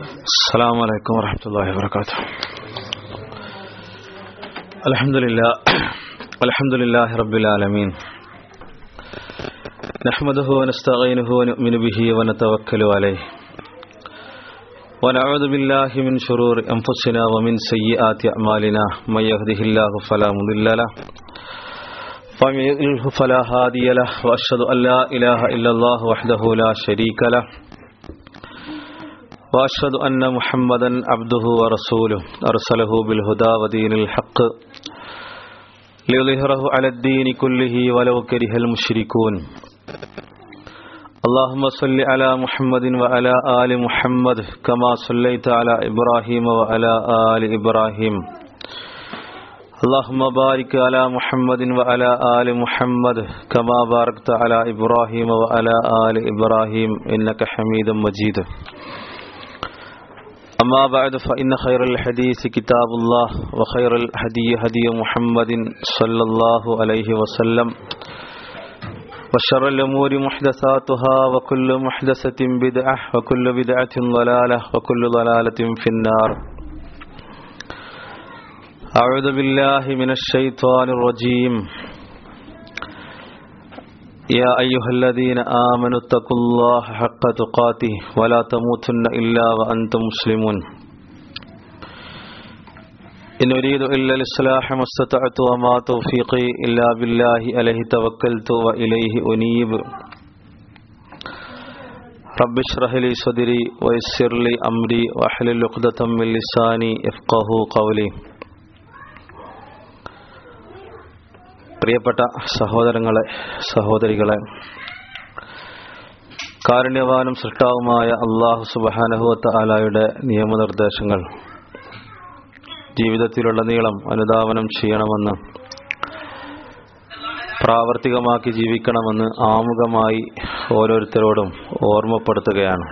السلام عليكم ورحمة الله وبركاته الحمد لله الحمد لله رب العالمين نحمده ونستعينه ونؤمن به ونتوكل عليه ونعوذ بالله من شرور أنفسنا ومن سيئات أعمالنا من يهده الله فلا مضل له ومن يضلله فلا هادي له وأشهد أن لا إله إلا الله وحده لا شريك له وأشهد أن محمدا عبده ورسوله أرسله بالهدى ودين الحق ليظهره على الدين كله ولو كره المشركون اللهم صل على محمد وعلى آل محمد كما صليت على إبراهيم وعلى آل إبراهيم اللهم بارك على محمد وعلى آل محمد كما باركت على إبراهيم وعلى آل إبراهيم إنك حميد مجيد أما بعد فإن خير الحديث كتاب الله وخير الهدي هدي محمد صلى الله عليه وسلم وشر الأمور محدثاتها وكل محدثة بدعة وكل بدعة ضلالة وكل ضلالة في النار أعوذ بالله من الشيطان الرجيم يا أيها الذين آمنوا اتقوا الله حق تقاته ولا تموتن إلا وأنتم مسلمون إن أريد إلا الإصلاح ما استطعت وما توفيقي إلا بالله عليه توكلت وإليه أنيب رب اشرح لي صدري ويسر لي أمري وأحلل عقدة من لساني يفقه قولي പ്രിയപ്പെട്ട സഹോദരങ്ങളെ സഹോദരികളെ കാരുണ്യവാനും സൃഷ്ടാവുമായ അള്ളാഹു സുബാനഹുവത്ത ആലായുടെ നിയമനിർദ്ദേശങ്ങൾ ജീവിതത്തിലുടനീളം അനുധാവനം ചെയ്യണമെന്ന് പ്രാവർത്തികമാക്കി ജീവിക്കണമെന്ന് ആമുഖമായി ഓരോരുത്തരോടും ഓർമ്മപ്പെടുത്തുകയാണ്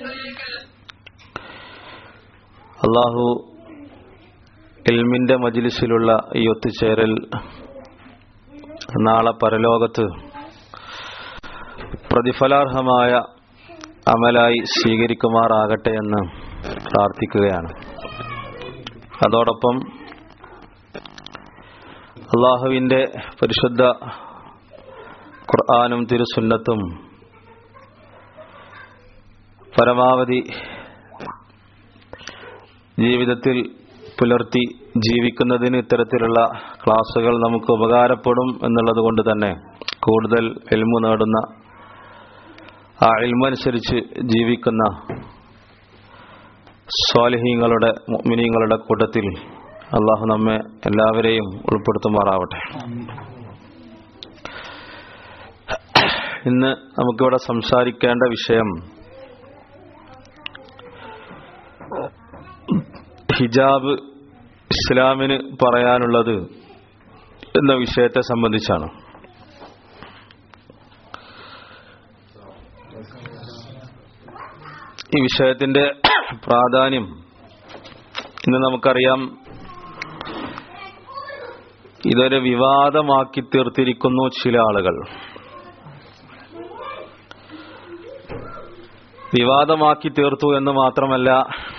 അള്ളാഹു എൽമിൻ്റെ മജിലിസിലുള്ള ഈ ഒത്തുചേരൽ നാളെ പരലോകത്ത് പ്രതിഫലാർഹമായ അമലായി സ്വീകരിക്കുമാറാകട്ടെ എന്ന് പ്രാർത്ഥിക്കുകയാണ് അതോടൊപ്പം അള്ളാഹുവിൻ്റെ പരിശുദ്ധ ഖുർആാനും തിരുസുന്നത്തും പരമാവധി ജീവിതത്തിൽ പുലർത്തി ജീവിക്കുന്നതിന് ഇത്തരത്തിലുള്ള ക്ലാസ്സുകൾ നമുക്ക് ഉപകാരപ്പെടും എന്നുള്ളത് കൊണ്ട് തന്നെ കൂടുതൽ എൽമു നേടുന്ന ആ എൽമനുസരിച്ച് ജീവിക്കുന്ന സ്വാലിഹീങ്ങളുടെ മിനിങ്ങളുടെ കൂട്ടത്തിൽ അള്ളാഹു നമ്മെ എല്ലാവരെയും ഉൾപ്പെടുത്തുമാറാവട്ടെ ഇന്ന് നമുക്കിവിടെ സംസാരിക്കേണ്ട വിഷയം ഹിജാബ് ഇസ്ലാമിന് പറയാനുള്ളത് എന്ന വിഷയത്തെ സംബന്ധിച്ചാണ് ഈ വിഷയത്തിന്റെ പ്രാധാന്യം ഇന്ന് നമുക്കറിയാം ഇതൊരു വിവാദമാക്കി തീർത്തിരിക്കുന്നു ചില ആളുകൾ വിവാദമാക്കി തീർത്തു എന്ന് മാത്രമല്ല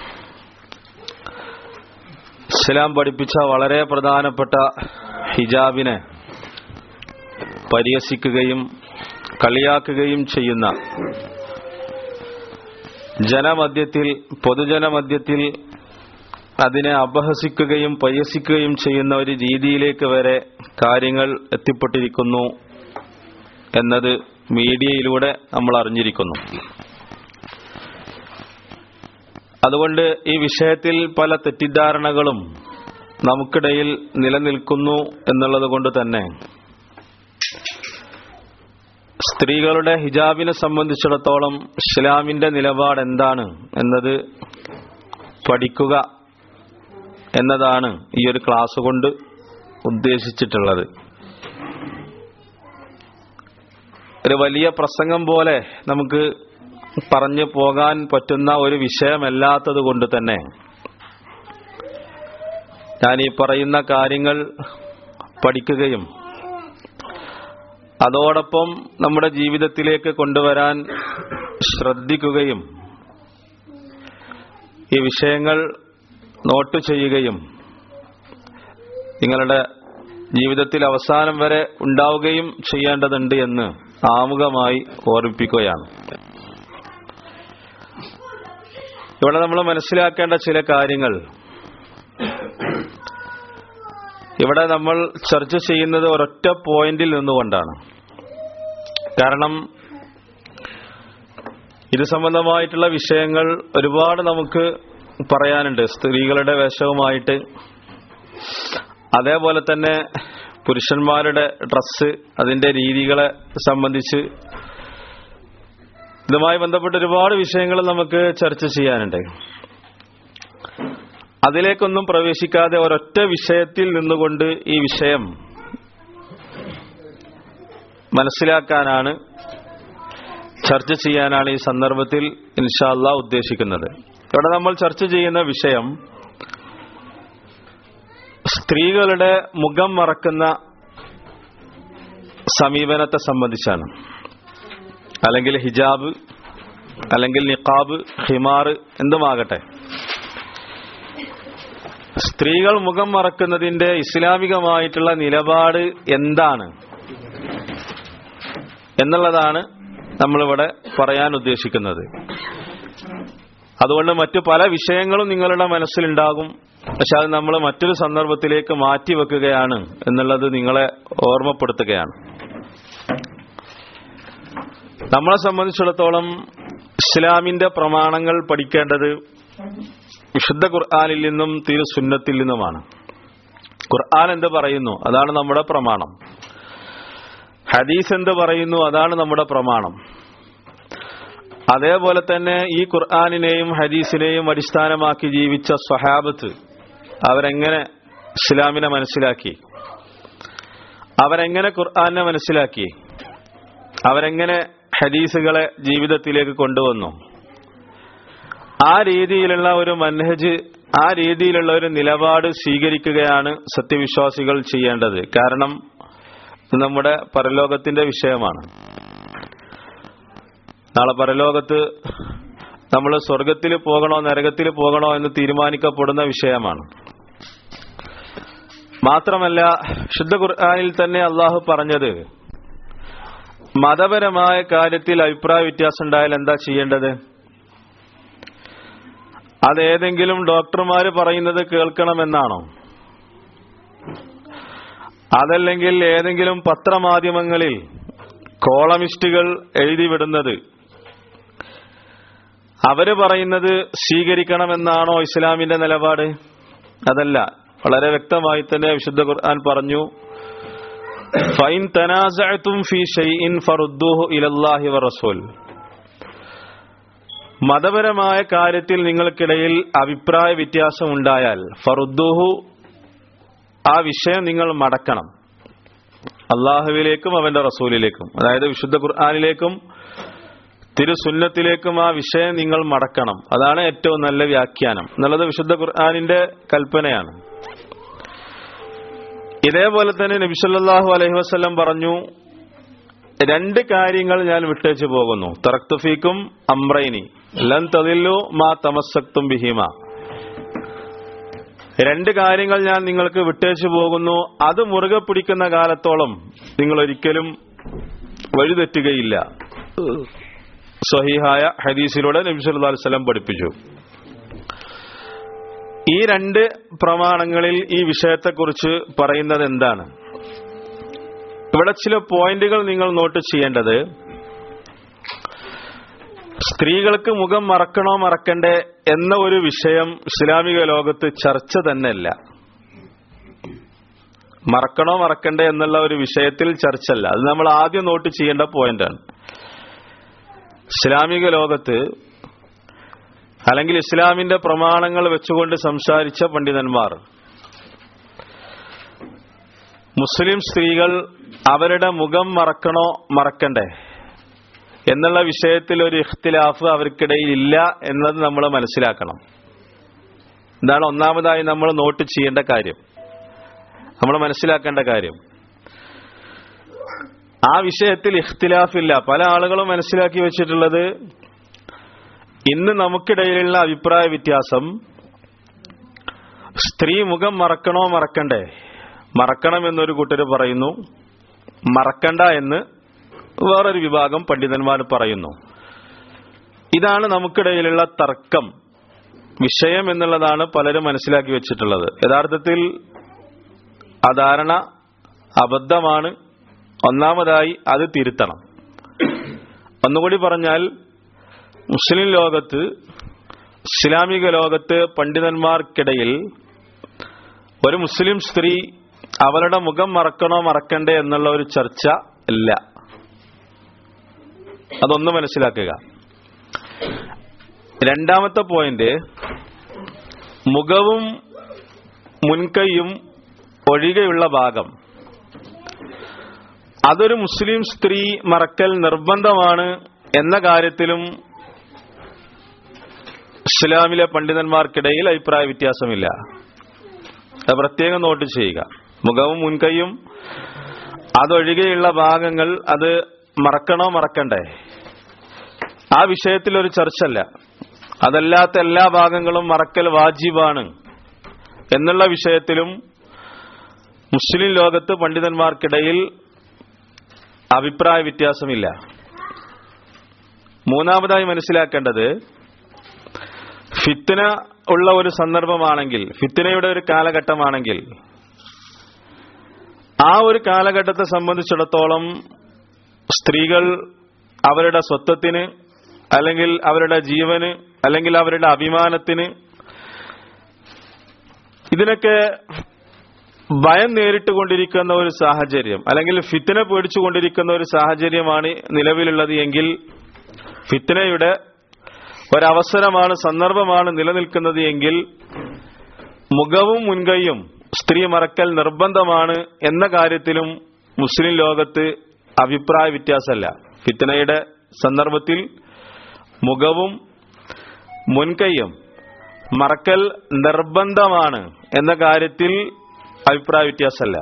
ഇസ്ലാം പഠിപ്പിച്ച വളരെ പ്രധാനപ്പെട്ട ഹിജാബിനെ പരിഹസിക്കുകയും കളിയാക്കുകയും ചെയ്യുന്ന ജനമധ്യത്തിൽ പൊതുജനമധ്യത്തിൽ അതിനെ അപഹസിക്കുകയും പരിഹസിക്കുകയും ചെയ്യുന്ന ഒരു രീതിയിലേക്ക് വരെ കാര്യങ്ങൾ എത്തിപ്പെട്ടിരിക്കുന്നു എന്നത് മീഡിയയിലൂടെ നമ്മൾ അറിഞ്ഞിരിക്കുന്നു അതുകൊണ്ട് ഈ വിഷയത്തിൽ പല തെറ്റിദ്ധാരണകളും നമുക്കിടയിൽ നിലനിൽക്കുന്നു എന്നുള്ളത് കൊണ്ട് തന്നെ സ്ത്രീകളുടെ ഹിജാബിനെ സംബന്ധിച്ചിടത്തോളം ഇസ്ലാമിന്റെ നിലപാട് എന്താണ് എന്നത് പഠിക്കുക എന്നതാണ് ഈ ഒരു ക്ലാസ് കൊണ്ട് ഉദ്ദേശിച്ചിട്ടുള്ളത് ഒരു വലിയ പ്രസംഗം പോലെ നമുക്ക് പറഞ്ഞു പോകാൻ പറ്റുന്ന ഒരു വിഷയമല്ലാത്തത് കൊണ്ട് തന്നെ ഞാൻ ഈ പറയുന്ന കാര്യങ്ങൾ പഠിക്കുകയും അതോടൊപ്പം നമ്മുടെ ജീവിതത്തിലേക്ക് കൊണ്ടുവരാൻ ശ്രദ്ധിക്കുകയും ഈ വിഷയങ്ങൾ നോട്ട് ചെയ്യുകയും നിങ്ങളുടെ ജീവിതത്തിൽ അവസാനം വരെ ഉണ്ടാവുകയും ചെയ്യേണ്ടതുണ്ട് എന്ന് ആമുഖമായി ഓർമ്മിപ്പിക്കുകയാണ് ഇവിടെ നമ്മൾ മനസ്സിലാക്കേണ്ട ചില കാര്യങ്ങൾ ഇവിടെ നമ്മൾ ചർച്ച ചെയ്യുന്നത് ഒരൊറ്റ പോയിന്റിൽ നിന്നുകൊണ്ടാണ് കാരണം ഇത് സംബന്ധമായിട്ടുള്ള വിഷയങ്ങൾ ഒരുപാട് നമുക്ക് പറയാനുണ്ട് സ്ത്രീകളുടെ വേഷവുമായിട്ട് അതേപോലെ തന്നെ പുരുഷന്മാരുടെ ഡ്രസ്സ് അതിന്റെ രീതികളെ സംബന്ധിച്ച് ഇതുമായി ബന്ധപ്പെട്ട ഒരുപാട് വിഷയങ്ങൾ നമുക്ക് ചർച്ച ചെയ്യാനുണ്ട് അതിലേക്കൊന്നും പ്രവേശിക്കാതെ ഒരൊറ്റ വിഷയത്തിൽ നിന്നുകൊണ്ട് ഈ വിഷയം മനസ്സിലാക്കാനാണ് ചർച്ച ചെയ്യാനാണ് ഈ സന്ദർഭത്തിൽ ഇൻഷാല്ല ഉദ്ദേശിക്കുന്നത് ഇവിടെ നമ്മൾ ചർച്ച ചെയ്യുന്ന വിഷയം സ്ത്രീകളുടെ മുഖം മറക്കുന്ന സമീപനത്തെ സംബന്ധിച്ചാണ് അല്ലെങ്കിൽ ഹിജാബ് അല്ലെങ്കിൽ നിഖാബ് ഹിമാർ എന്തുമാകട്ടെ സ്ത്രീകൾ മുഖം മറക്കുന്നതിന്റെ ഇസ്ലാമികമായിട്ടുള്ള നിലപാട് എന്താണ് എന്നുള്ളതാണ് നമ്മളിവിടെ പറയാൻ ഉദ്ദേശിക്കുന്നത് അതുകൊണ്ട് മറ്റു പല വിഷയങ്ങളും നിങ്ങളുടെ മനസ്സിലുണ്ടാകും പക്ഷെ അത് നമ്മൾ മറ്റൊരു സന്ദർഭത്തിലേക്ക് മാറ്റിവെക്കുകയാണ് എന്നുള്ളത് നിങ്ങളെ ഓർമ്മപ്പെടുത്തുകയാണ് നമ്മളെ സംബന്ധിച്ചിടത്തോളം ഇസ്ലാമിന്റെ പ്രമാണങ്ങൾ പഠിക്കേണ്ടത് വിശുദ്ധ ഖുർആാനിൽ നിന്നും തിരു സുന്നത്തിൽ നിന്നുമാണ് ഖുർആൻ എന്ത് പറയുന്നു അതാണ് നമ്മുടെ പ്രമാണം ഹദീസ് എന്ത് പറയുന്നു അതാണ് നമ്മുടെ പ്രമാണം അതേപോലെ തന്നെ ഈ ഖുർആാനിനെയും ഹദീസിനെയും അടിസ്ഥാനമാക്കി ജീവിച്ച സ്വഹാബത്ത് അവരെങ്ങനെ ഇസ്ലാമിനെ മനസ്സിലാക്കി അവരെങ്ങനെ ഖുർആാനെ മനസ്സിലാക്കി അവരെങ്ങനെ ഹദീസുകളെ ജീവിതത്തിലേക്ക് കൊണ്ടുവന്നു ആ രീതിയിലുള്ള ഒരു മൻഹജ് ആ രീതിയിലുള്ള ഒരു നിലപാട് സ്വീകരിക്കുകയാണ് സത്യവിശ്വാസികൾ ചെയ്യേണ്ടത് കാരണം ഇത് നമ്മുടെ പരലോകത്തിന്റെ വിഷയമാണ് നാളെ പരലോകത്ത് നമ്മൾ സ്വർഗത്തിൽ പോകണോ നരകത്തിൽ പോകണോ എന്ന് തീരുമാനിക്കപ്പെടുന്ന വിഷയമാണ് മാത്രമല്ല ശുദ്ധ ഖുർആാനിൽ തന്നെ അള്ളാഹു പറഞ്ഞത് മതപരമായ കാര്യത്തിൽ അഭിപ്രായ വ്യത്യാസം ഉണ്ടായാൽ എന്താ ചെയ്യേണ്ടത് അതേതെങ്കിലും ഡോക്ടർമാര് പറയുന്നത് കേൾക്കണമെന്നാണോ അതല്ലെങ്കിൽ ഏതെങ്കിലും പത്രമാധ്യമങ്ങളിൽ കോളമിസ്റ്റുകൾ എഴുതിവിടുന്നത് അവര് പറയുന്നത് സ്വീകരിക്കണമെന്നാണോ ഇസ്ലാമിന്റെ നിലപാട് അതല്ല വളരെ വ്യക്തമായി തന്നെ വിശുദ്ധ ഖുർആൻ പറഞ്ഞു ഫൈൻ തനാസഅതും ഫീ ഷൈഇൻ ഫറുദ്ദൂഹു ഇലല്ലാഹി വറസൂൽ മതപരമായ കാര്യത്തിൽ നിങ്ങൾക്കിടയിൽ അഭിപ്രായ വ്യത്യാസം ഉണ്ടായാൽ ഫറുദ്ദൂഹു ആ വിഷയം നിങ്ങൾ മടക്കണം അള്ളാഹുവിലേക്കും അവന്റെ റസൂലിലേക്കും അതായത് വിശുദ്ധ ഖുർആാനിലേക്കും തിരുസുന്നത്തിലേക്കും ആ വിഷയം നിങ്ങൾ മടക്കണം അതാണ് ഏറ്റവും നല്ല വ്യാഖ്യാനം എന്നുള്ളത് വിശുദ്ധ ഖുർആാനിന്റെ കൽപ്പനയാണ് ഇതേപോലെ തന്നെ നബിസല്ലാഹു അലൈഹി വസ്ലം പറഞ്ഞു രണ്ട് കാര്യങ്ങൾ ഞാൻ വിട്ടേച്ചു പോകുന്നു തറക്തുഫീക്കും അമ്രൈനി ലൻ തതില്ലു മാ തമസക്തും ബിഹിമ രണ്ട് കാര്യങ്ങൾ ഞാൻ നിങ്ങൾക്ക് വിട്ടേച്ചു പോകുന്നു അത് മുറുകെ പിടിക്കുന്ന കാലത്തോളം നിങ്ങൾ ഒരിക്കലും വഴിതെറ്റുകയില്ല സ്വഹീഹായ ഹദീസിലൂടെ നബി സല്ലല്ലാഹു അലൈഹി വസല്ലം പഠിപ്പിച്ചു ഈ രണ്ട് പ്രമാണങ്ങളിൽ ഈ വിഷയത്തെക്കുറിച്ച് പറയുന്നത് എന്താണ് ഇവിടെ ചില പോയിന്റുകൾ നിങ്ങൾ നോട്ട് ചെയ്യേണ്ടത് സ്ത്രീകൾക്ക് മുഖം മറക്കണോ മറക്കണ്ടേ എന്ന ഒരു വിഷയം ഇസ്ലാമിക ലോകത്ത് ചർച്ച തന്നെയല്ല മറക്കണോ മറക്കണ്ടേ എന്നുള്ള ഒരു വിഷയത്തിൽ ചർച്ചല്ല അത് നമ്മൾ ആദ്യം നോട്ട് ചെയ്യേണ്ട പോയിന്റാണ് ഇസ്ലാമിക ലോകത്ത് അല്ലെങ്കിൽ ഇസ്ലാമിന്റെ പ്രമാണങ്ങൾ വെച്ചുകൊണ്ട് സംസാരിച്ച പണ്ഡിതന്മാർ മുസ്ലിം സ്ത്രീകൾ അവരുടെ മുഖം മറക്കണോ മറക്കണ്ടേ എന്നുള്ള വിഷയത്തിൽ ഒരു ഇഖ്തിലാഫ് അവർക്കിടയിൽ ഇല്ല എന്നത് നമ്മൾ മനസ്സിലാക്കണം ഇതാണ് ഒന്നാമതായി നമ്മൾ നോട്ട് ചെയ്യേണ്ട കാര്യം നമ്മൾ മനസ്സിലാക്കേണ്ട കാര്യം ആ വിഷയത്തിൽ ഇഖ്തിലാഫില്ല പല ആളുകളും മനസ്സിലാക്കി വെച്ചിട്ടുള്ളത് ഇന്ന് നമുക്കിടയിലുള്ള അഭിപ്രായ വ്യത്യാസം സ്ത്രീ മുഖം മറക്കണോ മറക്കണ്ടേ മറക്കണം എന്നൊരു കൂട്ടർ പറയുന്നു മറക്കണ്ട എന്ന് വേറൊരു വിഭാഗം പണ്ഡിതന്മാർ പറയുന്നു ഇതാണ് നമുക്കിടയിലുള്ള തർക്കം വിഷയം എന്നുള്ളതാണ് പലരും മനസ്സിലാക്കി വെച്ചിട്ടുള്ളത് യഥാർത്ഥത്തിൽ ആ ധാരണ അബദ്ധമാണ് ഒന്നാമതായി അത് തിരുത്തണം ഒന്നുകൂടി പറഞ്ഞാൽ മുസ്ലിം ലോകത്ത് ഇസ്ലാമിക ലോകത്ത് പണ്ഡിതന്മാർക്കിടയിൽ ഒരു മുസ്ലിം സ്ത്രീ അവളുടെ മുഖം മറക്കണോ മറക്കണ്ടേ എന്നുള്ള ഒരു ചർച്ച ഇല്ല അതൊന്ന് മനസ്സിലാക്കുക രണ്ടാമത്തെ പോയിന്റ് മുഖവും മുൻകൈയും ഒഴികെയുള്ള ഭാഗം അതൊരു മുസ്ലിം സ്ത്രീ മറക്കൽ നിർബന്ധമാണ് എന്ന കാര്യത്തിലും ഇസ്ലാമിലെ പണ്ഡിതന്മാർക്കിടയിൽ അഭിപ്രായ വ്യത്യാസമില്ല അത് പ്രത്യേകം നോട്ട് ചെയ്യുക മുഖവും മുൻകൈയും അതൊഴികെയുള്ള ഭാഗങ്ങൾ അത് മറക്കണോ മറക്കണ്ടേ ആ വിഷയത്തിൽ ഒരു ചർച്ചല്ല അതല്ലാത്ത എല്ലാ ഭാഗങ്ങളും മറക്കൽ വാജിബാണ് എന്നുള്ള വിഷയത്തിലും മുസ്ലിം ലോകത്ത് പണ്ഡിതന്മാർക്കിടയിൽ അഭിപ്രായ വ്യത്യാസമില്ല മൂന്നാമതായി മനസ്സിലാക്കേണ്ടത് ഫിത്തിന ഉള്ള ഒരു സന്ദർഭമാണെങ്കിൽ ഫിത്തിനയുടെ ഒരു കാലഘട്ടമാണെങ്കിൽ ആ ഒരു കാലഘട്ടത്തെ സംബന്ധിച്ചിടത്തോളം സ്ത്രീകൾ അവരുടെ സ്വത്വത്തിന് അല്ലെങ്കിൽ അവരുടെ ജീവന് അല്ലെങ്കിൽ അവരുടെ അഭിമാനത്തിന് ഇതിനൊക്കെ ഭയം നേരിട്ടുകൊണ്ടിരിക്കുന്ന ഒരു സാഹചര്യം അല്ലെങ്കിൽ ഫിത്തിനെ പേടിച്ചുകൊണ്ടിരിക്കുന്ന ഒരു സാഹചര്യമാണ് നിലവിലുള്ളത് എങ്കിൽ ഫിത്തിനയുടെ ഒരവസരമാണ് സന്ദർഭമാണ് നിലനിൽക്കുന്നത് എങ്കിൽ മുഖവും മുൻകൈയും സ്ത്രീ മറക്കൽ നിർബന്ധമാണ് എന്ന കാര്യത്തിലും മുസ്ലിം ലോകത്ത് അഭിപ്രായ വ്യത്യാസമല്ല ഫിത്തനയുടെ സന്ദർഭത്തിൽ മുഖവും മുൻകൈയും മറക്കൽ നിർബന്ധമാണ് എന്ന കാര്യത്തിൽ അഭിപ്രായ വ്യത്യാസമല്ല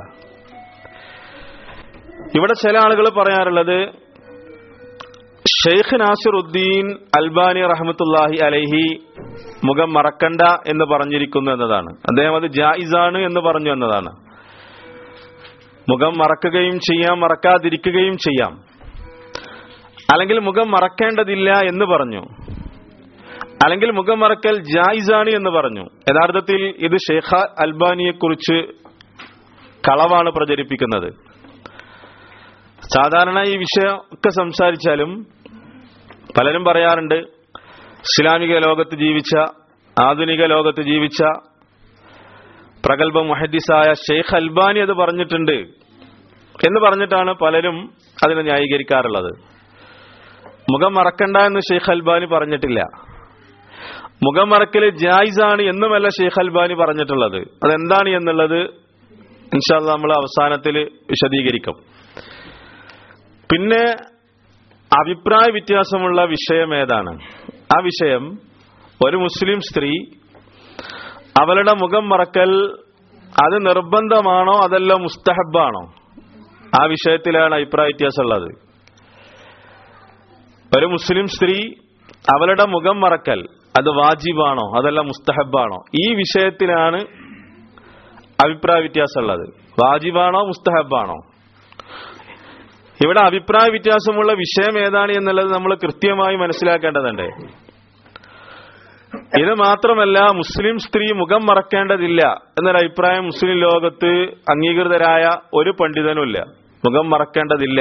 ഇവിടെ ചില ആളുകൾ പറയാറുള്ളത് ഷെയ്ഖ് നാസിറുദ്ദീൻ അൽബാനി റഹമത്തുല്ലാഹി അലൈഹി മുഖം മറക്കണ്ട എന്ന് പറഞ്ഞിരിക്കുന്നു എന്നതാണ് അദ്ദേഹം അത് ജായിസാണ് എന്ന് പറഞ്ഞു എന്നതാണ് മുഖം മറക്കുകയും ചെയ്യാം മറക്കാതിരിക്കുകയും ചെയ്യാം അല്ലെങ്കിൽ മുഖം മറക്കേണ്ടതില്ല എന്ന് പറഞ്ഞു അല്ലെങ്കിൽ മുഖം മറക്കൽ ജായിസാണ് എന്ന് പറഞ്ഞു യഥാർത്ഥത്തിൽ ഇത് ഷെയ്ഖ അൽബാനിയെ കുറിച്ച് കളവാണ് പ്രചരിപ്പിക്കുന്നത് സാധാരണ ഈ വിഷയമൊക്കെ സംസാരിച്ചാലും പലരും പറയാറുണ്ട് ഇസ്ലാമിക ലോകത്ത് ജീവിച്ച ആധുനിക ലോകത്ത് ജീവിച്ച പ്രഗത്ഭ മുഹദ്ദിസായ ഷെയ്ഖ് അൽബാനി അത് പറഞ്ഞിട്ടുണ്ട് എന്ന് പറഞ്ഞിട്ടാണ് പലരും അതിനെ ന്യായീകരിക്കാറുള്ളത് മുഖം മറക്കണ്ട എന്ന് ഷെയ്ഖ് അൽബാനി പറഞ്ഞിട്ടില്ല മുഖം മറക്കല് ജായിസാണ് എന്നുമല്ല ഷെയ്ഖ് അൽബാനി പറഞ്ഞിട്ടുള്ളത് അതെന്താണ് എന്നുള്ളത് ഇൻഷാല്ല നമ്മൾ അവസാനത്തിൽ വിശദീകരിക്കും പിന്നെ അഭിപ്രായ വ്യത്യാസമുള്ള വിഷയം ഏതാണ് ആ വിഷയം ഒരു മുസ്ലിം സ്ത്രീ അവളുടെ മുഖം മറക്കൽ അത് നിർബന്ധമാണോ അതല്ല മുസ്തഹബാണോ ആ വിഷയത്തിലാണ് അഭിപ്രായ വ്യത്യാസമുള്ളത് ഒരു മുസ്ലിം സ്ത്രീ അവളുടെ മുഖം മറക്കൽ അത് വാജിബാണോ അതല്ല മുസ്തഹബാണോ ഈ വിഷയത്തിലാണ് അഭിപ്രായ വ്യത്യാസമുള്ളത് വാജിബാണോ മുസ്തഹബാണോ ഇവിടെ അഭിപ്രായ വ്യത്യാസമുള്ള വിഷയം ഏതാണ് എന്നുള്ളത് നമ്മൾ കൃത്യമായി മനസ്സിലാക്കേണ്ടതുണ്ട് ഇത് മാത്രമല്ല മുസ്ലിം സ്ത്രീ മുഖം മറക്കേണ്ടതില്ല എന്നൊരു അഭിപ്രായം മുസ്ലിം ലോകത്ത് അംഗീകൃതരായ ഒരു പണ്ഡിതനുമില്ല മുഖം മറക്കേണ്ടതില്ല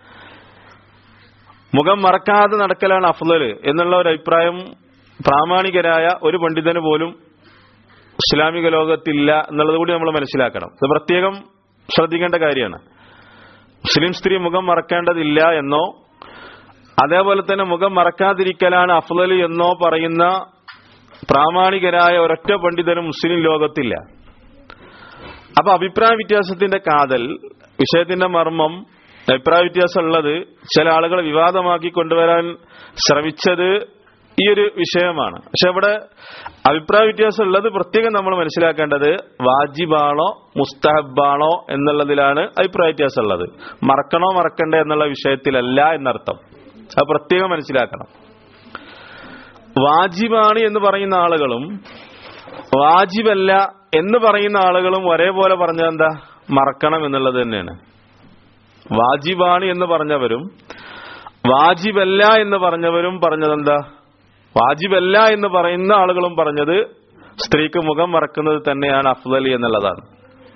മുഖം മറക്കാതെ നടക്കലാണ് അഫ്ലല് എന്നുള്ള ഒരു അഭിപ്രായം പ്രാമാണികരായ ഒരു പണ്ഡിതന് പോലും ഇസ്ലാമിക ലോകത്തില്ല എന്നുള്ളത് കൂടി നമ്മൾ മനസ്സിലാക്കണം ഇത് പ്രത്യേകം ശ്രദ്ധിക്കേണ്ട കാര്യമാണ് മുസ്ലിം സ്ത്രീ മുഖം മറക്കേണ്ടതില്ല എന്നോ അതേപോലെ തന്നെ മുഖം മറക്കാതിരിക്കലാണ് അഫ്ലല് എന്നോ പറയുന്ന പ്രാമാണികരായ ഒരൊറ്റ പണ്ഡിതനും മുസ്ലിം ലോകത്തില്ല അപ്പൊ അഭിപ്രായ വ്യത്യാസത്തിന്റെ കാതൽ വിഷയത്തിന്റെ മർമ്മം അഭിപ്രായ വ്യത്യാസം ഉള്ളത് ചില ആളുകൾ വിവാദമാക്കി കൊണ്ടുവരാൻ ശ്രമിച്ചത് ഈ ഒരു വിഷയമാണ് പക്ഷെ ഇവിടെ അഭിപ്രായ വ്യത്യാസം ഉള്ളത് പ്രത്യേകം നമ്മൾ മനസ്സിലാക്കേണ്ടത് വാജിബാണോ മുസ്തഹബാണോ എന്നുള്ളതിലാണ് അഭിപ്രായ വ്യത്യാസം ഉള്ളത് മറക്കണോ മറക്കണ്ടേ എന്നുള്ള വിഷയത്തിലല്ല എന്നർത്ഥം അത് പ്രത്യേകം മനസ്സിലാക്കണം വാജിബാണ് എന്ന് പറയുന്ന ആളുകളും വാജിബല്ല എന്ന് പറയുന്ന ആളുകളും ഒരേപോലെ പറഞ്ഞത് എന്താ മറക്കണം എന്നുള്ളത് തന്നെയാണ് വാജിബാണ് എന്ന് പറഞ്ഞവരും വാജിബല്ല എന്ന് പറഞ്ഞവരും പറഞ്ഞത് എന്താ വാജിബല്ല എന്ന് പറയുന്ന ആളുകളും പറഞ്ഞത് സ്ത്രീക്ക് മുഖം മറക്കുന്നത് തന്നെയാണ് അഫ്ദലി എന്നുള്ളതാണ്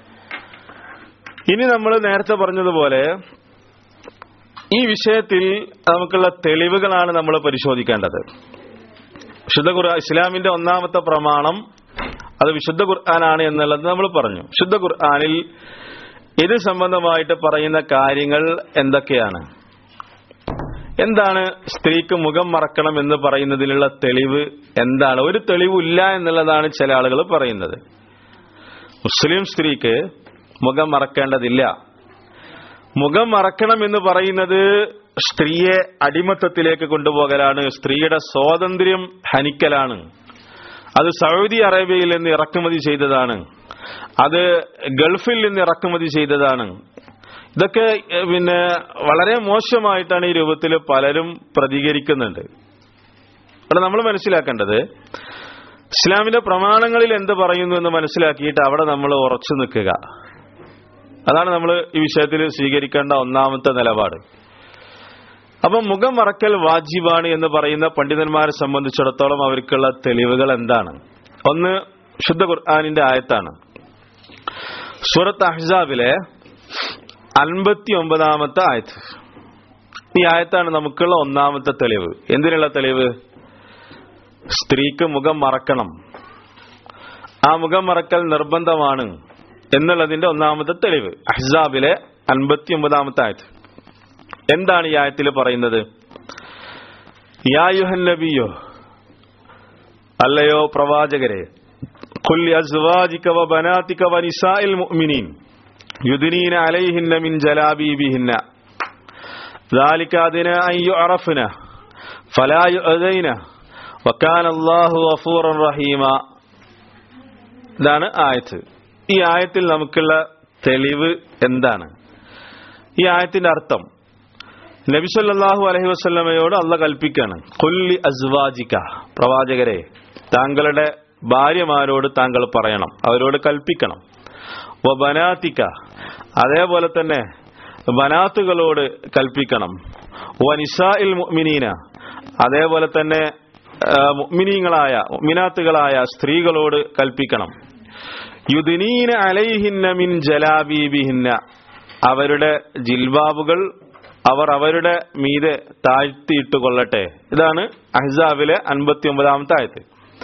ഇനി നമ്മൾ നേരത്തെ പറഞ്ഞതുപോലെ ഈ വിഷയത്തിൽ നമുക്കുള്ള തെളിവുകളാണ് നമ്മൾ പരിശോധിക്കേണ്ടത് വിശുദ്ധ ഖുർആൻ ഇസ്ലാമിന്റെ ഒന്നാമത്തെ പ്രമാണം അത് വിശുദ്ധ ഖുർആനാണ് എന്നുള്ളത് നമ്മൾ പറഞ്ഞു വിശുദ്ധ ഖുർആനിൽ ഇത് സംബന്ധമായിട്ട് പറയുന്ന കാര്യങ്ങൾ എന്തൊക്കെയാണ് എന്താണ് സ്ത്രീക്ക് മുഖം മറക്കണം എന്ന് പറയുന്നതിനുള്ള തെളിവ് എന്താണ് ഒരു തെളിവില്ല എന്നുള്ളതാണ് ചില ആളുകൾ പറയുന്നത് മുസ്ലിം സ്ത്രീക്ക് മുഖം മറക്കേണ്ടതില്ല മുഖം മറക്കണം എന്ന് പറയുന്നത് സ്ത്രീയെ അടിമത്തത്തിലേക്ക് കൊണ്ടുപോകലാണ് സ്ത്രീയുടെ സ്വാതന്ത്ര്യം ഹനിക്കലാണ് അത് സൗദി അറേബ്യയിൽ നിന്ന് ഇറക്കുമതി ചെയ്തതാണ് അത് ഗൾഫിൽ നിന്ന് ഇറക്കുമതി ചെയ്തതാണ് ഇതൊക്കെ എഹ്, പിന്നെ വളരെ മോശമായിട്ടാണ് ഈ രൂപത്തിൽ പലരും പ്രതികരിക്കുന്നുണ്ട് അവിടെ നമ്മൾ മനസ്സിലാക്കേണ്ടത് ഇസ്ലാമിന്റെ പ്രമാണങ്ങളിൽ എന്ത് പറയുന്നു എന്ന് മനസ്സിലാക്കിയിട്ട് അവിടെ നമ്മൾ ഉറച്ചു നിൽക്കുക അതാണ് നമ്മൾ ഈ വിഷയത്തിൽ സ്വീകരിക്കേണ്ട ഒന്നാമത്തെ നിലപാട് അപ്പൊ മുഖം മറക്കൽ വാജിബാണ് എന്ന് പറയുന്ന പണ്ഡിതന്മാരെ സംബന്ധിച്ചിടത്തോളം അവർക്കുള്ള തെളിവുകൾ എന്താണ് ഒന്ന് ശുദ്ധ ഖുർആാനിന്റെ ആയത്താണ് സൂറത്ത് അഹ്സാബിലെ അൻപത്തി ഒമ്പതാമത്തെ ആയത്ത് ഈ ആയത്താണ് നമുക്കുള്ള ഒന്നാമത്തെ തെളിവ് എന്തിനുള്ള തെളിവ് സ്ത്രീക്ക് മുഖം മറക്കണം ആ മുഖം മറക്കൽ നിർബന്ധമാണ് എന്നുള്ളതിന്റെ ഒന്നാമത്തെ തെളിവ് അഹ്സാബിലെ അൻപത്തി ഒമ്പതാമത്തെ ആയത്ത് എന്താണ് ഈ ആയത്തിൽ പറയുന്നത് യാ യുഹൻ നബിയോ അല്ലയോ പ്രവാചകരെ കുല്ലി അസ്വാജിക വ ബനാതിക വ നിസാഇൽ മുഅ്മിനീൻ യുദ്നീന അലൈഹിന്ന മിൻ ജലാബീബിഹിന്ന ذلك أدنى أن يعرفن فلا يؤذين وكان الله غفورا رحيما ഇതാണ് ആയത്ത് ഈ ആയത്തിൽ നമുക്കുള്ള തെളിവ് എന്താണ് ഈ ആയത്തിന്റെ അർത്ഥം നബി സല്ലല്ലാഹു അലൈഹി വസല്ലമയോട് അല്ല കൽപ്പിക്കാണ് കൊല്ലി അസ്വാജിക പ്രവാചകരെ താങ്കളുടെ ഭാര്യമാരോട് താങ്കൾ പറയണം അവരോട് കൽപ്പിക്കണം വ ബനാത്തിക്ക അതേപോലെ തന്നെ ബനാത്തുകളോട് കൽപ്പിക്കണം വ നിസാഇൽ മുഅ്മിനീന അതേപോലെ തന്നെ ആ, മുഅ്മിനീങ്ങളായ മുഅ്മിനാത്തുകളായ സ്ത്രീകളോട് കൽപ്പിക്കണം യുദിനീന അലൈഹിന്ന മിൻ ജലാബീബിഹിന്ന അവരുടെ ജിൽബാബുകൾ അവർ അവരുടെ മീതെ താഴ്ത്തിയിട്ട് കൊള്ളട്ടെ ഇതാണ് അഹ്സാബിലെ അൻപത്തി ഒമ്പതാമത്തെ ആയത്ത്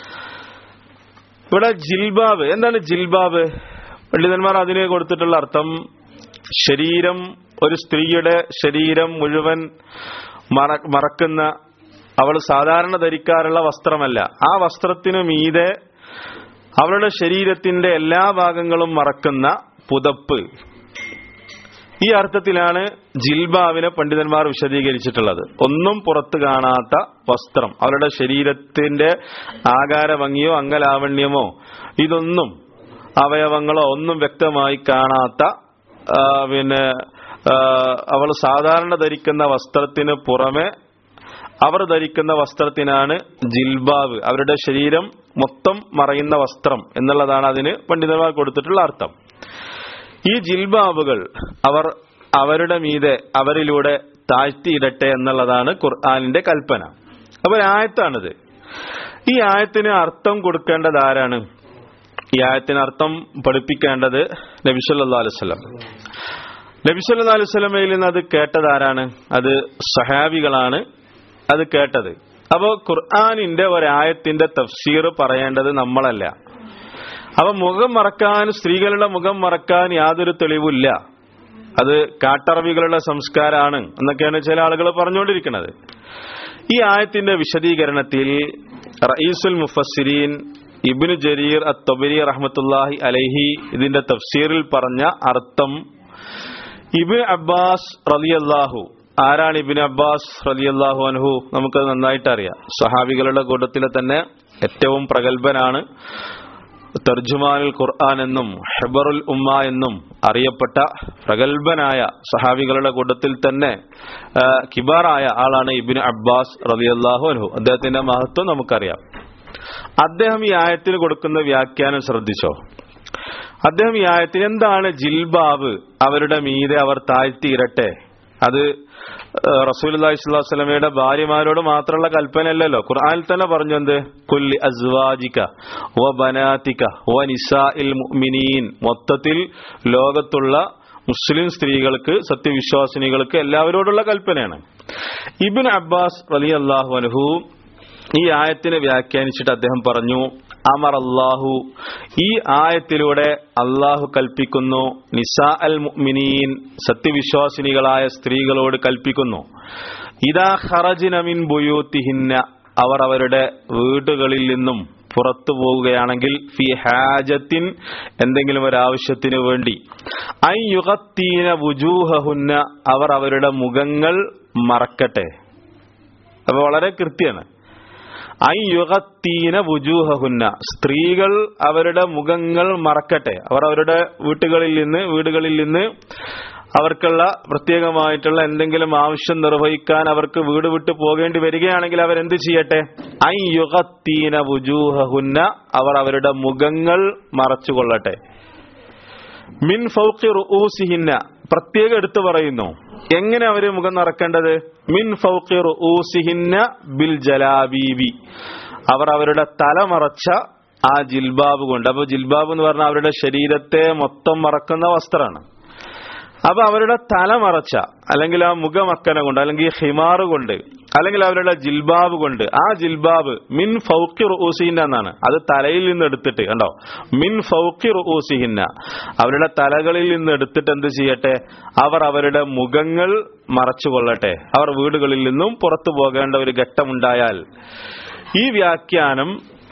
ഇവിടെ ജിൽബാബ് എന്താണ് ജിൽബാബ് പണ്ഡിതന്മാർ അതിന് കൊടുത്തിട്ടുള്ള അർത്ഥം ശരീരം ഒരു സ്ത്രീയുടെ ശരീരം മുഴുവൻ മറ- മറക്കുന്ന അവൾ സാധാരണ ധരിക്കാറുള്ള വസ്ത്രമല്ല ആ വസ്ത്രത്തിനു മീതെ അവളുടെ ശരീരത്തിന്റെ എല്ലാ ഭാഗങ്ങളും മറക്കുന്ന പുതപ്പ് ഈ അർത്ഥത്തിലാണ് ജിൽബാവിനെ പണ്ഡിതന്മാർ വിശദീകരിച്ചിട്ടുള്ളത് ഒന്നും പുറത്ത് കാണാത്ത വസ്ത്രം അവരുടെ ശരീരത്തിന്റെ ആകാര ഭംഗിയോ അംഗലാവണ്യമോ ഇതൊന്നും അവയവങ്ങളോ ഒന്നും വ്യക്തമായി കാണാത്ത ആ, പിന്നെ അവൾ സാധാരണ ധരിക്കുന്ന വസ്ത്രത്തിന് പുറമെ അവർ ധരിക്കുന്ന വസ്ത്രത്തിനാണ് ജിൽബാവ് അവരുടെ ശരീരം മൊത്തം മറയുന്ന വസ്ത്രം എന്നുള്ളതാണ് അതിന് പണ്ഡിതന്മാർ കൊടുത്തിട്ടുള്ള അർത്ഥം ഈ ജിൽബാബുകൾ അവർ അവരുടെ മീതെ അവരിലൂടെ താഴ്ത്തിയിടട്ടെ എന്നുള്ളതാണ് ഖുർആാനിന്റെ കൽപ്പന അപ്പൊ ഒരു ആയത്താണിത് ഈ ആയത്തിന് അർത്ഥം കൊടുക്കേണ്ടത് ആരാണ് ഈ ആയത്തിന് അർത്ഥം പഠിപ്പിക്കേണ്ടത് നബിസല്ലാ അലുസല്ലം നബിസല്ലാ അലുസല്ലമയിൽ നിന്ന് അത് കേട്ടത് ആരാണ് അത് സഹാബികളാണ് അത് കേട്ടത് അപ്പോ ഖുർആാനിന്റെ ഒരായത്തിന്റെ തഫ്സീർ പറയേണ്ടത് നമ്മളല്ല അപ്പൊ മുഖം മറക്കാൻ സ്ത്രീകളുടെ മുഖം മറക്കാൻ യാതൊരു തെളിവില്ല അത് കാട്ടറബികളുടെ സംസ്കാരമാണ് എന്നൊക്കെയാണ് ചില ആളുകൾ പറഞ്ഞുകൊണ്ടിരിക്കുന്നത് ഈ ആയത്തിന്റെ വിശദീകരണത്തിൽ റയീസുൽ മുഫസ്സിരീൻ ഇബ്നു ജരീർ അത്തബരി റഹ്മത്തുല്ലാഹി അലൈഹി ഇതിന്റെ തഫ്സീറിൽ പറഞ്ഞ അർത്ഥം ഇബിൻ അബ്ബാസ് റലിയല്ലാഹു ആരാണ് ഇബിൻ അബ്ബാസ് റലിയല്ലാഹു അൻഹു നമുക്കത് നന്നായിട്ട് അറിയാം സഹാബികളുടെ കൂട്ടത്തിലെ തന്നെ ഏറ്റവും പ്രഗത്ഭനാണ് തർജുമാനുൽ ഖുർആൻ എന്നും ഹെബറുൽ ഉമ്മ എന്നും അറിയപ്പെട്ട പ്രഗത്ഭനായ സഹാബികളുടെ കൂട്ടത്തിൽ തന്നെ ആ, കിബാറായ ആളാണ് ഇബിൻ അബ്ബാസ് റളിയല്ലാഹു അൻഹു അദ്ദേഹത്തിന്റെ മഹത്വം നമുക്കറിയാം അദ്ദേഹം ഈ ആയത്തിന് കൊടുക്കുന്ന വ്യാഖ്യാനം ശ്രദ്ധിച്ചോ അദ്ദേഹം ഈ ആയത്തിന് എന്താണ് ജിൽബാബ് അവരുടെ മീതെ അവർ താഴ്ത്തിയിരട്ടെ അത് റസൂൽ സ്വലമയുടെ ഭാര്യമാരോട് മാത്രമുള്ള കൽപ്പനയല്ലല്ലോ ഖുർആനിൽ തന്നെ പറഞ്ഞു എന്ത് കുല്ലി അസ്വാജിക വ ബനാതിക വ നിസാഇൽ മുഅ്മിനീൻ മൊത്തത്തിൽ ലോകത്തുള്ള മുസ്ലിം സ്ത്രീകൾക്ക് സത്യവിശ്വാസിനികൾക്ക് എല്ലാവരോടുള്ള കൽപ്പനയാണ് ഇബിൻ അബ്ബാസ് വലിയ അള്ളാഹു അനുഹു ഈ ആയത്തിനെ വ്യാഖ്യാനിച്ചിട്ട് അദ്ദേഹം പറഞ്ഞു അമർ അള്ളാഹു ഈ ആയത്തിലൂടെ അള്ളാഹു കൽപ്പിക്കുന്നു നിസാ അൽ മുഅ്മിനീൻ സത്യവിശ്വാസിനികളായ സ്ത്രീകളോട് കൽപ്പിക്കുന്നു ഇതാ ഖറജിന മിൻ ബുയൂത്തിഹിന്ന അവർ അവരുടെ വീടുകളിൽ നിന്നും പുറത്തു പോവുകയാണെങ്കിൽ ഫി ഹാജത്തിൻ എന്തെങ്കിലും ഒരു ആവശ്യത്തിന് വേണ്ടി ഐ യുഗത്തീന വുജൂഹുന്ന അവർ അവരുടെ മുഖങ്ങൾ മറക്കട്ടെ അപ്പൊ വളരെ കൃത്യമാണ് ഐ യുഗത്തീന വുജൂഹുന്ന സ്ത്രീകൾ അവരുടെ മുഖങ്ങൾ മറക്കട്ടെ അവർ അവരുടെ വീട്ടുകളിൽ നിന്ന് വീടുകളിൽ നിന്ന് അവർക്കുള്ള പ്രത്യേകമായിട്ടുള്ള എന്തെങ്കിലും ആവശ്യം നിർവഹിക്കാൻ അവർക്ക് വീട് വിട്ട് പോകേണ്ടി വരികയാണെങ്കിൽ അവരെന്ത് ചെയ്യട്ടെ ഐ യുഗത്തീന വുജൂഹുന്ന അവർ അവരുടെ മുഖങ്ങൾ മറച്ചുകൊള്ളട്ടെ മിൻ ഫൗഖി റുഊസിഹിന്ന പ്രത്യേകം എടുത്തു പറയുന്നു എങ്ങനെ അവര് മുഖം നടക്കേണ്ടത് മിൻ ഫൗഖി റുഊസിഹിന്ന ബിൽ ജലാബീബി അവർ അവരുടെ തല മറച്ച ആ ജിൽബാബ് കൊണ്ട് അപ്പൊ ജിൽബാബ് എന്ന് പറഞ്ഞാൽ അവരുടെ ശരീരത്തെ മൊത്തം മറക്കുന്ന വസ്ത്രമാണ് അപ്പൊ അവരുടെ തല മറച്ച അല്ലെങ്കിൽ ആ മുഖമക്കന കൊണ്ട് അല്ലെങ്കിൽ ഹിമാർ കൊണ്ട് അല്ലെങ്കിൽ അവരുടെ ജിൽബാബ് കൊണ്ട് ആ ജിൽബാബ് മിൻ ഫൗക്കി റുഊസിഹിന്ന എന്നാണ് അത് തലയിൽ നിന്ന് എടുത്തിട്ട് കണ്ടോ മിൻ ഫൗക്കി റുഊസിഹിന്ന അവരുടെ തലകളിൽ നിന്ന് എടുത്തിട്ട് എന്ത് ചെയ്യട്ടെ അവർ അവരുടെ മുഖങ്ങൾ മറച്ചുകൊള്ളട്ടെ അവർ വീടുകളിൽ നിന്നും പുറത്തു പോകേണ്ട ഒരു ഘട്ടമുണ്ടായാൽ ഈ വ്യാഖ്യാനം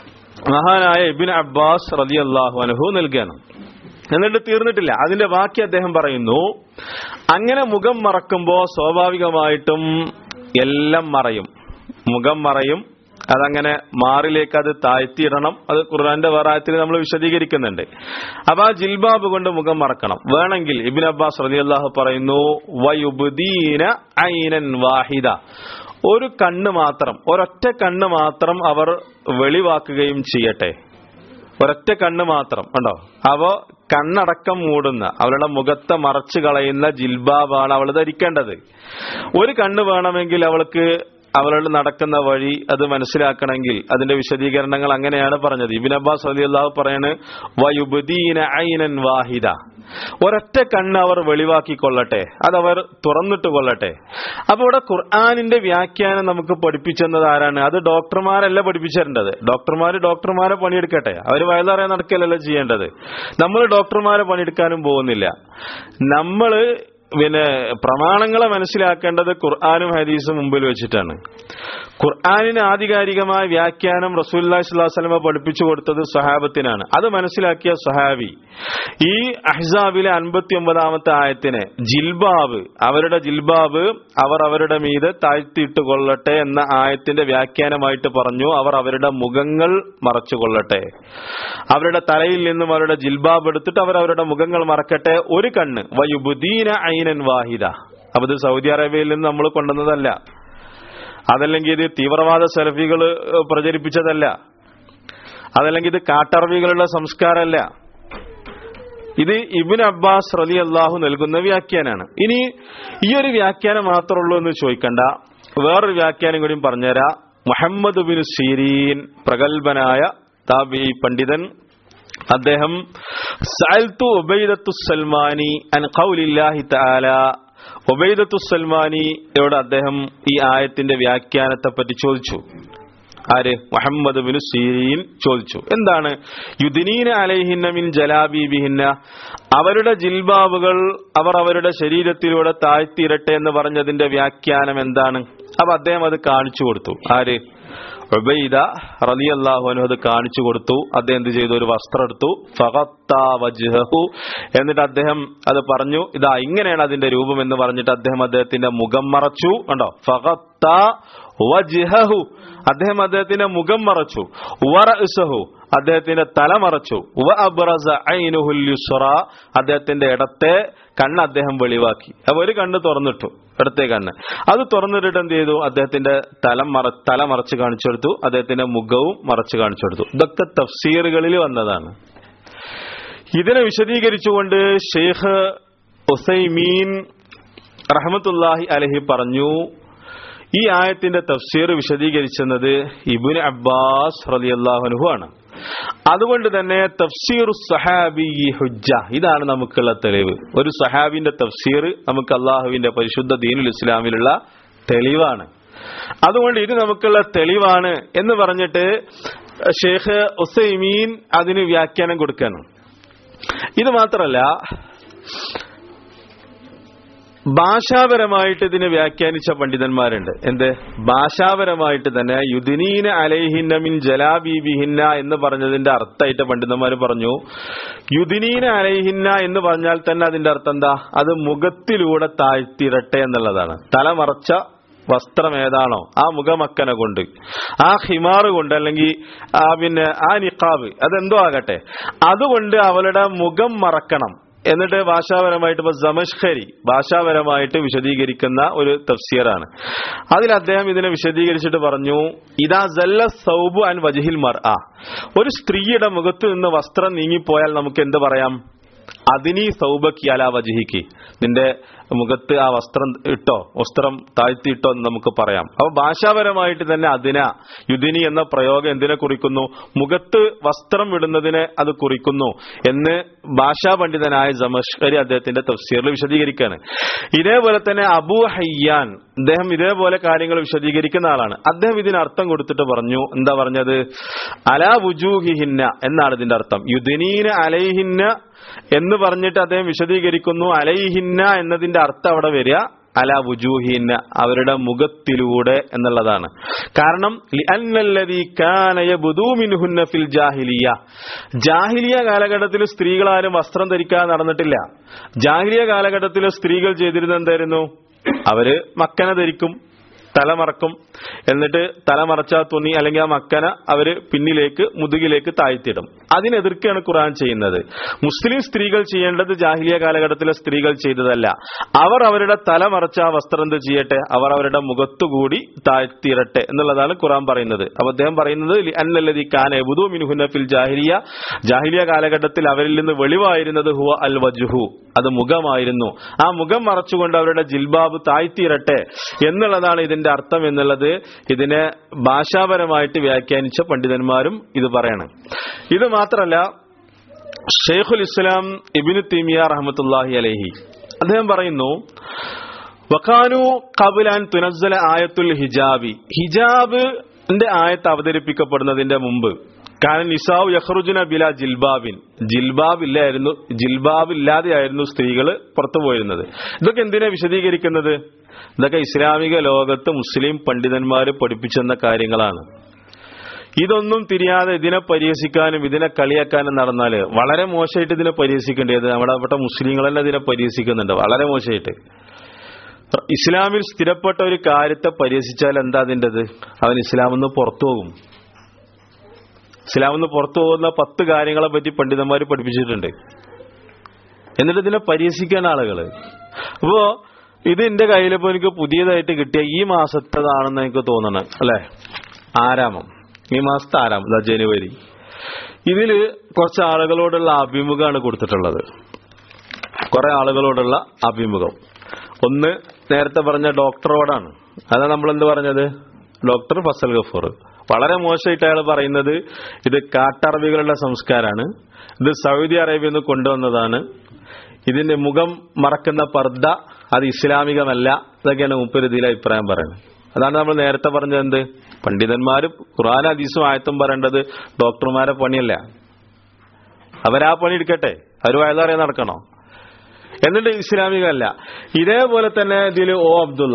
മഹാനായ ഇബിൻ അബ്ബാസ് റളിയല്ലാഹു അൻഹു നൽകുകയാണ് എന്നിട്ട് തീർന്നിട്ടില്ല അതിന്റെ ബാക്കി അദ്ദേഹം പറയുന്നു അങ്ങനെ മുഖം മറക്കുമ്പോ സ്വാഭാവികമായിട്ടും എല്ലാം മറയും മുഖം മറയും അതങ്ങനെ മാറിലേക്ക് അത് താഴ്ത്തിയിടണം അത് ഖുർആന്റെ വേറായത്തിൽ നമ്മൾ വിശദീകരിക്കുന്നുണ്ട് അപ്പൊ ആ ജിൽബാബ് കൊണ്ട് മുഖം മറക്കണം വേണമെങ്കിൽ ഇബിൻ അബ്ബാസ് റളിയല്ലാഹു പറയുന്നു വയുബ്ദീന ഐനൻ വാഹിദ ഒരു കണ്ണ് മാത്രം ഒരൊറ്റ കണ്ണ് മാത്രം അവർ വെളിവാക്കുകയും ചെയ്യട്ടെ ഒരൊറ്റ കണ്ണ് മാത്രം കണ്ടോ അവ കണ്ണടക്കം മൂടുന്ന അവളുടെ മുഖത്തെ മറച്ചു കളയുന്ന ജിൽബാബാണ് അവൾ ധരിക്കേണ്ടത് ഒരു കണ്ണ് വേണമെങ്കിൽ അവൾക്ക് അവളുടെ നടക്കുന്ന വഴി അത് മനസ്സിലാക്കണമെങ്കിൽ അതിന്റെ വിശദീകരണങ്ങൾ അങ്ങനെയാണ് പറഞ്ഞത് ഇബിൻ അബ്ബാസ് അലി അള്ളാഹു പറയാണ് വയുബദീന ഐനൻ വാഹിദ ഒരൊറ്റ കണ്ണ് അവർ വെളിവാക്കിക്കൊള്ളട്ടെ അതവർ തുറന്നിട്ട് കൊള്ളട്ടെ അപ്പൊ ഇവിടെ ഖുർആാനിന്റെ വ്യാഖ്യാനം നമുക്ക് പഠിപ്പിച്ചെന്നത് ആരാണ് അത് ഡോക്ടർമാരല്ല പഠിപ്പിച്ചിരേണ്ടത് ഡോക്ടർമാര് ഡോക്ടർമാരെ പണിയെടുക്കട്ടെ അവർ വയലറിയാൻ നടക്കലല്ല ചെയ്യേണ്ടത് നമ്മൾ ഡോക്ടർമാരെ പണിയെടുക്കാനും പോകുന്നില്ല നമ്മള് പിന്നെ പ്രമാണങ്ങളെ മനസ്സിലാക്കേണ്ടത് ഖുർആാനും ഹദീസും മുമ്പിൽ വെച്ചിട്ടാണ് ഖുർആാനിന് ആധികാരികമായ വ്യാഖ്യാനം റസൂല്ലാഹി സ്വലാഹു വസ്ലമ പഠിപ്പിച്ചു കൊടുത്തത് സഹാബത്തിനാണ് അത് മനസ്സിലാക്കിയ സഹാബി ഈ അഹ്സാബിലെ അൻപത്തി ഒമ്പതാമത്തെ ആയത്തിന് ജിൽബാബ് അവരുടെ ജിൽബാബ് അവർ അവരുടെ മീതെ താഴ്ത്തിയിട്ട് കൊള്ളട്ടെ എന്ന ആയത്തിന്റെ വ്യാഖ്യാനമായിട്ട് പറഞ്ഞു അവർ അവരുടെ മുഖങ്ങൾ മറച്ചു കൊള്ളട്ടെ അവരുടെ തലയിൽ നിന്നും അവരുടെ ജിൽബാബ് എടുത്തിട്ട് അവർ അവരുടെ മുഖങ്ങൾ മറക്കട്ടെ ഒരു കണ്ണ് വയുബുദീന ഐനൻ വാഹിദ അപ്പൊ ഇത് സൗദി അറേബ്യയിൽ നിന്ന് നമ്മൾ കൊണ്ടുവന്നതല്ല അതല്ലെങ്കിൽ ഇത് തീവ്രവാദ സെൽഫികൾ പ്രചരിപ്പിച്ചതല്ല അതല്ലെങ്കിൽ ഇത് കാട്ടറബികളുടെ സംസ്കാരമല്ല ഇത് ഇബിൻ അബ്ബാസ് റലി അള്ളാഹു നൽകുന്ന വ്യാഖ്യാനാണ് ഇനി ഈ ഒരു വ്യാഖ്യാനം മാത്രമുള്ളൂ എന്ന് ചോദിക്കണ്ട വേറൊരു വ്യാഖ്യാനം കൂടി പറഞ്ഞുതരാ മുഹമ്മദ് ബിൻ സീരീൻ പ്രഗത്ഭനായ താബി പണ്ഡിതൻ അദ്ദേഹം സഅൽതു ഉബൈദത്തു സൽമാനി അൻ ഖൗലില്ലാഹി തആല ഉബൈദത്തു സൽമാനിയോട് അദ്ദേഹം ഈ ആയത്തിന്റെ വ്യാഖ്യാനത്തെ പറ്റി ചോദിച്ചു ആര് മുഹമ്മദ് ബിൻ സീരീൻ ചോദിച്ചു എന്താണ് യുദിനീന അലൈഹിന്ന മിൻ ജലാബീബിഹിന്ന അവരുടെ ജിൽബാബുകൾ അവർ അവരുടെ ശരീരത്തിലൂടെ താഴ്ത്തിയിരട്ടെ എന്ന് പറഞ്ഞതിന്റെ വ്യാഖ്യാനം എന്താണ് അപ്പൊ അദ്ദേഹം അത് കാണിച്ചു കൊടുത്തു ആര് ഉബൈദ റളിയല്ലാഹു അൻഹു അത് കാണിച്ചു കൊടുത്തു അദ്ദേഹം എന്ത് ചെയ്തു ഒരു വസ്ത്രം എടുത്തു ഫഗത്ത വജ്ഹഹു എന്നിട്ട് അദ്ദേഹം അത് പറഞ്ഞു ഇതാ ഇങ്ങനെയാണ് അതിന്റെ രൂപം എന്ന് പറഞ്ഞിട്ട് അദ്ദേഹം അദ്ദേഹത്തിന്റെ മുഖം മറച്ചു കണ്ടോ ഫഗത്ത വജിഹഹു അദ്ദേഹം അദ്ദേഹത്തിന്റെ മുഖം മറച്ചു വറഅസഹു അദ്ദേഹത്തിന്റെ തല മറച്ചു വ അബ്റസ ഐനുഹുൽ യുസ്റ അദ്ദേഹത്തിന്റെ ഇടത്തെ കണ്ണ് അദ്ദേഹം വെളിവാക്കി അപ്പൊ ഒരു കണ്ണ് തുറന്നിട്ടു ഇടത്തെ കണ്ണ് അത് തുറന്നിട്ടിട്ട് എന്ത് ചെയ്തു അദ്ദേഹത്തിന്റെ തല മറ തല മറച്ച് കാണിച്ചു കൊടുത്തു അദ്ദേഹത്തിന്റെ മുഖവും മറച്ച് കാണിച്ചു കൊടുത്തു ഇതൊക്കെ തഫ്സീറുകളിൽ വന്നതാണ് ഇതിനെ വിശദീകരിച്ചുകൊണ്ട് ഷെയ്ഖ് ഒസൈമീൻ റഹമത്തുല്ലാഹി അലഹി പറഞ്ഞു ഈ ആയത്തിന്റെ തഫ്സീർ വിശദീകരിച്ചെന്നത് ഇബുൻ അബ്ബാസ് റലിയല്ലാഹുനുഹു ആണ് അതുകൊണ്ട് തന്നെ തഫ്സീർ സഹാബി ഹുജ്ജ ഇതാണ് നമുക്കുള്ള തെളിവ് ഒരു സഹാബിന്റെ തഫ്സീർ നമുക്ക് അള്ളാഹുവിന്റെ പരിശുദ്ധ ദീനുൽ ഇസ്ലാമിലുള്ള തെളിവാണ് അതുകൊണ്ട് ഇത് നമുക്കുള്ള തെളിവാണ് എന്ന് പറഞ്ഞിട്ട് ഷെയ്ഖ് ഉസൈമീൻ അതിന് വ്യാഖ്യാനം കൊടുക്കണം ഇത് മാത്രല്ല ഭാഷാപരമായിട്ട് ഇതിനെ വ്യാഖ്യാനിച്ച പണ്ഡിതന്മാരുണ്ട് എന്ത് ഭാഷാപരമായിട്ട് തന്നെ യുദിനീന അലൈഹിന്ന മിൻ ജലാബീബിഹിന്ന എന്ന് പറഞ്ഞതിന്റെ അർത്ഥമായിട്ട് പണ്ഡിതന്മാർ പറഞ്ഞു യുദിനീന അലൈഹിന്ന എന്ന് പറഞ്ഞാൽ തന്നെ അതിന്റെ അർത്ഥം എന്താ അത് മുഖത്തിലൂടെ താഴ്ത്തിരട്ടെ എന്നുള്ളതാണ് തലമറച്ച വസ്ത്രം ഏതാണോ ആ മുഖമക്കന കൊണ്ട് ആ ഹിമാറ് കൊണ്ട് അല്ലെങ്കിൽ ആ പിന്നെ ആ നിക്കാബ് അതെന്തോ ആകട്ടെ അതുകൊണ്ട് അവളുടെ മുഖം മറക്കണം എന്നിട്ട് ഭാഷാപരമായിട്ട് ഇപ്പൊ സമഷ്കരി ഭാഷാപരമായിട്ട് വിശദീകരിക്കുന്ന ഒരു തഫ്സീറാണ് അതിൽ അദ്ദേഹം ഇതിനെ വിശദീകരിച്ചിട്ട് പറഞ്ഞു ഇതാ ജല്ല സൗബു അൻ വജഹിൽ മർ ആ ഒരു സ്ത്രീയുടെ മുഖത്ത് നിന്ന് വസ്ത്രം നീങ്ങിപ്പോയാൽ നമുക്ക് എന്ത് പറയാം അതിനീ സൗബക്കി അല വജഹിക്ക് നിന്റെ മുഖത്ത് ആ വസ്ത്രം ഇട്ടോ വസ്ത്രം താഴ്ത്തിയിട്ടോ എന്ന് നമുക്ക് പറയാം അപ്പൊ ഭാഷാപരമായിട്ട് തന്നെ അതിന യുദിനി എന്ന പ്രയോഗം എന്തിനെ കുറിക്കുന്നു മുഖത്ത് വസ്ത്രം വിടുന്നതിനെ അത് കുറിക്കുന്നു എന്ന് ഭാഷാ പണ്ഡിതനായ ജമഷ്കരി അദ്ദേഹത്തിന്റെ തഫ്സീറിൽ വിശദീകരിക്കുകയാണ് ഇതേപോലെ തന്നെ അബൂ ഹയ്യാൻ അദ്ദേഹം ഇതേപോലെ കാര്യങ്ങൾ വിശദീകരിക്കുന്ന ആളാണ് അദ്ദേഹം ഇതിന് അർത്ഥം കൊടുത്തിട്ട് പറഞ്ഞു എന്താ പറഞ്ഞത് അലാ വുജൂഹിഹിന്ന എന്നാണ് ഇതിന്റെ അർത്ഥം യുദിനീന അലൈഹിന്ന എന്ന് പറഞ്ഞിട്ട് അദ്ദേഹം വിശദീകരിക്കുന്നു അലൈഹിന്ന എന്നതിന്റെ അർത്ഥം അവിടെ വരിക അല വുജൂഹിന്ന അവരുടെ മുഖത്തിലൂടെ എന്നുള്ളതാണ് കാരണം ഫിൽ ജാഹിലിയ ജാഹിലിയ കാലഘട്ടത്തിൽ സ്ത്രീകളാരും വസ്ത്രം ധരിക്കാതെ നടന്നിട്ടില്ല ജാഹിലിയ കാലഘട്ടത്തിൽ സ്ത്രീകൾ ചെയ്തിരുന്നത് എന്തായിരുന്നു അവര് മക്കന ധരിക്കും തലമറക്കും എന്നിട്ട് തലമറച്ച തുണി അല്ലെങ്കിൽ ആ മക്കന അവര് പിന്നിലേക്ക് മുതുകിലേക്ക് താഴ്ത്തിയിടും അതിനെതിർക്കാണ് ഖുർആൻ ചെയ്യുന്നത് മുസ്ലിം സ്ത്രീകൾ ചെയ്യേണ്ടത് ജാഹിലിയ കാലഘട്ടത്തിലെ സ്ത്രീകൾ ചെയ്തതല്ല അവർ അവരുടെ തലമറച്ച ആ വസ്ത്രം എന്ത് ചെയ്യട്ടെ അവർ അവരുടെ മുഖത്തുകൂടി താഴ്ത്തിയിരട്ടെ എന്നുള്ളതാണ് ഖുർആൻ പറയുന്നത് അപ്പൊ അദ്ദേഹം പറയുന്നത് അന്നല്ലതി കാന ബുദു മിനുഹുന ഫിൽ ജാഹിലിയ ജാഹിലിയ കാലഘട്ടത്തിൽ അവരിൽ നിന്ന് വെളിവായിരുന്നത് ഹുവ അൽ വജുഹു അത് മുഖമായിരുന്നു ആ മുഖം മറച്ചുകൊണ്ട് അവരുടെ ജിൽബാബ് താഴ്ത്തിയിരട്ടെ എന്നുള്ളതാണ് ഇതിന്റെ അർത്ഥം എന്നുള്ളത് ഇതിനെ ഭാഷാപരമായിട്ട് വ്യാഖ്യാനിച്ച പണ്ഡിതന്മാരും ഇത് പറയണം ഇത് മാത്രല്ല ഷെയ്ഖുൽ ഇസ്ലാം ഇബിനു തീമിയ റഹമത്തുല്ലാഹി അലഹി അദ്ദേഹം പറയുന്നു വഖാനു കബുലാൻ തുനസ്സല ആയത്തുൽ ഹിജാബി ഹിജാബിന്റെ ആയത്ത് അവതരിപ്പിക്കപ്പെടുന്നതിന്റെ മുമ്പ് കാരണം നിസാവ് യഹ്റുജുന ബില ജിൽബാബിൻ ജിൽബാബ് ഇല്ലായിരുന്നു ജിൽബാബ് ഇല്ലാതെയായിരുന്നു സ്ത്രീകൾ പുറത്തു പോയിരുന്നത് ഇതൊക്കെ എന്തിനാ വിശദീകരിക്കുന്നത് ഇതൊക്കെ ഇസ്ലാമിക ലോകത്ത് മുസ്ലിം പണ്ഡിതന്മാർ പഠിപ്പിച്ചെന്ന കാര്യങ്ങളാണ് ഇതൊന്നും തിരിയാതെ ഇതിനെ പരിഹസിക്കാനും ഇതിനെ കളിയാക്കാനും നടന്നാല് വളരെ മോശമായിട്ട് ഇതിനെ പരിഹസിക്കേണ്ടത് നമ്മുടെ അവിടെ മുസ്ലിങ്ങൾ തന്നെ ഇതിനെ പരിഹസിക്കുന്നുണ്ട് വളരെ മോശമായിട്ട് ഇസ്ലാമിൽ സ്ഥിരപ്പെട്ട ഒരു കാര്യത്തെ പരിഹസിച്ചാൽ എന്താ അതിൻ്റെത് അവൻ ഇസ്ലാമിൽ നിന്ന് പുറത്തു പോകും ഇസ്ലാമിൽ നിന്ന് പുറത്തു പോകുന്ന പത്ത് കാര്യങ്ങളെ പറ്റി പണ്ഡിതന്മാർ പഠിപ്പിച്ചിട്ടുണ്ട് എന്നിട്ട് ഇതിനെ പരിഹസിക്കാൻ ആളുകള് അപ്പോ ഇത് എന്റെ കയ്യിലിപ്പോ എനിക്ക് പുതിയതായിട്ട് കിട്ടിയ ഈ മാസത്തേതാണെന്ന് എനിക്ക് തോന്നണം അല്ലെ ആരാമം ഈ മാസത്തെ ആരാമം ഇതാ ജനുവരി ഇതില് കുറച്ച് ആളുകളോടുള്ള അഭിമുഖമാണ് കൊടുത്തിട്ടുള്ളത് കുറെ ആളുകളോടുള്ള അഭിമുഖം ഒന്ന് നേരത്തെ പറഞ്ഞ ഡോക്ടറോടാണ് അതാ നമ്മൾ എന്ത് പറഞ്ഞത് ഡോക്ടർ ഫസൽ ഗഫൂർ വളരെ മോശമായിട്ട് അയാൾ പറയുന്നത് ഇത് കാട്ടറബികളുടെ സംസ്കാരമാണ് ഇത് സൗദി അറേബ്യയിൽ നിന്ന് കൊണ്ടുവന്നതാണ് ഇതിന്റെ മുഖം മറക്കുന്ന പർദ്ദ അത് ഇസ്ലാമികമല്ല ഇതൊക്കെയാണ് മുപ്പരുതിയിലെ അഭിപ്രായം പറയുന്നത് അതാണ് നമ്മൾ നേരത്തെ പറഞ്ഞത് എന്ത് പണ്ഡിതന്മാർ ഖുറാൻ ഹദീസും ആയത്തും പറയേണ്ടത് ഡോക്ടർമാരെ പണിയല്ല അവരാ പണി എടുക്കട്ടെ അവർ വയലാറിയ നടക്കണോ എന്നിട്ട് ഇസ്ലാമികമല്ല ഇതേപോലെ തന്നെ ഇതിൽ ഓ അബ്ദുള്ള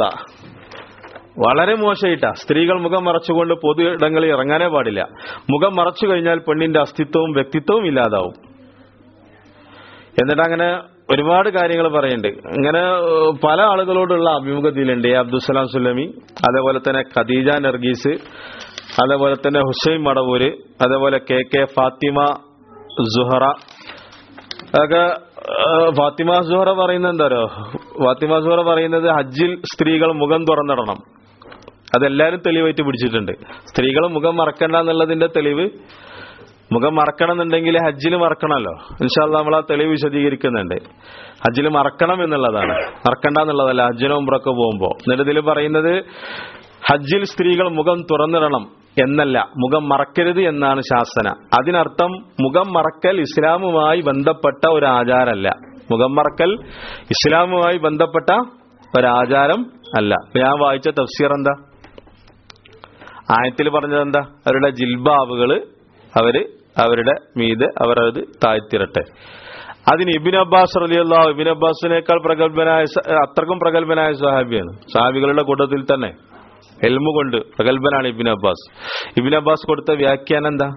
വളരെ മോശമായിട്ടാ സ്ത്രീകൾ മുഖം മറച്ചുകൊണ്ട് പൊതു ഇടങ്ങളിൽ ഇറങ്ങാനേ പാടില്ല മുഖം മറച്ചു കഴിഞ്ഞാൽ പെണ്ണിന്റെ അസ്തിത്വവും വ്യക്തിത്വവും ഇല്ലാതാവും എന്നിട്ട് അങ്ങനെ ഒരുപാട് കാര്യങ്ങൾ പറയുന്നുണ്ട് ഇങ്ങനെ ഏഹ്, പല ആളുകളോടുള്ള അഭിമുഖത്തിലുണ്ട് എ അബ്ദുസലാം സുലമി അതേപോലെ തന്നെ ഖദീജ നർഗീസ് അതേപോലെ തന്നെ ഹുസൈൻ മടവൂര് അതേപോലെ കെ കെ ഫാത്തിമ സുഹറ അതൊക്കെ ഏഹ്, ഫാത്തിമ സുഹറ പറയുന്നത് എന്താരോ ഫാത്തിമ സുഹറ പറയുന്നത് ഹജ്ജിൽ സ്ത്രീകൾ മുഖം തുറന്നിടണം അതെല്ലാരും തെളിവായിട്ട് പിടിച്ചിട്ടുണ്ട് സ്ത്രീകൾ മുഖം മറക്കണ്ട എന്നുള്ളതിന്റെ തെളിവ് മുഖം മറക്കണം എന്നുണ്ടെങ്കിൽ ഹജ്ജിൽ മറക്കണമല്ലോ ഇൻഷാല്ല നമ്മൾ ആ തെളിവ് വിശദീകരിക്കുന്നുണ്ട് ഹജ്ജിൽ മറക്കണം എന്നുള്ളതാണ് മറക്കണ്ട എന്നുള്ളതല്ല ഹജ്ജിന് മുമ്പൊക്കെ പോകുമ്പോൾ എന്നിട്ട് ഇതിൽ പറയുന്നത് ഹജ്ജിൽ സ്ത്രീകൾ മുഖം തുറന്നിടണം എന്നല്ല മുഖം മറക്കരുത് എന്നാണ് ശാസന അതിനർത്ഥം മുഖം മറക്കൽ ഇസ്ലാമുമായി ബന്ധപ്പെട്ട ഒരു ആചാരമല്ല മുഖം മറക്കൽ ഇസ്ലാമുമായി ബന്ധപ്പെട്ട ഒരാചാരം അല്ല ഇപ്പൊ ഞാൻ വായിച്ച തഫ്സീർ എന്താ ആയത്തിൽ പറഞ്ഞത് എന്താ അവരുടെ ജിൽബാവുകള് അവര് അവരുടെ മീത് അവർ അത് താഴ്ത്തിരട്ടെ അതിന് ഇബിൻ അബ്ബാസ് റലിയല്ലാ ഇബിൻ അബ്ബാസിനേക്കാൾ പ്രഗത്ഭനായ സ- അത്രക്കും പ്രഗത്ഭനായ സഹാബിയാണ് സഹാബികളുടെ കൂട്ടത്തിൽ തന്നെ എൽമു കൊണ്ട് പ്രഗത്ഭനാണ് ഇബിൻ അബ്ബാസ് ഇബിൻ അബ്ബാസ് കൊടുത്ത വ്യാഖ്യാനം എന്താ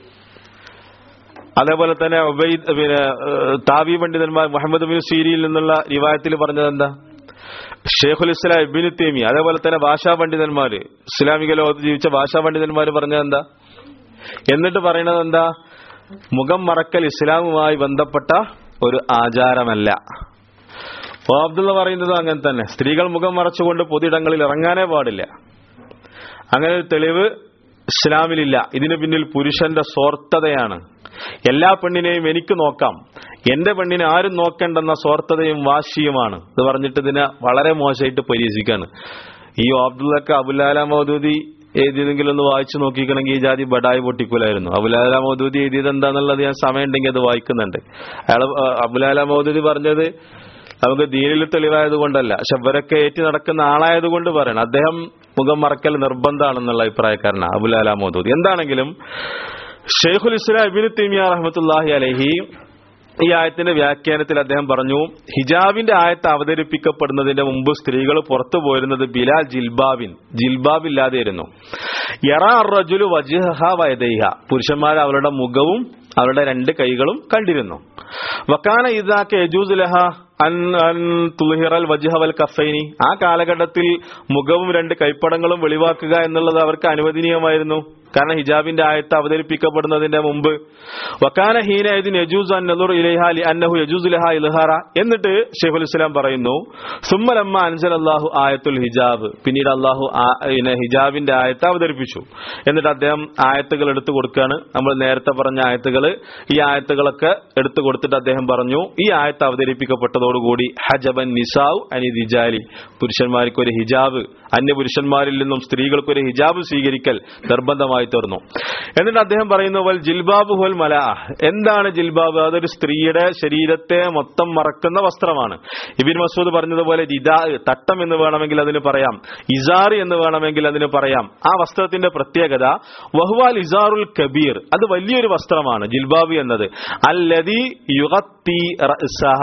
അതേപോലെ തന്നെ ഉബൈദ് പിന്നെ ഏഹ്, താവി പണ്ഡിതന്മാർ മുഹമ്മദ് ബിൻ സീരിയിൽ നിന്നുള്ള റിവായത്തിൽ പറഞ്ഞത് എന്താ ഷെയ്ഖുൽ ഇസ്ലാം ഇബിൻ തേമി അതേപോലെ തന്നെ ഭാഷാ പണ്ഡിതന്മാര് ഇസ്ലാമിക ലോകത്ത് ജീവിച്ച ഭാഷാ പണ്ഡിതന്മാര് പറഞ്ഞത് എന്താ എന്നിട്ട് പറയുന്നത് എന്താ മുഖം മറക്കൽ ഇസ്ലാമുമായി ബന്ധപ്പെട്ട ഒരു ആചാരമല്ല ഓ അബ്ദുള്ള പറയുന്നത് അങ്ങനെ തന്നെ സ്ത്രീകൾ മുഖം മറച്ചുകൊണ്ട് പൊതുയിടങ്ങളിൽ ഇറങ്ങാനേ പാടില്ല അങ്ങനെ ഒരു തെളിവ് ഇസ്ലാമിലില്ല ഇതിനു പിന്നിൽ പുരുഷന്റെ സ്വാർത്ഥതയാണ് എല്ലാ പെണ്ണിനെയും എനിക്ക് നോക്കാം എന്റെ പെണ്ണിനെ ആരും നോക്കേണ്ടെന്ന സ്വാർത്ഥതയും വാശിയുമാണ് ഇത് പറഞ്ഞിട്ട് ഇതിനെ വളരെ മോശമായിട്ട് പരിഹസിക്കാണ് ഈ അബ്ദുള്ളക്ക് അബുലാല മൗദൂദി എഴുതിയതെങ്കിലും ഒന്ന് വായിച്ചു നോക്കിക്കണമെങ്കിൽ ഈ ജാതി ബഡായി പൊട്ടിക്കൂലായിരുന്നു അബുലാല മൗദൂദി എഴുതിയത് എന്താന്നുള്ളത് ഞാൻ സമയം ഉണ്ടെങ്കിൽ അത് വായിക്കുന്നുണ്ട് അയാൾ അബുലാല മൗദൂദി പറഞ്ഞത് നമുക്ക് ദീനിൽ തെളിവായത് കൊണ്ടല്ല പക്ഷെ ഇവരൊക്കെ ഏറ്റി നടക്കുന്ന ആളായത് കൊണ്ട് പറയണം അദ്ദേഹം മുഖം മറക്കൽ നിർബന്ധമാണെന്നുള്ള അഭിപ്രായക്കാരനാണ് അബുലാല മൗദൂദ് എന്താണെങ്കിലും ഷെയ്ഖുൽ ഇസ്ലാം ഇബിന് തീമിയ റഹ്മത്തുല്ലാഹി അലഹി ഈ ആയത്തിന്റെ വ്യാഖ്യാനത്തിൽ അദ്ദേഹം പറഞ്ഞു ഹിജാബിന്റെ ആയത്ത് അവതരിപ്പിക്കപ്പെടുന്നതിന്റെ മുമ്പ് സ്ത്രീകൾ പുറത്തു പോരുന്നത് ബിലാൽ ജിൽബാബിൻ ജിൽബാബ് ഇല്ലാതെയിരുന്നു യറാ റജുലു വജിഹ വയദൈഹ പുരുഷന്മാർ അവരുടെ മുഖവും അവരുടെ രണ്ട് കൈകളും കണ്ടിരുന്നു വക്കാന ഇതാക്ക് യജൂസുലഹ അൻ അൻ തുൽഹിറൽ വജ്ഹ വൽ കഫൈനി ആ കാലഘട്ടത്തിൽ മുഖവും രണ്ട് കൈപ്പടങ്ങളും വെളിവാക്കുക എന്നുള്ളത് അവർക്ക് അനുവദനീയമായിരുന്നു കാരണം ഹിജാബിന്റെ ആയത്ത് അവതരിപ്പിക്കപ്പെടുന്നതിന്റെ മുമ്പ് വക്കാന ഹീന ഇതിന് യജൂസ് അൻ നദുർ ഇലൈഹ ലി അന്നഹു യജൂസ് ലഹ ഇൽഹാറ എന്നിട്ട് ഷെയ്ഖുൽ ഇസ്ലാം പറയുന്നു സുമ്മലമ്മ അൻസൽ അല്ലാഹു ആയത്തുൽ ഹിജാബ് പിന്നീട് അള്ളാഹു പിന്നെ ഹിജാബിന്റെ ആയത്ത് അവതരിപ്പിച്ചു എന്നിട്ട് അദ്ദേഹം ആയത്തുകൾ എടുത്തു കൊടുക്കുകയാണ് നമ്മൾ നേരത്തെ പറഞ്ഞ ആയത്തുകൾ ഈ ആയത്തുകളൊക്കെ എടുത്തു കൊടുത്തിട്ട് അദ്ദേഹം പറഞ്ഞു ഈ ആയത്ത് അവതരിപ്പിക്കപ്പെട്ടതോടുകൂടി ഹജബൻ നിസാവ് അനി ദിജാലി പുരുഷന്മാർക്ക് ഒരു ഹിജാബ് അന്യ പുരുഷന്മാരിൽ നിന്നും സ്ത്രീകൾക്ക് ഒരു ഹിജാബ് സ്വീകരിക്കൽ നിർബന്ധമായി തീർന്നു എന്നിട്ട് അദ്ദേഹം പറയുന്നു വൽ ജിൽബാബ് ഹുൽ മല എന്താണ് ജിൽബാബ് അതൊരു സ്ത്രീയുടെ ശരീരത്തെ മൊത്തം മറക്കുന്ന വസ്ത്രമാണ് ഇബിൻ മസൂദ് പറഞ്ഞതുപോലെ രിദാ തട്ടം എന്ന് വേണമെങ്കിൽ അതിന് പറയാം ഇസാർ എന്ന് വേണമെങ്കിൽ അതിന് പറയാം ആ വസ്ത്രത്തിന്റെ പ്രത്യേകത വഹ്വാൽ ഇസാറുൽ കബീർ അത് വലിയൊരു വസ്ത്രമാണ് ജിൽബാബ് എന്നത് അല്ലതി യുഗത്തി റഅ്സഹ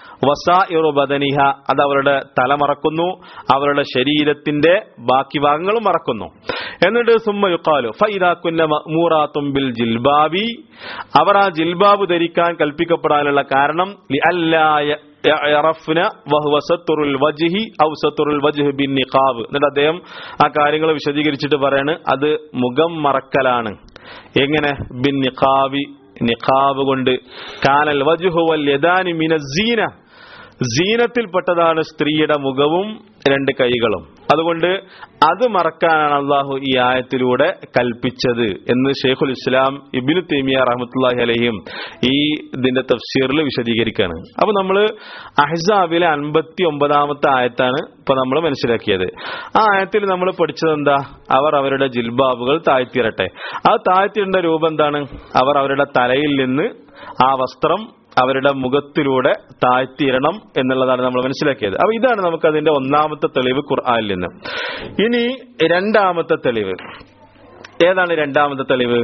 വസാഇറു ബദനിഹ അത് അവരുടെ തല മറക്കുന്നു അവരുടെ ശരീരത്തിന്റെ ബാക്കി ഭാഗങ്ങളും മറക്കുന്നു എന്നിട്ട് സുമ്മ യുക്കാലു ഫൈദാക്കുന്ന മഅ്മൂറാത്തും ബിൽ ജിൽബാബി അവർ ആ ജിൽബാബ് ധരിക്കാൻ കൽപ്പിക്കപ്പെടാനുള്ള കാരണം ലിഅല്ലായ യറഫ്ന വഹുവ സത്തുറുൽ വജ്ഹി ഔ സത്തുറുൽ വജ്ഹ് ബിൻ നിഖാബ് എന്നിട്ട് അദ്ദേഹം ആ കാര്യങ്ങൾ വിശദീകരിച്ചിട്ട് പറയാണ് അത് മുഖം മറക്കലാണ് എങ്ങനെ ബിൻ നിഖാബി നിഖാബ് കൊണ്ട് കാനൽ വജ്ഹു വൽ യദാനി മിനസീന സീനത്തിൽപ്പെട്ടതാണ് സ്ത്രീയുടെ മുഖവും രണ്ട് കൈകളും അതുകൊണ്ട് അത് മറക്കാനാണ് അള്ളാഹു ഈ ആയത്തിലൂടെ കൽപ്പിച്ചത് എന്ന് ഷെയ്ഖുൽ ഇസ്ലാം ഇബിനു തേമിയ റഹമത്തുല്ലാഹി അലഹിം ഈ ഇതിന്റെ തഫ്സീറിൽ വിശദീകരിക്കുകയാണ് അപ്പൊ നമ്മൾ അഹ്സാബിലെ അൻപത്തി ഒമ്പതാമത്തെ ആയത്താണ് ഇപ്പൊ നമ്മൾ മനസ്സിലാക്കിയത് ആ ആയത്തിൽ നമ്മൾ പഠിച്ചത് എന്താ അവർ അവരുടെ ജിൽബാബുകൾ താഴ്ത്തിയിരട്ടെ ആ താഴ്ത്തിയിടേണ്ട രൂപം എന്താണ് അവർ അവരുടെ തലയിൽ നിന്ന് ആ വസ്ത്രം അവരുടെ മുഖത്തിലൂടെ താഴ്ത്തിയിരണം എന്നുള്ളതാണ് നമ്മൾ മനസ്സിലാക്കിയത് അപ്പൊ ഇതാണ് നമുക്ക് അതിന്റെ ഒന്നാമത്തെ തെളിവ് ഖുർആനിൽ നിന്ന് ഇനി രണ്ടാമത്തെ തെളിവ് ഏതാണ് രണ്ടാമത്തെ തെളിവ്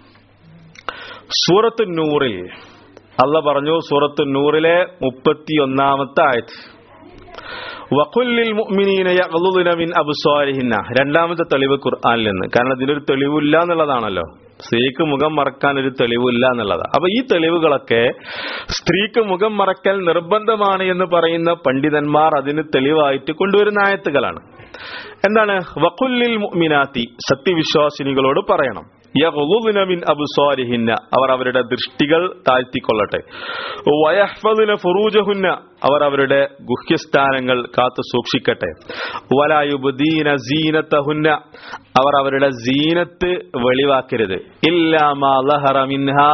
സൂറത്തു നൂറിൽ അല്ല പറഞ്ഞു സൂറത്തു നൂറിലെ മുപ്പത്തി ഒന്നാമത്തെ ആയത് വഖുല്ലിൽ മുഅ്മിനീന യഗ്ളുദുന മിൻ അബ്സാരിഹിന്ന രണ്ടാമത്തെ തെളിവ് ഖുർആനിൽ നിന്ന് കാരണം ഇതിലൊരു തെളിവില്ല എന്നുള്ളതാണല്ലോ സ്ത്രീക്ക് മുഖം മറക്കാൻ ഒരു തെളിവില്ല എന്നുള്ളതാണ് അപ്പൊ ഈ തെളിവുകളൊക്കെ സ്ത്രീക്ക് മുഖം മറക്കൽ നിർബന്ധമാണ് എന്ന് പറയുന്ന പണ്ഡിതന്മാർ അതിന് തെളിവായിട്ട് കൊണ്ടുവരുന്ന ആയത്തുകളാണ് എന്താണ് വക്കുല്ലിൽ മുഅ്മിനാത്തി സത്യവിശ്വാസിനികളോട് പറയണം യഗ്ളുദ്ന മിൻ അബ്സാരിഹിന്ന അവർ അവരുടെ ദൃഷ്ടികൾ താഴ്ത്തിക്കൊള്ളട്ടെ വയഹ്ഫദുന ഫുറൂജഹുന്ന അവർ അവരുടെ ഗുഹ്യസ്ഥാനങ്ങൾ കാത്തു സൂക്ഷിക്കട്ടെ വലായുബ്ദീന സീനത്തഹുന്ന അവർ അവരുടെ സീനത്ത് വെളിവാക്കരുത് ഇല്ലാമാ ലഹറ മിൻഹാ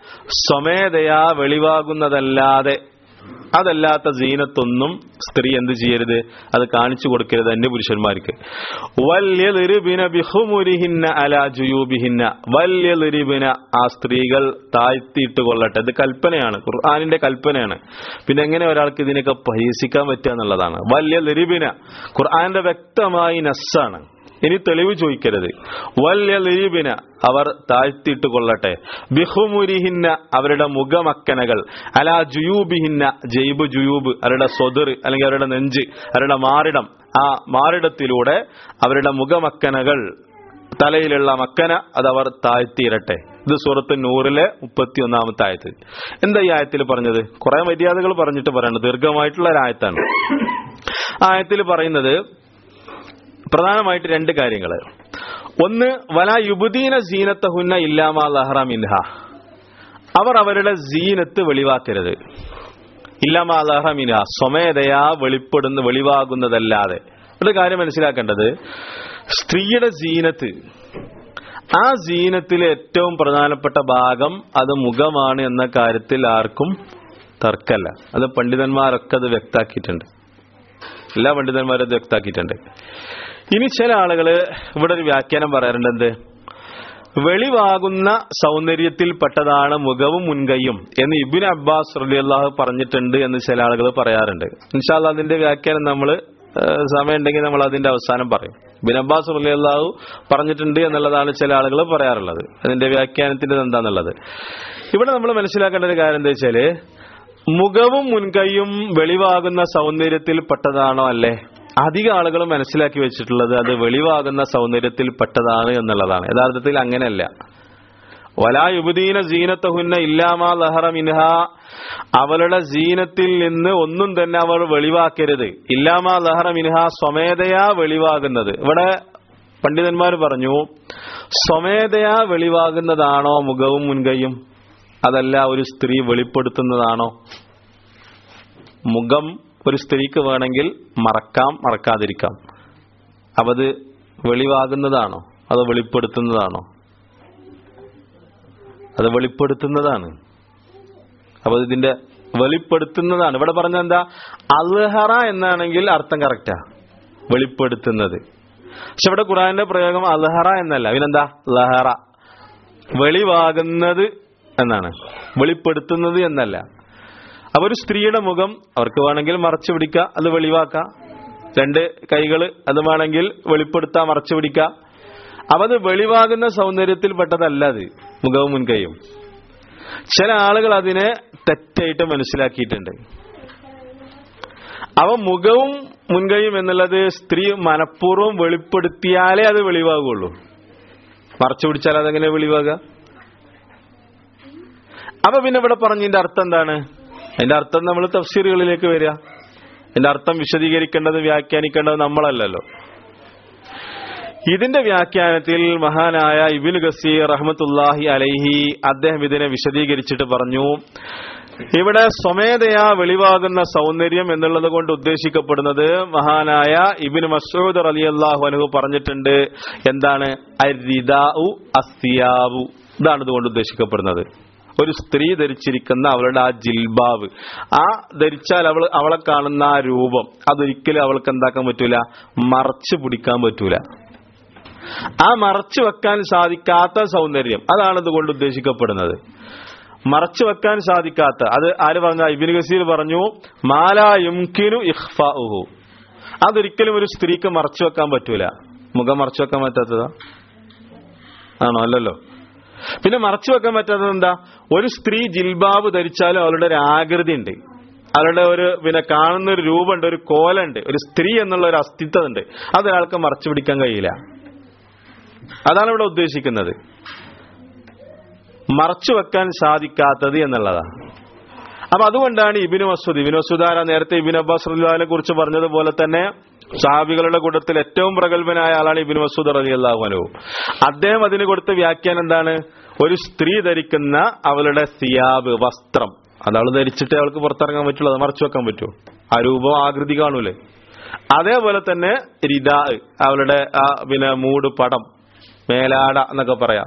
സ്വമേധയാ വെളിവാകുന്നതല്ലാതെ അതല്ലാത്ത സീനത്തൊന്നും സ്ത്രീ എന്ത് ചെയ്യരുത് അത് കാണിച്ചു കൊടുക്കരുത് അന്യ പുരുഷന്മാർക്ക് വല്യലിരുബിന ബിഹുമുരിഹിന്ന അല ജുയൂബിഹിന്ന വല്യലിരുബിന ആ സ്ത്രീകൾ താഴ്ത്തിയിട്ട് കൊള്ളട്ടെ ഇത് കൽപ്പനയാണ് ഖുർആാനിന്റെ കൽപ്പനയാണ് പിന്നെ എങ്ങനെ ഒരാൾക്ക് ഇതിനൊക്കെ പരിഹസിക്കാൻ പറ്റുക എന്നുള്ളതാണ് വല്യലിരുബിന ഖുർആാനിന്റെ വ്യക്തമായി നസ്സാണ് ഇനി തെളിവ് ചോദിക്കരുത് വല്യലിബിന അവർ താഴ്ത്തിയിട്ട് കൊള്ളട്ടെ ബിഹുമുരിഹിന്ന അവരുടെ മുഖമക്കനകൾ അലാ ജുയൂബിഹിന്ന ജൈബ് ജുയൂബ് അവരുടെ സ്വതിർ അല്ലെങ്കിൽ അവരുടെ നെഞ്ച് അവരുടെ മാറിടം ആ മാറിടത്തിലൂടെ അവരുടെ മുഖമക്കനകൾ തലയിലുള്ള മക്കന അത് അവർ താഴ്ത്തിയിരട്ടെ ഇത് സൂറത്ത് നൂറിലെ മുപ്പത്തി ഒന്നാമത്തെ ആയത്ത് എന്താ ഈ ആയത്തിൽ പറഞ്ഞത് കുറെ മര്യാദകൾ പറഞ്ഞിട്ട് പറയണത് ദീർഘമായിട്ടുള്ള ഒരു ആയത്താണ് ആയത്തിൽ പറയുന്നത് പ്രധാനമായിട്ട് രണ്ട് കാര്യങ്ങൾ ഒന്ന് വല യുബുദീന സീനത്തഹുന്ന ഇല്ലാമാ ലഹറ മിൻഹ അവർ അവരുടെ സീനത്ത് വെളിവാക്കരുത് ഇല്ലാമാ ലഹറ മിൻഹ സ്വമേധയാ വെളിപ്പെടുന്ന വെളിവാകുന്നതല്ലാതെ ഒരു കാര്യം മനസ്സിലാക്കേണ്ടത് സ്ത്രീയുടെ സീനത്ത് ആ സീനത്തിലെ ഏറ്റവും പ്രധാനപ്പെട്ട ഭാഗം അത് മുഖമാണ് എന്ന കാര്യത്തിൽ ആർക്കും തർക്കല്ല അത് പണ്ഡിതന്മാരൊക്കെ അത് വ്യക്താക്കിയിട്ടുണ്ട് എല്ലാ പണ്ഡിതന്മാരും അത് വ്യക്താക്കിയിട്ടുണ്ട് ഇനി ചില ആളുകള് ഇവിടെ ഒരു വ്യാഖ്യാനം പറയാറുണ്ട് എന്ത് വെളിവാകുന്ന സൗന്ദര്യത്തിൽ പെട്ടതാണ് മുഖവും മുൻകൈയും എന്ന് ഇബിൻ അബ്ബാസ് റലിയല്ലാഹു പറഞ്ഞിട്ടുണ്ട് എന്ന് ചില ആളുകൾ പറയാറുണ്ട് ഇൻഷാല്ല അതിന്റെ വ്യാഖ്യാനം നമ്മൾ സമയം ഉണ്ടെങ്കിൽ നമ്മൾ അതിന്റെ അവസാനം പറയും ഇബിൻ അബ്ബാസ് റലിയല്ലാഹു പറഞ്ഞിട്ടുണ്ട് എന്നുള്ളതാണ് ചില ആളുകൾ പറയാറുള്ളത് അതിന്റെ വ്യാഖ്യാനത്തിന്റെ എന്താന്നുള്ളത് ഇവിടെ നമ്മൾ മനസ്സിലാക്കേണ്ട ഒരു കാര്യം എന്താ വെച്ചാല് മുഖവും മുൻകൈയും വെളിവാകുന്ന സൗന്ദര്യത്തിൽ പെട്ടതാണോ അല്ലേ അധിക ആളുകൾ മനസ്സിലാക്കി വെച്ചിട്ടുള്ളത് അത് വെളിവാകുന്ന സൗന്ദര്യത്തിൽ പെട്ടതാണ് എന്നുള്ളതാണ് യഥാർത്ഥത്തിൽ അങ്ങനെയല്ല വലായുബുദീന ജീനത്തഹുന്ന ഇല്ലാമാ ലഹറ മിൻഹ അവളുടെ ജീനത്തിൽ നിന്ന് ഒന്നും തന്നെ അവൾ വെളിവാക്കരുത് ഇല്ലാമാ ലഹറ മിൻഹ സ്വമേധയാ വെളിവാകുന്നത് ഇവിടെ പണ്ഡിതന്മാർ പറഞ്ഞു സ്വമേധയാ വെളിവാകുന്നതാണോ മുഖവും മുൻകൈയും അതല്ല ഒരു സ്ത്രീ വെളിപ്പെടുത്തുന്നതാണോ മുഖം ഒരു സ്ത്രീക്ക് വേണമെങ്കിൽ മറക്കാം മറക്കാതിരിക്കാം അപ്പൊ അത് വെളിവാകുന്നതാണോ അത് വെളിപ്പെടുത്തുന്നതാണോ അത് വെളിപ്പെടുത്തുന്നതാണ് അപ്പൊ ഇതിന്റെ വെളിപ്പെടുത്തുന്നതാണ് ഇവിടെ പറഞ്ഞ എന്താ അൽഹറ എന്നാണെങ്കിൽ അർത്ഥം കറക്റ്റാ വെളിപ്പെടുത്തുന്നത് പക്ഷെ ഇവിടെ ഖുറാന്റെ പ്രയോഗം അൽഹറ എന്നല്ല പിന്നെന്താ ലഹറ വെളിവാകുന്നത് എന്നാണ് വെളിപ്പെടുത്തുന്നത് എന്നല്ല അപ്പൊ ഒരു സ്ത്രീയുടെ മുഖം അവർക്ക് വേണമെങ്കിൽ മറച്ചു പിടിക്കുക അത് വെളിവാക്കാം രണ്ട് കൈകൾ അത് വേണമെങ്കിൽ വെളിപ്പെടുത്താൻ മറച്ചു പിടിക്കുക അപ്പൊ അത് വെളിവാകുന്ന സൗന്ദര്യത്തിൽ പെട്ടതല്ല അത് മുഖവും മുൻകൈയും ചില ആളുകൾ അതിനെ തെറ്റായിട്ട് മനസ്സിലാക്കിയിട്ടുണ്ട് അവ മുഖവും മുൻകൈയും എന്നുള്ളത് സ്ത്രീ മനഃപൂർവ്വം വെളിപ്പെടുത്തിയാലേ അത് വെളിവാകുള്ളൂ മറച്ചു പിടിച്ചാൽ അതെങ്ങനെ വെളിവാകുക അപ്പൊ പിന്നെ ഇവിടെ പറഞ്ഞതിന്റെ അർത്ഥം എന്താണ് അതിന്റെ അർത്ഥം നമ്മൾ തഫ്സീറുകളിലേക്ക് വരിക അതിന്റെ അർത്ഥം വിശദീകരിക്കേണ്ടത് വ്യാഖ്യാനിക്കേണ്ടത് നമ്മളല്ലല്ലോ ഇതിന്റെ വ്യാഖ്യാനത്തിൽ മഹാനായ ഇബിൻ ഗസീർ റഹ്മത്തുല്ലാഹി അലൈഹി അദ്ദേഹം ഇതിനെ വിശദീകരിച്ചിട്ട് പറഞ്ഞു ഇവിടെ സ്വമേധയാ വെളിവാകുന്ന സൗന്ദര്യം എന്നുള്ളത് കൊണ്ട് ഉദ്ദേശിക്കപ്പെടുന്നത് മഹാനായ ഇബിൻ മസൂദ് അലി അള്ളാഹു അനുഹു പറഞ്ഞിട്ടുണ്ട് എന്താണ് അരിദാഉ അസ്തിയാവു ഇതാണ് ഇതുകൊണ്ട് ഉദ്ദേശിക്കപ്പെടുന്നത് ഒരു സ്ത്രീ ധരിച്ചിരിക്കുന്ന അവളുടെ ആ ജിൽബാവ് ആ ധരിച്ചാൽ അവൾ അവളെ കാണുന്ന ആ രൂപം അതൊരിക്കലും അവൾക്ക് എന്താക്കാൻ പറ്റൂല മറച്ചു പിടിക്കാൻ പറ്റൂല ആ മറച്ചു വെക്കാൻ സാധിക്കാത്ത സൗന്ദര്യം അതാണ് ഇതുകൊണ്ട് ഉദ്ദേശിക്കപ്പെടുന്നത് മറച്ചു വെക്കാൻ സാധിക്കാത്ത അത് ആര് പറഞ്ഞ ഇബിൻ ഗസീർ പറഞ്ഞു മാലാ യുംകിനു ഇഖ്ഫാഉഹു അതൊരിക്കലും ഒരു സ്ത്രീക്ക് മറച്ചു വെക്കാൻ പറ്റൂല മുഖം മറച്ചു വെക്കാൻ പറ്റാത്തതാ ആണോ അല്ലല്ലോ പിന്നെ മറച്ചു വെക്കാൻ പറ്റാത്തത് എന്താ ഒരു സ്ത്രീ ജിൽബാബ് ധരിച്ചാലും അവളുടെ ഒരു ആകൃതി ഉണ്ട് അവളുടെ ഒരു പിന്നെ കാണുന്ന ഒരു രൂപമുണ്ട് ഒരു കോലുണ്ട് ഒരു സ്ത്രീ എന്നുള്ള ഒരു അസ്തിത്വം ഉണ്ട് അതൊരാൾക്ക് മറച്ചു പിടിക്കാൻ കഴിയില്ല അതാണ് ഇവിടെ ഉദ്ദേശിക്കുന്നത് മറച്ചു വെക്കാൻ സാധിക്കാത്തത് എന്നുള്ളതാണ് അപ്പൊ അതുകൊണ്ടാണ് ഇബിന് മസൂദ് ഇബിന് മസൂദ് ആരാ നേരത്തെ ഇബിൻ അബ്ബാസ് റലിയെ കുറിച്ച് പറഞ്ഞതുപോലെ തന്നെ സാഹാബികളുടെ കൂട്ടത്തിൽ ഏറ്റവും പ്രഗത്ഭനായ ആളാണ് ഇബിൻ മസൂദ് റലി അള്ളാഹുനു അദ്ദേഹം അതിന് കൊടുത്ത വ്യാഖ്യാനം എന്താണ് ഒരു സ്ത്രീ ധരിക്കുന്ന അവളുടെ സിയാബ് വസ്ത്രം അത് അവൾ ധരിച്ചിട്ട് അവൾക്ക് പുറത്തിറങ്ങാൻ പറ്റുള്ളൂ അത് മറച്ചു വെക്കാൻ പറ്റുമോ ആ രൂപം ആകൃതി കാണൂലേ അതേപോലെ തന്നെ രിദാ അവളുടെ ആ പിന്നെ മൂട് പടം മേലാട എന്നൊക്കെ പറയാം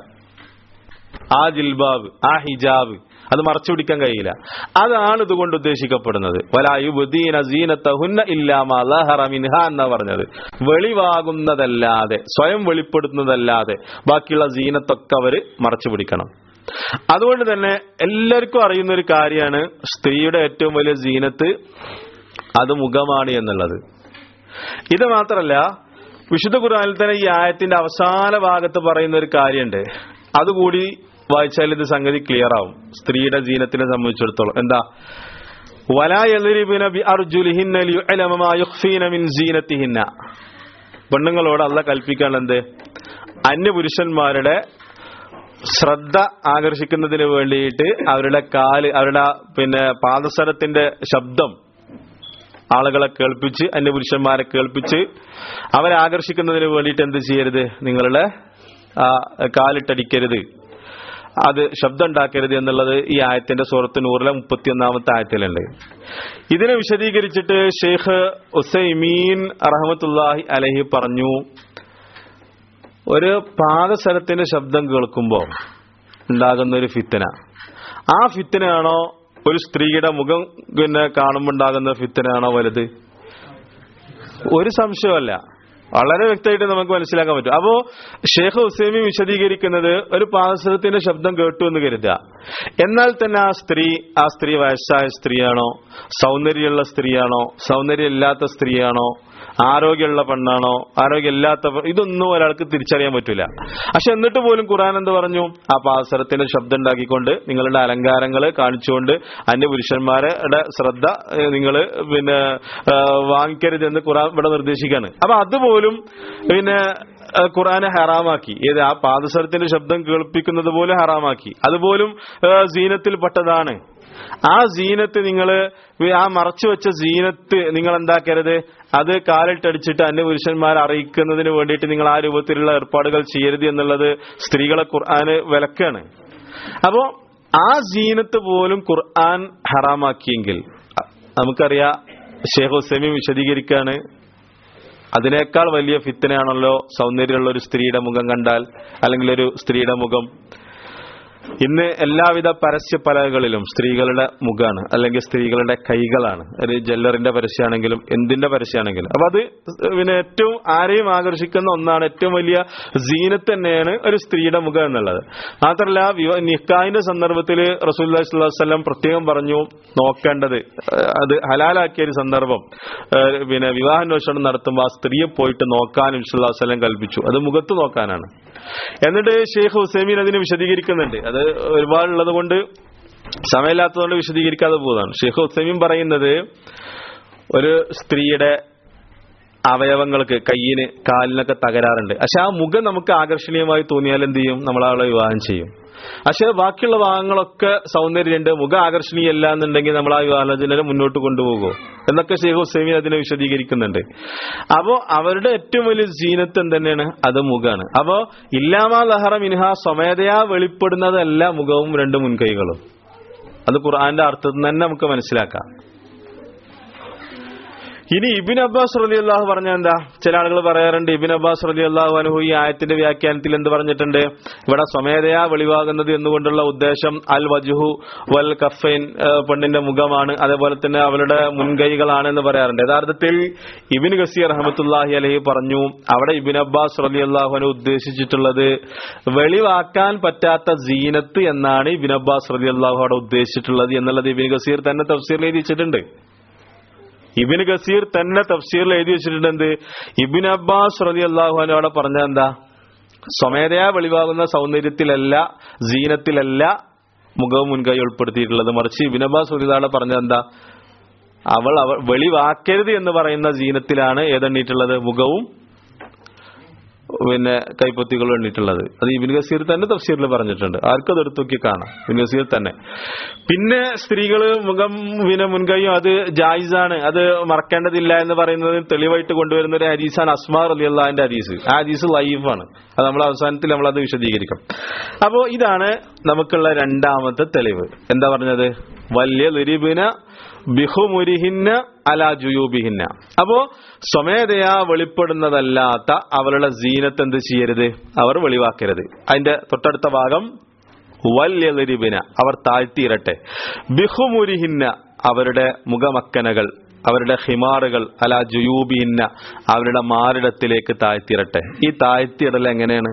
ആ ജിൽബാബ് ആ ഹിജാബ് അത് മറച്ചു പിടിക്കാൻ കഴിയില്ല അതാണ് ഇതുകൊണ്ട് ഉദ്ദേശിക്കപ്പെടുന്നത് വലായുബുദ്ദീന സീനത്തഹുന്ന ഇല്ലാമ ലഹറ മിൻഹ എന്നാ പറഞ്ഞത് വെളിവാകുന്നതല്ലാതെ സ്വയം വെളിപ്പെടുത്തുന്നതല്ലാതെ ബാക്കിയുള്ള സീനത്തൊക്കെ അവര് മറച്ചു പിടിക്കണം അതുകൊണ്ട് തന്നെ എല്ലാവർക്കും അറിയുന്ന ഒരു കാര്യമാണ് സ്ത്രീയുടെ ഏറ്റവും വലിയ സീനത്ത് അത് മുഖമാണ് എന്നുള്ളത് ഇത് മാത്രല്ല വിശുദ്ധ ഖുർആനിൽ തന്നെ ഈ ആയത്തിന്റെ അവസാന ഭാഗത്ത് പറയുന്ന ഒരു കാര്യമുണ്ട് അതുകൂടി വായിച്ചാൽ ഇത് സംഗതി ക്ലിയർ ആവും സ്ത്രീയുടെ ജീനത്തിനെ സംബന്ധിച്ചിടത്തോളം എന്താ വലായലിബിന ബി അർജുലിഹിന്ന ലിയുഅലമ മാ യുഖ്ഫീന മിൻ സീനത്തിഹിന്ന പെണ്ണുങ്ങളോട് അല്ല കൽപ്പിക്കാൻ എന്ത് അന്യപുരുഷന്മാരുടെ ശ്രദ്ധ ആകർഷിക്കുന്നതിന് വേണ്ടിയിട്ട് അവരുടെ കാല് അവരുടെ പിന്നെ പാദസരത്തിന്റെ ശബ്ദം ആളുകളെ കേൾപ്പിച്ച് അന്യപുരുഷന്മാരെ കേൾപ്പിച്ച് അവരെ ആകർഷിക്കുന്നതിന് വേണ്ടിയിട്ട് എന്ത് ചെയ്യരുത് നിങ്ങളുടെ ആ, കാലിട്ടടിക്കരുത് അത് ശബ്ദം ഉണ്ടാക്കരുത് എന്നുള്ളത് ഈ ആയത്തിന്റെ സൂറത്ത് നൂറിലെ മുപ്പത്തിയൊന്നാമത്തെ ആയത്തിലുണ്ട് ഇതിനെ വിശദീകരിച്ചിട്ട് ഷെയ്ഖ് ഉസൈമീൻ റഹമത്തുല്ലാഹി അലഹി പറഞ്ഞു ഒരു പാദസരത്തിന്റെ ശബ്ദം കേൾക്കുമ്പോൾ ഉണ്ടാകുന്ന ഒരു ഫിത്തന ആ ഫിത്തനാണോ ഒരു സ്ത്രീയുടെ മുഖം പിന്നെ കാണുമ്പോൾ ഉണ്ടാകുന്ന ഫിത്തനാണോ വലുത് ഒരു സംശയമല്ല വളരെ വ്യക്തമായിട്ട് നമുക്ക് മനസ്സിലാക്കാൻ പറ്റും അപ്പോ ഷേഖ് ഹുസൈമി വിശദീകരിക്കുന്നത് ഒരു പാദസരത്തിന്റെ ശബ്ദം കേട്ടു എന്ന് കരുതുക എന്നാൽ തന്നെ ആ സ്ത്രീ ആ സ്ത്രീ വയസ്സായ സ്ത്രീയാണോ സൗന്ദര്യമുള്ള സ്ത്രീയാണോ സൗന്ദര്യമില്ലാത്ത സ്ത്രീയാണോ ആരോഗ്യമുള്ള പെണ്ണാണോ ആരോഗ്യമില്ലാത്ത പെ- ഇതൊന്നും ഒരാൾക്ക് തിരിച്ചറിയാൻ പറ്റില്ല പക്ഷെ എന്നിട്ട് പോലും ഖുറാൻ എന്ത് പറഞ്ഞു ആ പാദസരത്തിന്റെ ശബ്ദം ഉണ്ടാക്കിക്കൊണ്ട് നിങ്ങളുടെ അലങ്കാരങ്ങൾ കാണിച്ചുകൊണ്ട് അന്യപുരുഷന്മാരുടെ ശ്രദ്ധ നിങ്ങൾ പിന്നെ ആ, വാങ്ങിക്കരുതെന്ന് ഖുറാൻ ഇവിടെ നിർദ്ദേശിക്കുകയാണ് അപ്പൊ അതുപോലും പിന്നെ ആ, ഖുറാനെ ഹറാമാക്കി ഏത് ആ പാദസരത്തിന്റെ ശബ്ദം കേൾപ്പിക്കുന്നത് പോലും ഹറാമാക്കി അതുപോലും ആ, സീനത്തിൽപ്പെട്ടതാണ് ആ സീനത്ത് നിങ്ങൾ ആ മറച്ചു വെച്ച സീനത്ത് നിങ്ങൾ എന്താക്കരുത് അത് കാലിട്ടടിച്ചിട്ട് അന്യപുരുഷന്മാരെ അറിയിക്കുന്നതിന് വേണ്ടിയിട്ട് നിങ്ങൾ ആ രൂപത്തിലുള്ള ഏർപ്പാടുകൾ ചെയ്യരുത് എന്നുള്ളത് സ്ത്രീകളെ ഖുർആന് വിലക്കാണ് അപ്പോ ആ സീനത്ത് പോലും ഖുർആൻ ഹറാമാക്കിയെങ്കിൽ അ- നമുക്കറിയാം ഷേഖ് ഹുസൈമി വിശദീകരിക്കാണ് അതിനേക്കാൾ വലിയ ഫിത്തനയാണല്ലോ സൗന്ദര്യമുള്ള ഒരു സ്ത്രീയുടെ മുഖം കണ്ടാൽ അല്ലെങ്കിൽ ഒരു സ്ത്രീയുടെ മുഖം ഇന്ന് എല്ലാവിധ പരസ്യ പലകളിലും സ്ത്രീകളുടെ മുഖാണ് അല്ലെങ്കിൽ സ്ത്രീകളുടെ കൈകളാണ് ഒരു ജ്വല്ലറിന്റെ പരസ്യമാണെങ്കിലും എന്തിന്റെ പരസ്യമാണെങ്കിലും അപ്പൊ അത് പിന്നെ ഏറ്റവും ആരെയും ആകർഷിക്കുന്ന ഒന്നാണ് ഏറ്റവും വലിയ സീനത്ത് തന്നെയാണ് ഒരു സ്ത്രീയുടെ മുഖം എന്നുള്ളത് മാത്രമല്ല വിവ- നിക്കാഹിന്റെ സന്ദർഭത്തിൽ റസൂല്ലി സ്വല്ലം പ്രത്യേകം പറഞ്ഞു നോക്കേണ്ടത് ഏഹ് അത് ഹലാലാക്കിയ ഒരു സന്ദർഭം ഏഹ് പിന്നെ വിവാഹാന്വേഷണം നടത്തുമ്പോൾ ആ സ്ത്രീയെ പോയിട്ട് നോക്കാൻ വിശ്വല്ലാസ്ലം കൽപ്പിച്ചു അത് മുഖത്ത് നോക്കാനാണ് എന്നിട്ട് ഷെയ്ഖ് ഹുസൈമീൻ അതിനെ വിശദീകരിക്കുന്നുണ്ട് അത് ഒരുപാടുള്ളത് കൊണ്ട് സമയമില്ലാത്തതുകൊണ്ട് വിശദീകരിക്കാതെ പോകുന്നതാണ് ഷെയ്ഖ് ഹുസൈമീൻ പറയുന്നത് ഒരു സ്ത്രീയുടെ അവയവങ്ങൾക്ക് കയ്യിന് കാലിനൊക്കെ തകരാറുണ്ട് പക്ഷെ ആ മുഖം നമുക്ക് ആകർഷണീയമായി തോന്നിയാൽ എന്ത് ചെയ്യും നമ്മൾ അവളെ വിവാഹം ചെയ്യും പക്ഷെ ബാക്കിയുള്ള ഭാഗങ്ങളൊക്കെ സൗന്ദര്യമുണ്ട് മുഖം ആകർഷണീയമല്ല എന്നുണ്ടെങ്കിൽ നമ്മൾ ആ വിവാഹത്തിന് മുന്നോട്ട് കൊണ്ടുപോകുമോ എന്നൊക്കെ ഷെയ്ഖ് ഹുസൈമി അതിനെ വിശദീകരിക്കുന്നുണ്ട് അപ്പോ അവരുടെ ഏറ്റവും വലിയ ജീനത്ത് എന്തെന്നെയാണ് അത് മുഖാണ് അപ്പോ ഇല്ലാമാ ലഹറ മിൻഹ സ്വമേധയാ വെളിപ്പെടുന്നതല്ല മുഖവും രണ്ട് മുൻകൈകളും അത് ഖുർആന്റെ അർത്ഥത്തിൽ നിന്ന് തന്നെ നമുക്ക് മനസ്സിലാക്കാം ഇനി ഇബിൻ അബ്ബാസ് റലി അള്ളാഹു പറഞ്ഞ എന്താ ചില ആളുകൾ പറയാറുണ്ട് ഇബിൻ അബ്ബാസ് റലി അള്ളാഹു അനുഹു ഈ ആയത്തിന്റെ വ്യാഖ്യാനത്തിൽ എന്ത് പറഞ്ഞിട്ടുണ്ട് ഇവിടെ സ്വമേധയാ വെളിവാകുന്നത് എന്നുകൊണ്ടുള്ള ഉദ്ദേശം അൽ വജുഹു വൽ കഫൈൻ ഏഹ് പെണ്ണിന്റെ മുഖമാണ് അതേപോലെ തന്നെ അവളുടെ മുൻകൈകളാണ് എന്ന് പറയാറുണ്ട് യഥാർത്ഥത്തിൽ ഇബിൻ ഗസീർ റഹമത്തുല്ലാഹി അലഹി പറഞ്ഞു അവിടെ ഇബിൻ അബ്ബാസ് റലി അള്ളാഹു അനു ഉദ്ദേശിച്ചിട്ടുള്ളത് വെളിവാക്കാൻ പറ്റാത്ത സീനത്ത് എന്നാണ് ഇബിൻ അബ്ബാസ് റലി അള്ളാഹു അവിടെ ഉദ്ദേശിച്ചിട്ടുള്ളത് എന്നുള്ളത് ഇബിൻ ഗസീർ തന്നെ തഫ്സീറിൽ എഴുതി വെച്ചിട്ടുണ്ട് ഇബിൻ ഗസീർ തന്നെ തഫ്സീറിൽ എഴുതി വെച്ചിട്ടുണ്ട് എന്ത് ഇബിൻ അബ്ബാസ് റതി അള്ളാഹു അവിടെ പറഞ്ഞ എന്താ സ്വമേധയാ വെളിവാകുന്ന സൗന്ദര്യത്തിലല്ല ജീനത്തിലല്ല മുഖവും മുൻകൈ ഉൾപ്പെടുത്തിയിട്ടുള്ളത് മറിച്ച് ഇബിൻ അബ്ബാസ് റതിയുടെ പറഞ്ഞ എന്താ അവൾ അവൾ വെളിവാക്കരുത് എന്ന് പറയുന്ന ജീനത്തിലാണ് ഏതെണ്ണീട്ടുള്ളത് മുഖവും പിന്നെ കൈപ്പത്തികൾ എണ്ണിട്ടുള്ളത് അത് ഇബിൻ ഗസീർ തന്നെ തഫ്സീറിൽ പറഞ്ഞിട്ടുണ്ട് ആർക്കും അത് എടുത്തു നോക്കി കാണാം ഇബിൻ ഗസീർ തന്നെ പിന്നെ സ്ത്രീകള് മുഖം പിന്നെ മുൻകൈയും അത് ജായിസാണ് അത് മറക്കേണ്ടതില്ല എന്ന് പറയുന്നത് തെളിവായിട്ട് കൊണ്ടുവരുന്ന ഒരു ഹരീസാണ് അസ്മാർ അലി അള്ളാഹിന്റെ ഹരീസ് ആ ഹരീസ് ലൈഫാണ് അത് നമ്മൾ അവസാനത്തിൽ നമ്മൾ അത് വിശദീകരിക്കും അപ്പോ ഇതാണ് നമുക്കുള്ള രണ്ടാമത്തെ തെളിവ് എന്താ പറഞ്ഞത് വലിയ ലിരിബിന ബിഹുമുരിഹിന്ന അലാ ജുയൂബിഹിന്ന അപ്പോ സ്വമേധയാ വെളിപ്പെടുന്നതല്ലാത്ത അവരുടെ ജീനത്ത് എന്ത് ചെയ്യരുത് അവർ വെളിവാക്കരുത് അതിന്റെ തൊട്ടടുത്ത ഭാഗം വല്യലിബിന അവർ താഴ്ത്തിയിരട്ടെ ബിഹുമുരിഹിന്ന അവരുടെ മുഖമക്കനകൾ അവരുടെ ഹിമാറുകൾ അല ജുയൂബിഹിന്ന അവരുടെ മാറിടത്തിലേക്ക് താഴ്ത്തിയിരട്ടെ ഈ താഴ്ത്തിയിടൽ എങ്ങനെയാണ്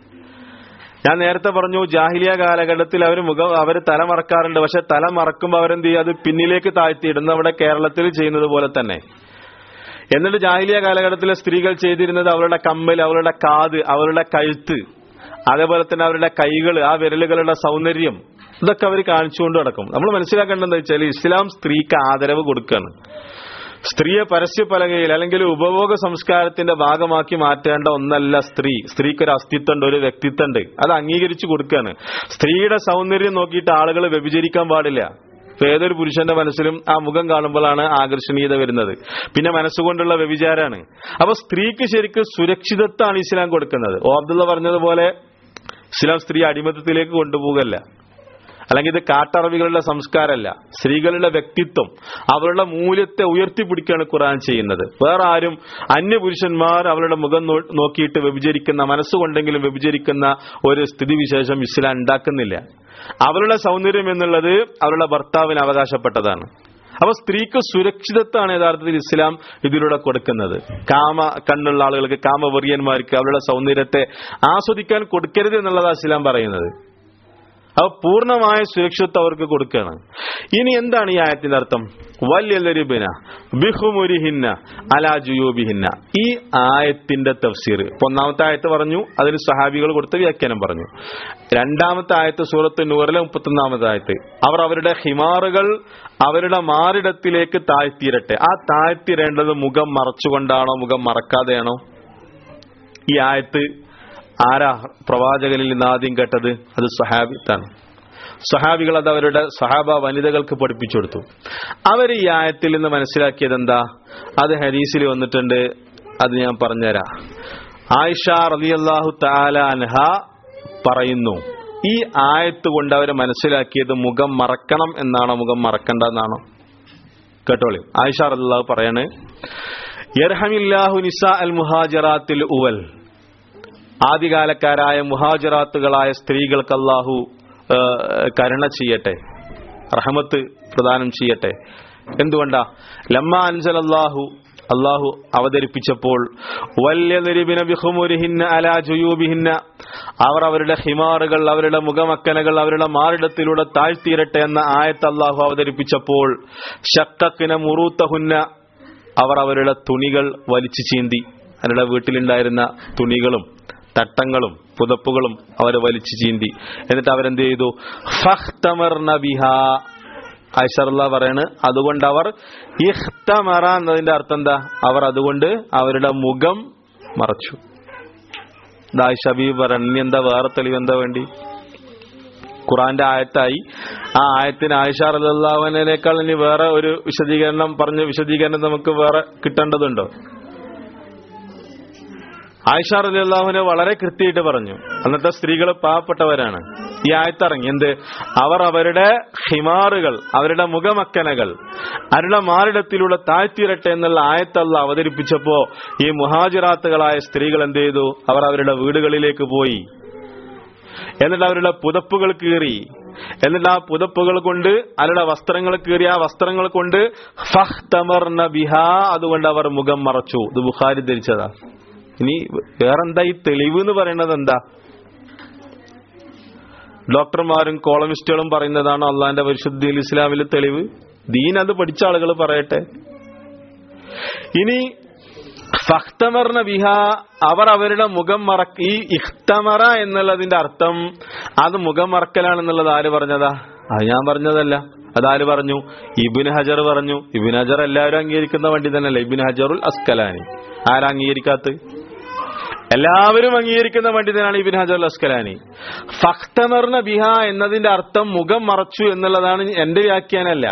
ഞാൻ നേരത്തെ പറഞ്ഞു ജാഹിലിയ കാലഘട്ടത്തിൽ അവർ മുഖം അവർ തല മറക്കാറുണ്ട് പക്ഷെ തല മറക്കുമ്പോൾ അവരെന്ത് ചെയ്യും അത് പിന്നിലേക്ക് താഴ്ത്തിയിടുന്ന അവിടെ കേരളത്തിൽ ചെയ്യുന്നത് പോലെ തന്നെ എന്നിട്ട് ജാഹിലിയ കാലഘട്ടത്തിലെ സ്ത്രീകൾ ചെയ്തിരുന്നത് അവരുടെ കമ്മൽ അവരുടെ കാത് അവരുടെ കഴുത്ത് അതേപോലെ തന്നെ അവരുടെ കൈകൾ ആ വിരലുകളുടെ സൗന്ദര്യം ഇതൊക്കെ അവർ കാണിച്ചുകൊണ്ട് നടക്കും നമ്മൾ മനസ്സിലാക്കേണ്ടത് എന്താ വെച്ചാൽ ഇസ്ലാം സ്ത്രീക്ക് ആദരവ് കൊടുക്കുകയാണ് സ്ത്രീയെ പരസ്യപലകയിൽ അല്ലെങ്കിൽ ഉപഭോഗ സംസ്കാരത്തിന്റെ ഭാഗമാക്കി മാറ്റേണ്ട ഒന്നല്ല സ്ത്രീ സ്ത്രീക്ക് ഒരു അസ്തിത്വമുണ്ട് ഒരു വ്യക്തിത്വമുണ്ട് അത് അംഗീകരിച്ചു കൊടുക്കുകയാണ് സ്ത്രീയുടെ സൗന്ദര്യം നോക്കിയിട്ട് ആളുകൾ വ്യഭിചരിക്കാൻ പാടില്ല ഇപ്പൊ ഏതൊരു പുരുഷന്റെ മനസ്സിലും ആ മുഖം കാണുമ്പോഴാണ് ആകർഷണീയത വരുന്നത് പിന്നെ മനസ്സുകൊണ്ടുള്ള വ്യഭിചാരാണ് അപ്പൊ സ്ത്രീക്ക് ശരിക്കും സുരക്ഷിതത്വമാണ് ഇസ്ലാം കൊടുക്കുന്നത് ഓ അബ്ദുള്ള പറഞ്ഞതുപോലെ ഇസ്ലാം സ്ത്രീ അടിമത്തത്തിലേക്ക് കൊണ്ടുപോകല്ല അല്ലെങ്കിൽ ഇത് കാട്ടറവികളുടെ സംസ്കാരമല്ല സ്ത്രീകളുടെ വ്യക്തിത്വം അവരുടെ മൂല്യത്തെ ഉയർത്തിപ്പിടിക്കുകയാണ് ഖുർആൻ ചെയ്യുന്നത് വേറെ ആരും അന്യപുരുഷന്മാർ അവരുടെ മുഖം നോ- നോക്കിയിട്ട് വ്യഭിചരിക്കുന്ന മനസ്സുകൊണ്ടെങ്കിലും വ്യഭിചരിക്കുന്ന ഒരു സ്ഥിതിവിശേഷം ഇസ്ലാം ഉണ്ടാക്കുന്നില്ല അവരുടെ സൗന്ദര്യം എന്നുള്ളത് അവരുടെ ഭർത്താവിന് അവകാശപ്പെട്ടതാണ് അപ്പൊ സ്ത്രീക്ക് സുരക്ഷിതത്വമാണ് യഥാർത്ഥത്തിൽ ഇസ്ലാം ഇതിലൂടെ കൊടുക്കുന്നത് കാമ കണ്ണുള്ള ആളുകൾക്ക് കാമവെറിയന്മാർക്ക് അവരുടെ സൗന്ദര്യത്തെ ആസ്വദിക്കാൻ കൊടുക്കരുത് എന്നുള്ളതാണ് ഇസ്ലാം പറയുന്നത് അപ്പൊ പൂർണ്ണമായ സുരക്ഷിതത്വം അവർക്ക് കൊടുക്കുകയാണ് ഇനി എന്താണ് ഈ ആയത്തിന്റെ അർത്ഥം വല്യലരിബിന ബിഹുമുരിഹിന്ന അലാ ജുയൂബിഹിന്ന ഈ ആയത്തിന്റെ തഫ്സീർ ഇപ്പൊ ഒന്നാമത്തെ ആയത്ത് പറഞ്ഞു അതിന് സഹാബികൾ കൊടുത്ത വ്യാഖ്യാനം പറഞ്ഞു രണ്ടാമത്തെ ആയത്ത് സൂറത്ത് നൂറിലെ മുപ്പത്തൊന്നാമത്തെ ആയത്ത് അവർ അവരുടെ ഹിമാറുകൾ അവരുടെ മാറിടത്തിലേക്ക് താഴ്ത്തിയിരട്ടെ ആ താഴ്ത്തിരേണ്ടത് മുഖം മറച്ചുകൊണ്ടാണോ മുഖം മറക്കാതെയാണോ ഈ ആയത്ത് ആരാ പ്രവാചകനിൽ നിന്ന് ആദ്യം കേട്ടത് അത് സഹാബിത്താണ് സഹാബികൾ അത് അവരുടെ സഹാബ വനിതകൾക്ക് പഠിപ്പിച്ചു കൊടുത്തു അവർ ഈ ആയത്തിൽ നിന്ന് മനസ്സിലാക്കിയത് എന്താ അത് ഹരീസിൽ വന്നിട്ടുണ്ട് അത് ഞാൻ പറഞ്ഞുതരാം ആയിഷ റളിയല്ലാഹു തആല അൻഹ പറയുന്നു ഈ ആയത്ത് കൊണ്ട് അവർ മനസ്സിലാക്കിയത് മുഖം മറക്കണം എന്നാണോ മുഖം മറക്കണ്ട എന്നാണോ കേട്ടോളി ആയിഷ റളിയല്ലാഹു പറയാണ് യർഹമില്ലാഹു നിസാ അൽ മുഹാജിറാത്തിൽ ഉവൽ ആദ്യകാലക്കാരായ മുഹാജിറാത്തുകളായ സ്ത്രീകൾക്ക് അള്ളാഹു ആ, കരുണ ചെയ്യട്ടെ റഹമത്ത് പ്രദാനം ചെയ്യട്ടെ എന്തുകൊണ്ടാ ലമ്മ അൻസൽ അള്ളാഹു അള്ളാഹു അവതരിപ്പിച്ചപ്പോൾ വല്യനിരിബിന ബിഹുമുരിഹിന്ന അലാ ജുയൂബിഹിന്ന അവർ അവരുടെ ഹിമാറുകൾ അവരുടെ മുഖമക്കനകൾ അവരുടെ മാറിടത്തിലൂടെ താഴ്ത്തിയിരട്ടെ എന്ന ആയത്ത് അള്ളാഹു അവതരിപ്പിച്ചപ്പോൾ ഷക്കക്കിന മുറൂത്തഹുന്ന അവർ അവരുടെ തുണികൾ വലിച്ചു ചീന്തി അവരുടെ വീട്ടിലുണ്ടായിരുന്ന തുണികളും തട്ടങ്ങളും പുതപ്പുകളും അവർ വലിച്ചു ചീന്തി എന്നിട്ട് അവരെന്ത് ചെയ്തു ഫഹ്തമർന ബിഹ ഐഷർല പറയാണ് അതുകൊണ്ട് അവർ ഇഖ്തമറ എന്നതിന്റെ അർത്ഥം എന്താ അവർ അതുകൊണ്ട് അവരുടെ മുഖം മറച്ചു ദായിഷബി പറയണം ഇനി എന്താ വേറെ തെളിവ് എന്താ വേണ്ടി ഖുറാന്റെ ആയത്തായി ആ ആയത്തിന് ആയിഷ റല്ലാഹുവിനേക്കാൾ ഇനി വേറെ ഒരു വിശദീകരണം പറഞ്ഞ വിശദീകരണം നമുക്ക് വേറെ കിട്ടേണ്ടതുണ്ടോ ആയിഷ റലിയല്ലാഹുവിനെ വളരെ കൃത്യമായിട്ട് പറഞ്ഞു അന്നത്തെ സ്ത്രീകൾ പാവപ്പെട്ടവരാണ് ഈ ആയത്തിറങ്ങി എന്ത് അവർ അവരുടെ ഹിമാറുകൾ അവരുടെ മുഖമക്കനകൾ അവരുടെ മാറിടത്തിലൂടെ താഴ്ത്തിയിരട്ടെ എന്നുള്ള ആയത്തല്ല അവതരിപ്പിച്ചപ്പോ ഈ മുഹാജിറാത്തുകളായ സ്ത്രീകൾ എന്ത് ചെയ്തു അവർ അവരുടെ വീടുകളിലേക്ക് പോയി എന്നിട്ട് അവരുടെ പുതപ്പുകൾ കീറി എന്നിട്ട് ആ പുതപ്പുകൾ കൊണ്ട് അവരുടെ വസ്ത്രങ്ങൾ കീറി ആ വസ്ത്രങ്ങൾ കൊണ്ട് ഫഹ്തമർന ബിഹാ അതുകൊണ്ട് അവർ മുഖം മറച്ചു ഇത് ബുഖാരി ധരിച്ചതാ ഇനി വേറെന്താ ഈ തെളിവ് എന്ന് പറയുന്നത് എന്താ ഡോക്ടർമാരും കോളമിസ്റ്റുകളും പറയുന്നതാണ് അള്ളാന്റെ പരിശുദ്ധിയിൽ ഇസ്ലാമിലെ തെളിവ് ദീൻ അത് പഠിച്ച ആളുകൾ പറയട്ടെ ഇനി ഫഖ്തമർന ബിഹ അവർ അവരുടെ മുഖം മറക്ക ഈ ഇഖ്തമറ എന്നുള്ളതിന്റെ അർത്ഥം അത് മുഖം മറക്കലാണെന്നുള്ളത് ആര് പറഞ്ഞതാ അത് ഞാൻ പറഞ്ഞതല്ല അതാര് പറഞ്ഞു ഇബിൻ ഹജർ പറഞ്ഞു ഇബിൻ ഹജർ എല്ലാവരും അംഗീകരിക്കുന്ന വണ്ടി തന്നെയല്ല ഇബിൻ ഹജറുൽ അസ്കലാനി ആരാ അംഗീകരിക്കാത്ത എല്ലാവരും അംഗീകരിക്കുന്ന പണ്ഡിതനാണ് ഇബിൻ ഹജർ അസ്കലാനി ഫഖ്തമർന ബിഹ എന്നതിന്റെ അർത്ഥം മുഖം മറച്ചു എന്നുള്ളതാണ് എന്റെ വ്യാഖ്യാനമല്ല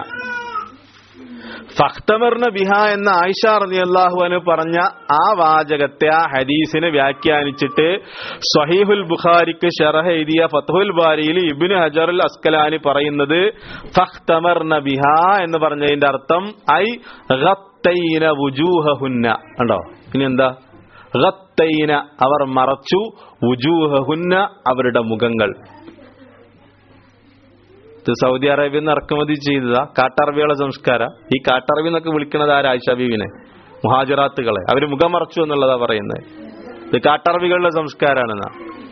ഫഖ്തമർന ബിഹ എന്ന ആയിഷ റളിയല്ലാഹു പറഞ്ഞ ആ വാചകത്തെ ആ ഹദീസിനെ വ്യാഖ്യാനിച്ചിട്ട് സ്വഹീഹുൽ ബുഖാരിക്ക് ഷറഹ് എഴുതിയ ഫത്ഹുൽ ബാരിയിൽ ഇബ്നു ഹജറുൽ അസ്കലാനി പറയുന്നത് ഫഖ്തമർന ബിഹ എന്ന് പറഞ്ഞതിന്റെ അർത്ഥം ഐ ഗത്തൈന വുജൂഹഹുന്ന കണ്ടോ ഇനി എന്താ ഗത്തൈന അവർ മറച്ചു വുജൂഹഹുന്ന അവരുടെ മുഖങ്ങൾ ഇത് സൗദി അറേബ്യയിൽ നിന്ന് ഇറക്കുമതി ചെയ്തതാ കാട്ടറബിയുള്ള സംസ്കാരം ഈ കാട്ടറബി എന്നൊക്കെ വിളിക്കുന്നത് ആരാ ആയിഷ ബീവിനെ മുഹാജറാത്തുകളെ അവര് മുഖം മറച്ചു എന്നുള്ളതാ പറയുന്നത് ഇത് കാട്ടറബികളുടെ സംസ്കാരമാണെന്നാ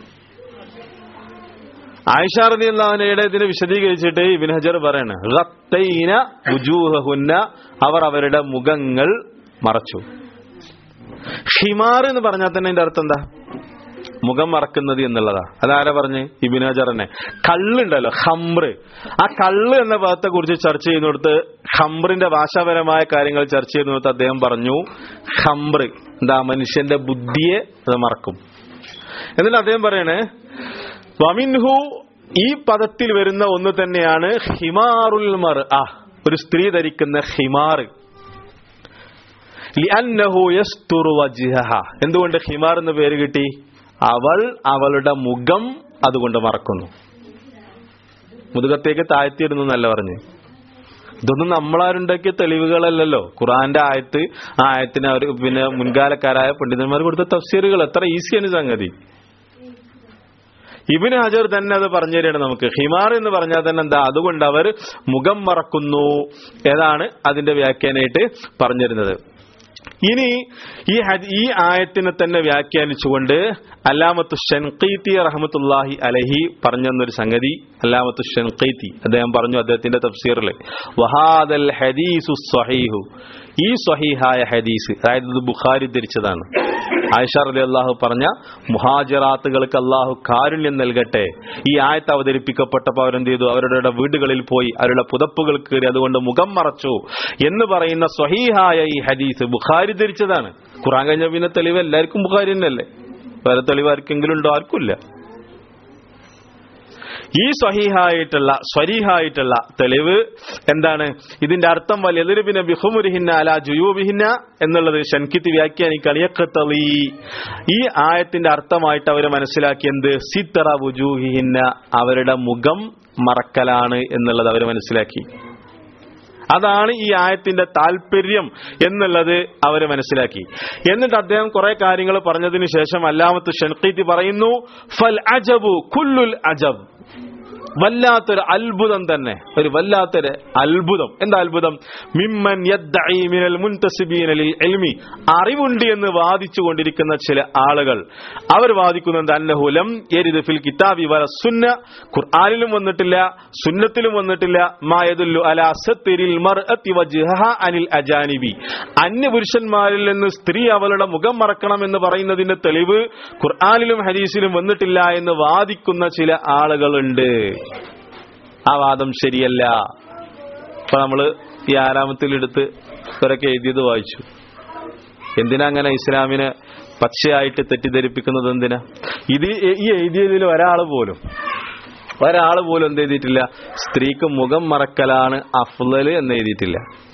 ആയിഷ റളിയല്ലാഹുവിനയുടെ ഇതിനെ വിശദീകരിച്ചിട്ട് ഇബിൻ ഹജർ പറയാണ് ഗത്തൈന വുജൂഹഹുന്ന അവർ അവരുടെ മുഖങ്ങൾ മറച്ചു ഹിമാർ എന്ന് പറഞ്ഞാൽ തന്നെ അതിന്റെ അർത്ഥം എന്താ മുഖം മറക്കുന്നത് എന്നുള്ളതാ അതാരാ പറഞ്ഞ് ഇബിൻ ഹജറിനെ കള്ളുണ്ടല്ലോ ഹംറ് ആ കള്ള് എന്ന പദത്തെ കുറിച്ച് ചർച്ച ചെയ്യുന്നിടത്ത് ഹംറിന്റെ ഭാഷാപരമായ കാര്യങ്ങൾ ചർച്ച ചെയ്യുന്നിടത്ത് അദ്ദേഹം പറഞ്ഞു ഹംറ് എന്താ മനുഷ്യന്റെ ബുദ്ധിയെ അത് മറക്കും എന്നിട്ട് അദ്ദേഹം പറയണേ വമിൻഹു ഈ പദത്തിൽ വരുന്ന ഒന്ന് തന്നെയാണ് ഹിമാറുൽ മർ ആ ഒരു സ്ത്രീ ധരിക്കുന്ന ഹിമാർ ലിഅന്നഹു യസ്തുറു വജ്ഹഹ എന്തുകൊണ്ട് ഹിമാർ എന്ന് പേര് കിട്ടി അവൾ അവളുടെ മുഖം അതുകൊണ്ട് മറക്കുന്നു മുതുകത്തേക്ക് താഴ്ത്തിയിടുന്നു എന്നല്ല പറഞ്ഞു ഇതൊന്നും നമ്മളാരുണ്ടാക്കിയ തെളിവുകളല്ലല്ലോ ഖുറാന്റെ ആയത്ത് ആ ആയത്തിന് അവർ പിന്നെ മുൻകാലക്കാരായ പണ്ഡിതന്മാർ കൊടുത്ത തഫ്സീറുകൾ എത്ര ഈസിയാണ് സംഗതി ഇബിന് ഹജർ തന്നെ അത് പറഞ്ഞു തരികയാണ് നമുക്ക് ഹിമാർ എന്ന് പറഞ്ഞാൽ തന്നെ എന്താ അതുകൊണ്ട് അവർ മുഖം മറക്കുന്നു ഏതാണ് അതിന്റെ വ്യാഖ്യാനായിട്ട് പറഞ്ഞിരുന്നത് ഇനി ഈ ഹദ്- ഈ ആയത്തിനെ തന്നെ വ്യാഖ്യാനിച്ചുകൊണ്ട് അല്ലാമത്തു ഷൻഖീത്തി റഹമത്തുല്ലാഹി അലഹി പറഞ്ഞെന്നൊരു സംഗതി അല്ലാമത്തു ഷൻഖീത്തി അദ്ദേഹം പറഞ്ഞു അദ്ദേഹത്തിന്റെ തഫ്സീറിൽ വഹാദൽ ഹദീസു സ്വഹീഹു ഈ സ്വഹീഹായ ഹദീസ് അതായത് ഇത് ബുഖാരി ധരിച്ചതാണ് ആയിഷ റലി അള്ളാഹു പറഞ്ഞ മുഹാജിറാത്തുകൾക്ക് അള്ളാഹു കാരുണ്യം നൽകട്ടെ ഈ ആയത്ത് അവതരിപ്പിക്കപ്പെട്ടപ്പോൾ അവരെന്ത് ചെയ്തു അവരുടെ വീടുകളിൽ പോയി അവരുടെ പുതപ്പുകൾ കയറി അതുകൊണ്ട് മുഖം മറച്ചു എന്ന് പറയുന്ന സ്വഹീഹായ ഈ ഹദീസ് ബുഖാരി ധരിച്ചതാണ് ഖുറാൻ കഴിഞ്ഞ പിന്നെ തെളിവ് എല്ലാവർക്കും ബുഖാരി തന്നെയല്ലേ വേറെ തെളിവ് ആർക്കെങ്കിലും ഉണ്ടോ ആർക്കുമില്ല ഈ സ്വഹീഹായിട്ടുള്ള സ്വരീഹായിട്ടുള്ള തെളിവ് എന്താണ് ഇതിന്റെ അർത്ഥം വലിയ ബിഹുമുരിഹിന്ന അല ജുയൂബിഹിന്ന എന്നുള്ളത് ഷൻകിത്ത് വ്യാഖ്യാനിക്കാണ് യഖ്തളി. ഈ ആയത്തിന്റെ അർത്ഥമായിട്ട് അവർ മനസ്സിലാക്കിയത് സിത്തറ വുജൂഹിഹിന്ന അവരുടെ മുഖം മറക്കലാണ് എന്നുള്ളത് അവർ മനസ്സിലാക്കി അതാണ് ഈ ആയത്തിന്റെ താല്പര്യം എന്നുള്ളത് അവർ മനസ്സിലാക്കി എന്നിട്ട് അദ്ദേഹം കുറെ കാര്യങ്ങൾ പറഞ്ഞതിന് ശേഷം അല്ലാമത്ത് ഷൻഖീത്തി പറയുന്നു ഫൽ അജബു കുല്ലുൽ അജബ് വല്ലാത്തൊരു അത്ഭുതം തന്നെ ഒരു വല്ലാത്തൊരു അത്ഭുതം എന്താ അത്ഭുതം മിമ്മൻ യദ്ദഈ മിനൽ മുൻതസിബീന ലിൽ ഇൽമി അറിവുണ്ട് എന്ന് വാദിച്ചു കൊണ്ടിരിക്കുന്ന ചില ആളുകൾ അവർ വാദിക്കുന്നത് അന്നഹു ലം യരിദ് ഫിൽ കിതാബി വല സുന്ന ഖുർആനിലും വന്നിട്ടില്ല സുന്നത്തിലും വന്നിട്ടില്ല മാ യദുല്ലു അലാ സത്തിരിൽ മർഅത്തി വജ്ഹഹ അനിൽ അജാനിബി അന്യ പുരുഷന്മാരിൽ നിന്ന് സ്ത്രീ അവളുടെ മുഖം മറക്കണം എന്ന് പറയുന്നതിന്റെ തെളിവ് ഖുർആനിലും ഹദീസിലും വന്നിട്ടില്ല എന്ന് വാദിക്കുന്ന ചില ആളുകളുണ്ട് ആ വാദം ശരിയല്ല അപ്പൊ നമ്മള് ഈ ആരാമത്തിലെടുത്ത് ഇവരൊക്കെ എഴുതിയത് വായിച്ചു എന്തിനാ അങ്ങനെ ഇസ്ലാമിനെ പച്ചയായിട്ട് തെറ്റിദ്ധരിപ്പിക്കുന്നത് എന്തിനാ ഇത് ഈ എഴുതിയതിൽ ഒരാൾ പോലും ഒരാൾ പോലും എന്ത് എഴുതിയിട്ടില്ല സ്ത്രീക്ക് മുഖം മറക്കലാണ് അഫ്ലല് എന്ന് എഴുതിയിട്ടില്ല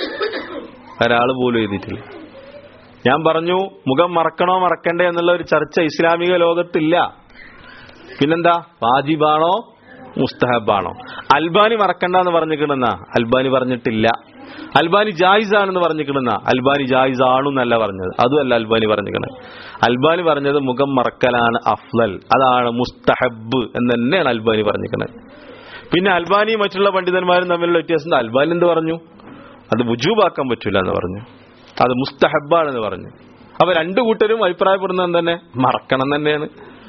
ഒരാൾ പോലും എഴുതിയിട്ടില്ല ഞാൻ പറഞ്ഞു മുഖം മറക്കണോ മറക്കണ്ടേ എന്നുള്ള ഒരു ചർച്ച ഇസ്ലാമിക ലോകത്തില്ല പിന്നെന്താ വാജിബാണോ മുസ്തഹബാണോ അൽബാനി മറക്കണ്ട എന്ന് പറഞ്ഞിട്ടുണ്ടെന്നാ അൽബാനി പറഞ്ഞിട്ടില്ല അൽബാനി ജായിസ് ആണെന്ന് പറഞ്ഞിട്ടുണ്ടെന്ന അൽബാനി ജായിസ് ആണെന്നല്ല പറഞ്ഞത് അതുമല്ല അൽബാനി പറഞ്ഞിരിക്കണത് അൽബാനി പറഞ്ഞത് മുഖം മറക്കലാണ് അഫ്ലൽ അതാണ് മുസ്തഹബ് എന്ന് തന്നെയാണ് അൽബാനി പറഞ്ഞിരിക്കണത് പിന്നെ അൽബാനിയും മറ്റുള്ള പണ്ഡിതന്മാരും തമ്മിലുള്ള വ്യത്യാസം എന്താ? അൽബാനി എന്ത് പറഞ്ഞു അത് വുജൂബാക്കാൻ പറ്റൂല എന്ന് പറഞ്ഞു അത് മുസ്തഹബാണെന്ന് പറഞ്ഞു അപ്പൊ രണ്ടു കൂട്ടരും അഭിപ്രായപ്പെടുന്നത് തന്നെ മറക്കണം തന്നെയാണ്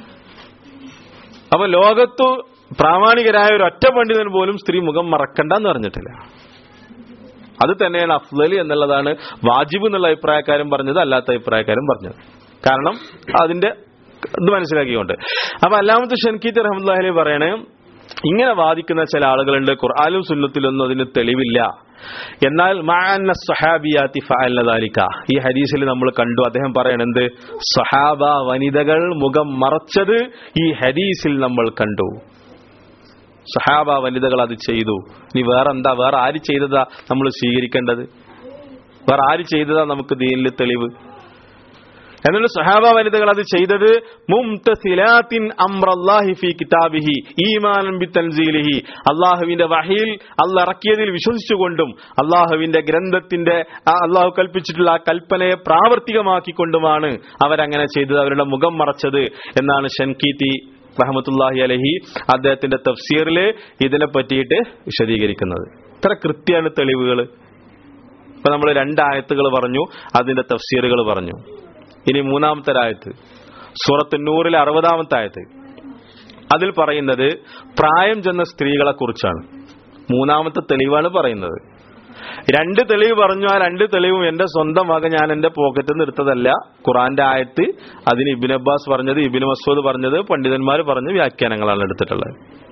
അപ്പൊ ലോകത്തു പ്രാമാണികരായ ഒരു ഒറ്റ പണ്ഡിതൻ പോലും സ്ത്രീ മുഖം മറക്കണ്ട എന്ന് പറഞ്ഞിട്ടില്ല അത് തന്നെയാണ് അഫ്ലലി എന്നുള്ളതാണ് വാജിബ് എന്നുള്ള അഭിപ്രായക്കാരും പറഞ്ഞത് അല്ലാത്ത അഭിപ്രായക്കാരും പറഞ്ഞത് കാരണം അതിന്റെ ഇത് മനസ്സിലാക്കിക്കൊണ്ട് അപ്പൊ അല്ലാമത്തെ ഷൻകീത്ത് റഹ്മുല്ലാഹി പറയണേ ഇങ്ങനെ വാദിക്കുന്ന ചില ആളുകളുണ്ട് ഖുർആാനും സുന്നത്തിലൊന്നും അതിന് തെളിവില്ല എന്നാൽ മാന്ന സഹാബിയാത്തി ഫഅലദാലിക ഈ ഹദീസിൽ നമ്മൾ കണ്ടു അദ്ദേഹം പറയണെന്ത് സഹാബ വനിതകൾ മുഖം മറച്ചത് ഈ ഹദീസിൽ നമ്മൾ കണ്ടു സഹാബ വനിതകൾ അത് ചെയ്തു ഇനി വേറെ എന്താ വേറെ ആര് ചെയ്തതാ നമ്മൾ സ്വീകരിക്കേണ്ടത് വേറെ ആര് ചെയ്തതാ നമുക്ക് ദീനിൽ തെളിവ് എന്നിട്ട് സഹാബ വനിതകൾ അത് ചെയ്തത് മുംതസിലാത്തിൻ അംറല്ലാഹി ഫീ കിതാബിഹി ഈമാനൻ ബിതൻസീലിഹി അല്ലാഹുവിന്റെ വഹയിൽ അല്ല ഇറക്കിയതിൽ വിശ്വസിച്ചുകൊണ്ടും അല്ലാഹുവിന്റെ ഗ്രന്ഥത്തിന്റെ ആ അല്ലാഹു കൽപ്പിച്ചിട്ടുള്ള ആ കൽപ്പനയെ പ്രാവർത്തികമാക്കിക്കൊണ്ടുമാണ് അവരങ്ങനെ ചെയ്തത് അവരുടെ മുഖം മറച്ചത് എന്നാണ് ഷൻകീത്തി റഹമത്തുല്ലാഹി അലഹി അദ്ദേഹത്തിന്റെ തഫ്സീറിൽ ഇതിനെ പറ്റിയിട്ട് വിശദീകരിക്കുന്നത് ഇത്ര കൃത്യമാണ് തെളിവുകൾ ഇപ്പൊ നമ്മൾ രണ്ടായത്തുകൾ പറഞ്ഞു അതിന്റെ തഫ്സീറുകൾ പറഞ്ഞു ഇനി മൂന്നാമത്തെ ആയത്ത് സൂറത്ത് നൂറിലെ അറുപതാമത്തെ ആയത്ത് അതിൽ പറയുന്നത് പ്രായം ചെന്ന സ്ത്രീകളെ കുറിച്ചാണ് മൂന്നാമത്തെ തെളിവാണ് പറയുന്നത് രണ്ട് തെളിവ് പറഞ്ഞു ആ രണ്ട് തെളിവും എന്റെ സ്വന്തം വക ഞാൻ എന്റെ പോക്കറ്റിൽ നിന്ന് എടുത്തതല്ല ഖുറാന്റെ ആയത്ത് അതിന് ഇബിൻ അബ്ബാസ് പറഞ്ഞത് ഇബിൻ മസൂദ് പറഞ്ഞത് പണ്ഡിതന്മാർ പറഞ്ഞ വ്യാഖ്യാനങ്ങളാണ് എടുത്തിട്ടുള്ളത്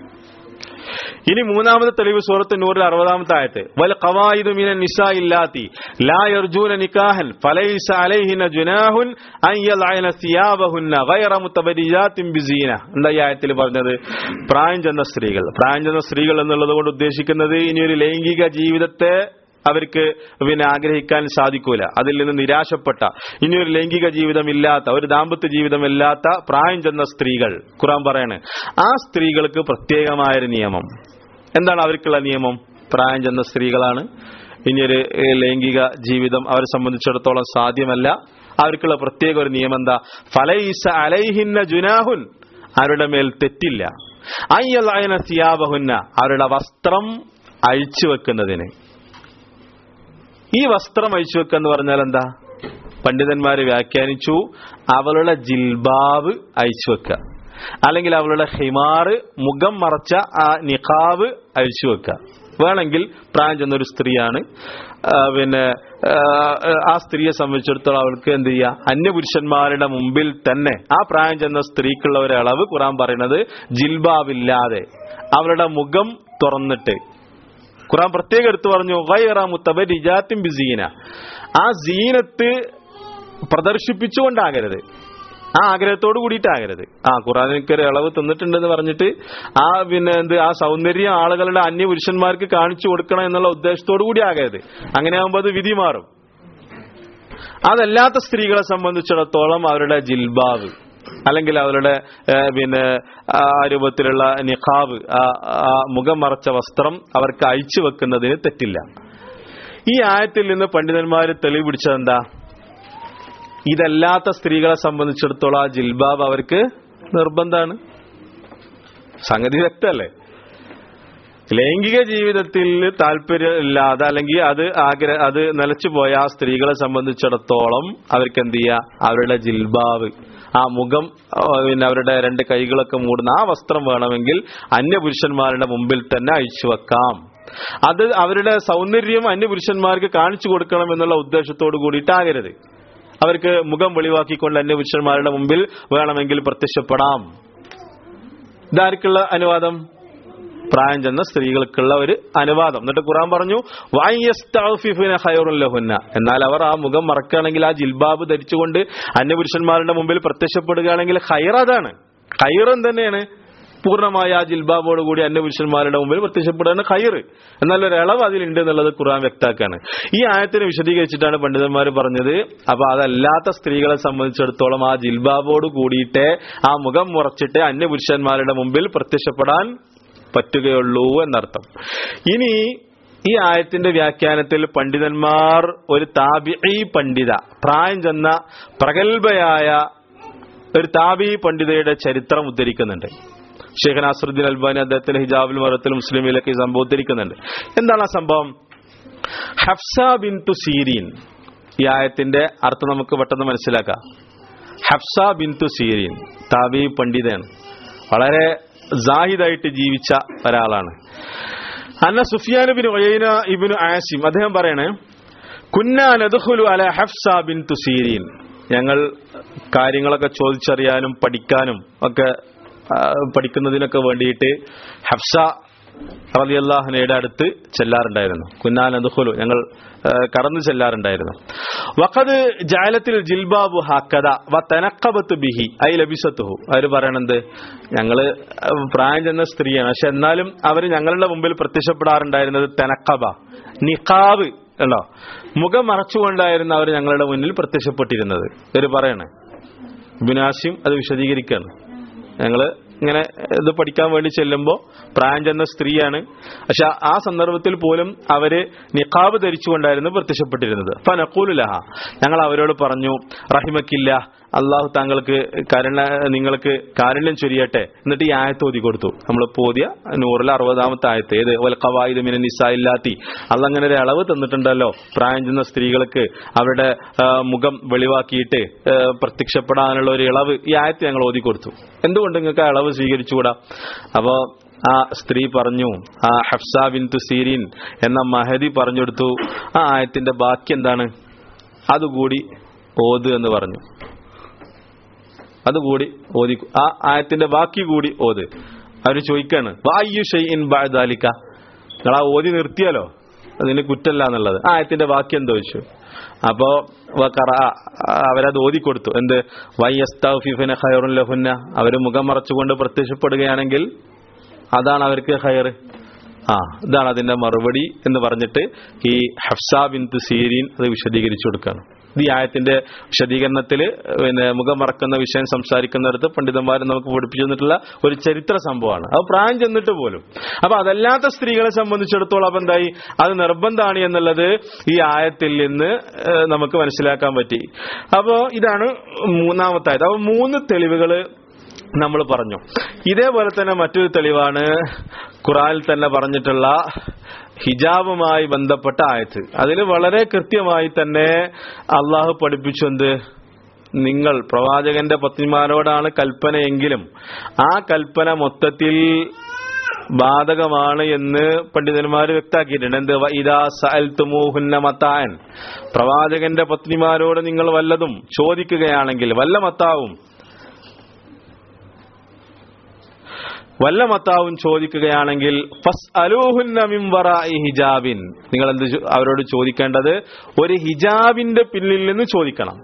ഇനി മൂന്നാമത്തെ തെളിവ് സൂറത്ത് നൂറിൽ അറുപതാമത്തെ ആയത്ത് വൽ ഖവായിദു മിന നിസാ ഇല്ലാത്തി ലാ യർജൂന നിക്കാഹൻ ഫലൈസ അലൈഹിന ജുനാഹുൻ അൻ യൽഅന സിയാബഹുന്ന ഗൈറ മുതബരിജാത്തിൻ ബിസീന എന്താ ഈ ആയത്തിൽ പറഞ്ഞത് പ്രായം ചെന്ന സ്ത്രീകൾ പ്രായം ചെന്ന സ്ത്രീകൾ എന്നുള്ളത് കൊണ്ട് ഉദ്ദേശിക്കുന്നത് ഇനി ഒരു ലൈംഗിക ജീവിതത്തെ അവർക്ക് പിന്നെ ആഗ്രഹിക്കാൻ സാധിക്കൂല അതിൽ നിന്ന് നിരാശപ്പെട്ട ഇനിയൊരു ലൈംഗിക ജീവിതമില്ലാത്ത ഒരു ദാമ്പത്യ ജീവിതമില്ലാത്ത പ്രായം ചെന്ന സ്ത്രീകൾ ഖുറാൻ പറയാണ് ആ സ്ത്രീകൾക്ക് പ്രത്യേകമായൊരു നിയമം എന്താണ് അവർക്കുള്ള നിയമം പ്രായം ചെന്ന സ്ത്രീകളാണ് ഇനിയൊരു ഏഹ്, ലൈംഗിക ജീവിതം അവരെ സംബന്ധിച്ചിടത്തോളം സാധ്യമല്ല അവർക്കുള്ള പ്രത്യേക ഒരു നിയമം എന്താ ഫലൈസ അലൈഹിന്ന ജുനാഹുൻ അവരുടെ മേൽ തെറ്റില്ല അയ്യലായന സിയാബഹുന്ന അവരുടെ വസ്ത്രം അഴിച്ചു വെക്കുന്നതിന് ഈ വസ്ത്രം അഴിച്ചു വെക്കുക എന്ന് പറഞ്ഞാൽ എന്താ പണ്ഡിതന്മാര് വ്യാഖ്യാനിച്ചു അവളുടെ ജിൽബാബ് അഴിച്ചു വെക്കുക അല്ലെങ്കിൽ അവളുടെ ഹിമാറ് മുഖം മറച്ച ആ നിഖാബ് അഴിച്ചു വെക്കുക വേണമെങ്കിൽ പ്രായം ചെന്ന ഒരു സ്ത്രീയാണ് ആ, പിന്നെ ആ, ആ സ്ത്രീയെ സംബന്ധിച്ചിടത്തോളം അവൾക്ക് എന്ത് ചെയ്യുക അന്യപുരുഷന്മാരുടെ മുമ്പിൽ തന്നെ ആ പ്രായം ചെന്ന സ്ത്രീക്കുള്ള ഒരു അളവ് ഖുറാൻ പറയുന്നത് ജിൽബാബില്ലാതെ അവളുടെ മുഖം തുറന്നിട്ട് ഖുറാൻ പ്രത്യേകം എടുത്തു പറഞ്ഞു ഗൈറ മുത്തബരിജാത്തിൻ ബിസീന ആ സീനത്ത് പ്രദർശിപ്പിച്ചുകൊണ്ടാകരുത് ആ ആഗ്രഹത്തോട് കൂടിയിട്ടാകരുത് ആ ഖുറാൻ എനിക്കൊരു ഇളവ് തന്നിട്ടുണ്ടെന്ന് പറഞ്ഞിട്ട് ആ പിന്നെ എന്ത് ആ സൗന്ദര്യം ആളുകളുടെ അന്യപുരുഷന്മാർക്ക് കാണിച്ചു കൊടുക്കണം എന്നുള്ള ഉദ്ദേശത്തോടു കൂടി ആകരുത് അങ്ങനെ ആകുമ്പോൾ അത് വിധി മാറും അതല്ലാത്ത സ്ത്രീകളെ സംബന്ധിച്ചിടത്തോളം അവരുടെ ജിൽബാവ് അല്ലെങ്കിൽ അവരുടെ ഏഹ്, പിന്നെ ആ രൂപത്തിലുള്ള നിഖാബ് ആ ആ മുഖം മറച്ച വസ്ത്രം അവർക്ക് അഴിച്ചു വെക്കുന്നതിന് തെറ്റില്ല ഈ ആയത്തിൽ നിന്ന് പണ്ഡിതന്മാർ തെളിവ് പിടിച്ചത് എന്താ ഇതല്ലാത്ത സ്ത്രീകളെ സംബന്ധിച്ചിടത്തോളം ആ ജിൽബാബ് അവർക്ക് നിർബന്ധമാണ് സംഗതി വ്യക്തമല്ലേ ലൈംഗിക ജീവിതത്തിൽ താല്പര്യമില്ലാതെ അല്ലെങ്കിൽ അത് ആഗ്രഹ അത് നിലച്ചുപോയ ആ സ്ത്രീകളെ സംബന്ധിച്ചിടത്തോളം അവർക്ക് എന്ത് ചെയ്യുക അവരുടെ ജിൽബാവ് ആ മുഖം ആ, പിന്നെ അവരുടെ രണ്ട് കൈകളൊക്കെ മൂടുന്ന ആ വസ്ത്രം വേണമെങ്കിൽ അന്യപുരുഷന്മാരുടെ മുമ്പിൽ തന്നെ അഴിച്ചു വെക്കാം അത് അവരുടെ സൗന്ദര്യം അന്യപുരുഷന്മാർക്ക് കാണിച്ചു കൊടുക്കണം എന്നുള്ള ഉദ്ദേശത്തോട് കൂടിയിട്ടാകരുത് അവർക്ക് മുഖം വെളിവാക്കിക്കൊണ്ട് അന്യപുരുഷന്മാരുടെ മുമ്പിൽ വേണമെങ്കിൽ പ്രത്യക്ഷപ്പെടാം ഇതാർക്കുള്ള അനുവാദം പ്രായം ചെന്ന സ്ത്രീകൾക്കുള്ള ഒരു അനുവാദം എന്നിട്ട് ഖുറാൻ പറഞ്ഞു "വയസ്തഗ്ഫിഫുന ഖൈറുൻ ലഹുന്ന." എന്നാൽ അവർ ആ മുഖം മറക്കുകയാണെങ്കിൽ ആ ജിൽബാബ് ധരിച്ചുകൊണ്ട് അന്യപുരുഷന്മാരുടെ മുമ്പിൽ പ്രത്യക്ഷപ്പെടുകയാണെങ്കിൽ ഖൈർ അതാണ് ഖൈറും തന്നെയാണ് പൂർണ്ണമായ ആ ജിൽബാബോട് കൂടി അന്യപുരുഷന്മാരുടെ മുമ്പിൽ പ്രത്യക്ഷപ്പെടുകയാണ് ഖൈർ എന്നാൽ ഒരു ഇളവ് അതിലുണ്ട് എന്നുള്ളത് ഖുറാൻ വ്യക്താക്കാണ് ഈ ആയത്തിനെ വിശദീകരിച്ചിട്ടാണ് പണ്ഡിതന്മാർ പറഞ്ഞത് അപ്പൊ അതല്ലാത്ത സ്ത്രീകളെ സംബന്ധിച്ചിടത്തോളം ആ ജിൽബാബോട് കൂടിയിട്ട് ആ മുഖം മുറച്ചിട്ട് അന്യപുരുഷന്മാരുടെ മുമ്പിൽ പ്രത്യക്ഷപ്പെടാൻ പറ്റുകയുള്ളൂ എന്നർത്ഥം ഇനി ഈ ആയത്തിന്റെ വ്യാഖ്യാനത്തിൽ പണ്ഡിതന്മാർ ഒരു താബിഈ പണ്ഡിത പ്രായം ചെന്ന പ്രഗത്ഭയായ ഒരു താബി പണ്ഡിതയുടെ ചരിത്രം ഉദ്ധരിക്കുന്നുണ്ട് ഷെയ്ഖ് നാസറുദ്ദീൻ അൽബാനി അദ്ദേഹത്തിന്റെ ഹിജാബുൽ മറത്തിൽ മുസ്ലിമിലൊക്കെ ഈ സംഭവം ഉദ്ധരിക്കുന്നുണ്ട് എന്താണ് ആ സംഭവം ഹഫ്സ ബിൻതു സീരീൻ ഈ ആയത്തിന്റെ അർത്ഥം നമുക്ക് പെട്ടെന്ന് മനസ്സിലാക്കാം ഹഫ്സ ബിൻതു സീരീൻ താബി പണ്ഡിതയാണ് വളരെ ജാഹിദായിട്ട് ജീവിച്ച ഒരാളാണ് അന്ന സുഫിയാൻ ബിൻ ഒയൈന ഇബിനു ആസിം അദ്ദേഹം പറയണേ കുന്നാ നദ്ഖുലു അല ഹഫ്സ ബിൻതു സീരീൻ ഞങ്ങൾ കാര്യങ്ങളൊക്കെ ചോദിച്ചറിയാനും പഠിക്കാനും ഒക്കെ ആ, പഠിക്കുന്നതിനൊക്കെ വേണ്ടിയിട്ട് ഹഫ്സ റളിയല്ലാഹുനയുടെ അടുത്ത് ചെല്ലാറുണ്ടായിരുന്നു കുന്നാൻ അതുഹുലു ഞങ്ങൾ ആ, കടന്നു ചെല്ലാറുണ്ടായിരുന്നു വഖദ് ജാലത്തിൽ ജിൽബാബു ഹാക്കദ വ തനക്കബത്ത് ബിഹി ഐ ലബിസത്തുഹു അവർ പറയണത് ഞങ്ങള് പ്രായം ചെന്ന സ്ത്രീയാണ് പക്ഷെ എന്നാലും അവർ ഞങ്ങളുടെ മുമ്പിൽ പ്രത്യക്ഷപ്പെടാറുണ്ടായിരുന്നത് തെനക്കബ നിഖാബ് ഉണ്ടോ മുഖം മറച്ചുകൊണ്ടായിരുന്നു അവർ ഞങ്ങളുടെ മുന്നിൽ പ്രത്യക്ഷപ്പെട്ടിരുന്നത് ഇവർ പറയണേ ബിനാസിം അത് വിശദീകരിക്കുകയാണ് ഞങ്ങള് ഇങ്ങനെ ഇത് പഠിക്കാൻ വേണ്ടി ചെല്ലുമ്പോൾ പ്രായം ചെന്ന സ്ത്രീയാണ് പക്ഷെ ആ സന്ദർഭത്തിൽ പോലും അവര് നിഖാബ് ധരിച്ചുകൊണ്ടായിരുന്നു പ്രത്യക്ഷപ്പെട്ടിരുന്നത് ഫനക്കൂലുലഹ ഞങ്ങൾ അവരോട് പറഞ്ഞു റഹിമക്കില്ല അള്ളാഹു താങ്കൾക്ക് കരുണ നിങ്ങൾക്ക് കാരുണ്യം ചൊരിയട്ടെ എന്നിട്ട് ഈ ആയത്ത് ഓതി കൊടുത്തു നമ്മൾ പോതിയ നൂറിൽ അറുപതാമത്തെ ആയത്ത് ഏത് വൽ ഖവായിദ് മിന നിസായില്ലാത്തി അള്ളങ്ങനെ ഒരു അളവ് തന്നിട്ടുണ്ടല്ലോ പ്രായം ചെന്ന സ്ത്രീകൾക്ക് അവരുടെ ആ, മുഖം വെളിവാക്കിയിട്ട് ആ, പ്രത്യക്ഷപ്പെടാനുള്ള ഒരു ഇളവ് ഈ ആയത്ത് ഞങ്ങൾ ഓതി കൊടുത്തു എന്തുകൊണ്ട് നിങ്ങൾക്ക് ആ ഇളവ് സ്വീകരിച്ചുകൂടാ അപ്പോ ആ സ്ത്രീ പറഞ്ഞു ആ ഹഫ്സ ബിൻതു സീരീൻ എന്ന മഹദി പറഞ്ഞെടുത്തു ആ ആയത്തിന്റെ ബാക്കി എന്താണ് അതുകൂടി ഓത് എന്ന് പറഞ്ഞു അതുകൂടി ഓതി ആ ആയത്തിന്റെ ബാക്കി കൂടി ഓത് അവര് ചോദിക്കാണ് വായു ഷെയ്ൻ ബാദാലിക്ക നിങ്ങൾ ആ ഓതി നിർത്തിയാലോ അതിന് കുറ്റല്ല എന്നുള്ളത് ആ ആയത്തിന്റെ ബാക്കി എന്തോ ചോദിച്ചു അപ്പോ വഖറ, അവരത് ഓതിക്കൊടുത്തു എന്ത് വൈയസ്തഫിഫിന ഖൈറുൻ ലഹുന്ന അവര് മുഖം മറച്ചുകൊണ്ട് പ്രത്യക്ഷപ്പെടുകയാണെങ്കിൽ അതാണ് അവർക്ക് ഹയർ ആ ഇതാണ് അതിന്റെ മറുപടി എന്ന് പറഞ്ഞിട്ട് ഈ ഹഫ്സ ബിന്ത് സീരീൻ അത് വിശദീകരിച്ചു കൊടുക്കുകയാണ് ഇത് ഈ ആയത്തിന്റെ വിശദീകരണത്തിൽ പിന്നെ മുഖം മറക്കുന്ന വിഷയം സംസാരിക്കുന്നിടത്ത് പണ്ഡിതന്മാർ നമുക്ക് പഠിപ്പിച്ചു തന്നിട്ടുള്ള ഒരു ചരിത്ര സംഭവമാണ് അത് പ്രായം ചെന്നിട്ട് പോലും അപ്പൊ അതല്ലാത്ത സ്ത്രീകളെ സംബന്ധിച്ചിടത്തോളം അപ്പൊ എന്തായി അത് നിർബന്ധമാണ് എന്നുള്ളത് ഈ ആയത്തിൽ നിന്ന് ഏഹ്, നമുക്ക് മനസ്സിലാക്കാൻ പറ്റി അപ്പോ ഇതാണ് മൂന്നാമത്തെ ആയത് അപ്പൊ മൂന്ന് തെളിവുകള് നമ്മൾ പറഞ്ഞു ഇതേപോലെ തന്നെ മറ്റൊരു തെളിവാണ് ഖുറാനിൽ തന്നെ പറഞ്ഞിട്ടുള്ള ഹിജാബുമായി ബന്ധപ്പെട്ട ആയത്ത് അതിൽ വളരെ കൃത്യമായി തന്നെ അള്ളാഹു പഠിപ്പിച്ചു എന്ത് നിങ്ങൾ പ്രവാചകന്റെ പത്നിമാരോടാണ് കൽപ്പനയെങ്കിലും ആ കൽപ്പന മൊത്തത്തിൽ ബാധകമാണ് എന്ന് പണ്ഡിതന്മാർ വ്യക്താക്കിയിട്ടുണ്ട് എന്ത് ഇതാ സഅൽത്തുമൂഹുന്ന മത്താൻ പ്രവാചകന്റെ പത്നിമാരോട് നിങ്ങൾ വല്ലതും ചോദിക്കുകയാണെങ്കിൽ വല്ല മത്താവും വല്ല മത്താവും ചോദിക്കുകയാണെങ്കിൽ ഫസ് അലൂഹുന്ന മിംവറായി ഹിജാബിൻ നിങ്ങൾ എന്ത് ചോ- അവരോട് ചോദിക്കേണ്ടത് ഒരു ഹിജാബിന്റെ പിന്നിൽ നിന്ന് ചോദിക്കണം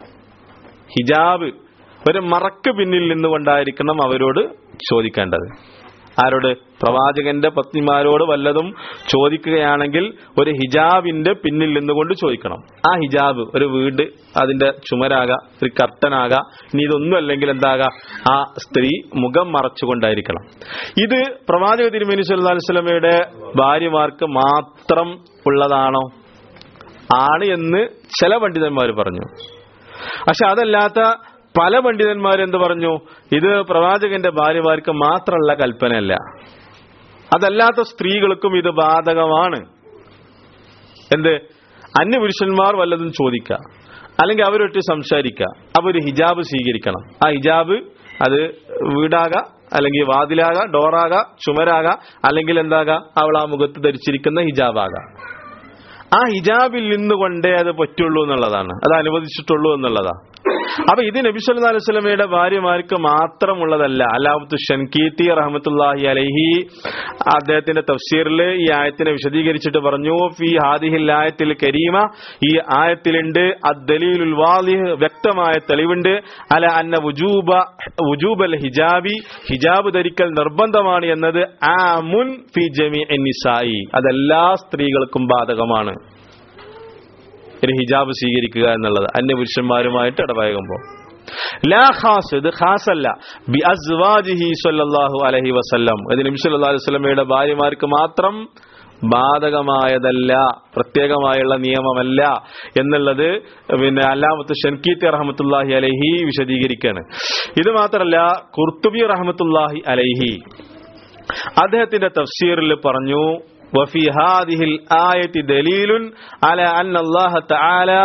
ഹിജാബ് ഒരു മറക്ക് പിന്നിൽ നിന്നുകൊണ്ടായിരിക്കണം അവരോട് ചോദിക്കേണ്ടത് ആരോട് പ്രവാചകന്റെ പത്നിമാരോട് വല്ലതും ചോദിക്കുകയാണെങ്കിൽ ഒരു ഹിജാബിന്റെ പിന്നിൽ നിന്നുകൊണ്ട് ചോദിക്കണം ആ ഹിജാബ് ഒരു വീട് അതിന്റെ ചുമരാകാം ഒരു കർട്ടനാകാം ഇനി ഇതൊന്നും അല്ലെങ്കിൽ എന്താകാം ആ സ്ത്രീ മുഖം മറച്ചുകൊണ്ടായിരിക്കണം ഇത് പ്രവാചക തിരുമേനി സല്ലല്ലാഹു അലൈഹി വസല്ലമയുടെ ഭാര്യമാർക്ക് മാത്രം ഉള്ളതാണോ ആണ് എന്ന് ചില പണ്ഡിതന്മാർ പറഞ്ഞു പക്ഷെ അതല്ലാത്ത പല പണ്ഡിതന്മാർ എന്ത് പറഞ്ഞു ഇത് പ്രവാചകന്റെ ഭാര്യമാർക്ക് മാത്രമുള്ള കൽപ്പനയല്ല അതല്ലാത്ത സ്ത്രീകൾക്കും ഇത് ബാധകമാണ് എന്ത് അന്യപുരുഷന്മാർ വല്ലതും ചോദിക്കുക അല്ലെങ്കിൽ അവരൊട്ട് സംസാരിക്കുക അപ്പൊ ഒരു ഹിജാബ് സ്വീകരിക്കണം ആ ഹിജാബ് അത് വീടാകാം അല്ലെങ്കിൽ വാതിലാകാം ഡോറാകാം ചുമരാകാം അല്ലെങ്കിൽ എന്താകാം അവൾ ആ മുഖത്ത് ധരിച്ചിരിക്കുന്ന ഹിജാബാകാം ആ ഹിജാബിൽ നിന്നുകൊണ്ടേ അത് പറ്റുള്ളൂ എന്നുള്ളതാണ് അത് അനുവദിച്ചിട്ടുള്ളൂ എന്നുള്ളതാ അപ്പൊ ഇത് നബി സല്ലല്ലാഹു അലൈഹി വസല്ലമയുടെ ഭാര്യമാർക്ക് മാത്രമുള്ളതല്ല അലാമത്തു ഷൻകീത്തി റഹ്മത്തുള്ളാഹി അലൈഹി അദ്ദേഹത്തിന്റെ തഫ്സീറിൽ ഈ ആയത്തിനെ വിശദീകരിച്ചിട്ട് പറഞ്ഞു ഫി ഹാദിഹിൽ ആയത്തിൽ കരീമ ഈ ആയത്തിലുണ്ട് അദ്ദലീലുൽ വാളിഹ് വ്യക്തമായ തെളിവുണ്ട് അല അന്ന വുജൂബ വുജൂബൽ ഹിജാബി ഹിജാബ് ധരിക്കൽ നിർബന്ധമാണ് എന്നത് ആമുൻ ഫി ജമീ നിസായി അതെല്ലാ സ്ത്രീകൾക്കും ബാധകമാണ് ഒരു ഹിജാബ് സ്വീകരിക്കുക എന്നുള്ളത് അന്യപുരുഷന്മാരുമായിട്ട് ഇടപഴകുമ്പോൾ ലാ ഖാസ് ഇത് ഖാസല്ല ബി അസ്വാജിഹി സ്വല്ലല്ലാഹു അലൈഹി വസല്ലം ഇത് നബി സല്ലല്ലാഹു അലൈഹി വസല്ലമയുടെ ഭാര്യമാർക്ക് മാത്രം ബാധകമായതല്ല പ്രത്യേകമായുള്ള നിയമമല്ല എന്നുള്ളത് പിന്നെ അല്ലാമത്ത് ഷൻകീത്ത് റഹമത്തുല്ലാഹി അലൈഹി വിശദീകരിക്കുകയാണ് ഇത് മാത്രമല്ല കുർത്തുബി റഹമത്തുല്ലാഹി അലൈഹി അദ്ദേഹത്തിന്റെ തഫ്സീറിൽ പറഞ്ഞു وفي هذه الآية دليل على أن الله تعالى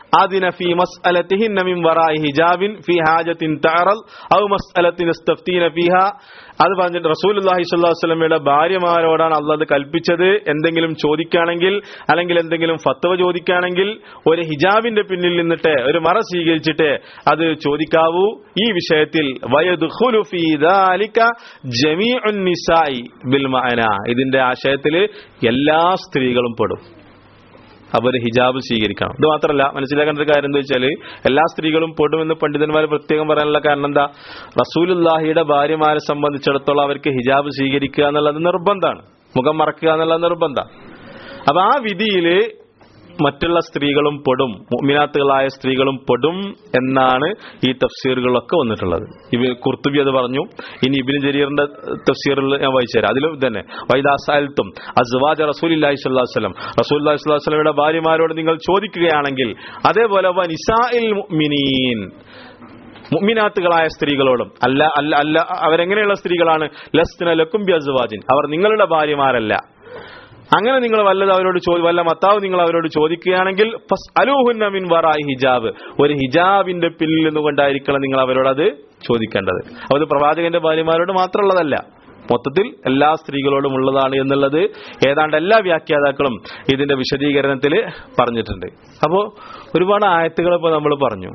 أذن في مسألتهن من وراء حجاب في حاجة تعرض أو مسألة استفتين فيها അത് പറഞ്ഞിട്ട് റസൂലുള്ളാഹി സ്വല്ലല്ലാഹു അലൈഹി വസല്ലമയുടെ ഭാര്യമാരോടാണ് അള്ളാഹ് കൽപ്പിച്ചത് എന്തെങ്കിലും ചോദിക്കുകയാണെങ്കിൽ അല്ലെങ്കിൽ എന്തെങ്കിലും ഫത്വ ചോദിക്കുകയാണെങ്കിൽ ഒരു ഹിജാബിന്റെ പിന്നിൽ നിന്നിട്ട് ഒരു മറ സ്വീകരിച്ചിട്ട് അത് ചോദിക്കാവൂ ഈ വിഷയത്തിൽ വയദ്ഖുലു ഫീ ദാലിക ജമീഉൻ നിസായി ബിൽ മഅന ഇതിന്റെ ആശയത്തിൽ എല്ലാ സ്ത്രീകളും പെടും അവർ ഹിജാബ് സ്വീകരിക്കണം ഇത് മാത്രമല്ല മനസ്സിലാക്കേണ്ട ഒരു കാര്യം എന്താ വെച്ചാൽ എല്ലാ സ്ത്രീകളും പെടുമെന്ന് പണ്ഡിതന്മാർ പ്രത്യേകം പറയാനുള്ള കാരണം എന്താ റസൂലുല്ലാഹിയുടെ ഭാര്യമാരെ സംബന്ധിച്ചിടത്തോളം അവർക്ക് ഹിജാബ് സ്വീകരിക്കുക എന്നുള്ളത് നിർബന്ധമാണ് മുഖം മറക്കുക എന്നുള്ളത് നിർബന്ധം അപ്പൊ ആ വിധിയില് മറ്റുള്ള സ്ത്രീകളും പെടും മുഅ്മിനാത്തുകളായ സ്ത്രീകളും പെടും എന്നാണ് ഈ തഫ്സീറുകളൊക്കെ വന്നിട്ടുള്ളത് ഇവ കുർത്തുബി അത് പറഞ്ഞു ഇനി ഇബിന് ജരീറിന്റെ തഫ്സീറിൽ ഞാൻ വായിച്ചുതരാം അതിലും തന്നെ വൈദാസാൽത്തും അസ്വാജ റസൂലില്ലാഹി സ്വല്ലല്ലാഹു അലൈഹി വസല്ലം റസൂലുള്ളാഹി സ്വല്ലല്ലാഹു അലൈഹി വസല്ലമയുടെ ഭാര്യമാരോട് നിങ്ങൾ ചോദിക്കുകയാണെങ്കിൽ അതേപോലെ വനിസാഇൽ മുഅ്മിനീൻ മുഅ്മിനാത്തുകളായ സ്ത്രീകളോടും അല്ല അല്ല അല്ല അവരെങ്ങനെയുള്ള സ്ത്രീകളാണ് ലസ്ന ലക്കും ബി അസ്വാജിൻ അവർ നിങ്ങളുടെ ഭാര്യമാരല്ല അങ്ങനെ നിങ്ങൾ വല്ലത് അവരോട് ചോ വല്ല മത്താവ് നിങ്ങൾ അവരോട് ചോദിക്കുകയാണെങ്കിൽ ഫസ് അലൂഹുന്ന മിൻ വറായി ഹിജാബ് ഒരു ഹിജാബിന്റെ പിന്നിൽ നിന്നുകൊണ്ടായിരിക്കണം നിങ്ങൾ അവരോട് അത് ചോദിക്കേണ്ടത് അത് പ്രവാചകന്റെ ഭാര്യമാരോട് മാത്രമുള്ളതല്ല മൊത്തത്തിൽ എല്ലാ സ്ത്രീകളോടും ഉള്ളതാണ് എന്നുള്ളത് ഏതാണ്ട് എല്ലാ വ്യാഖ്യാതാക്കളും ഇതിന്റെ വിശദീകരണത്തിൽ പറഞ്ഞിട്ടുണ്ട് അപ്പോ ഒരുപാട് ആയത്തുകൾ ഇപ്പൊ നമ്മൾ പറഞ്ഞു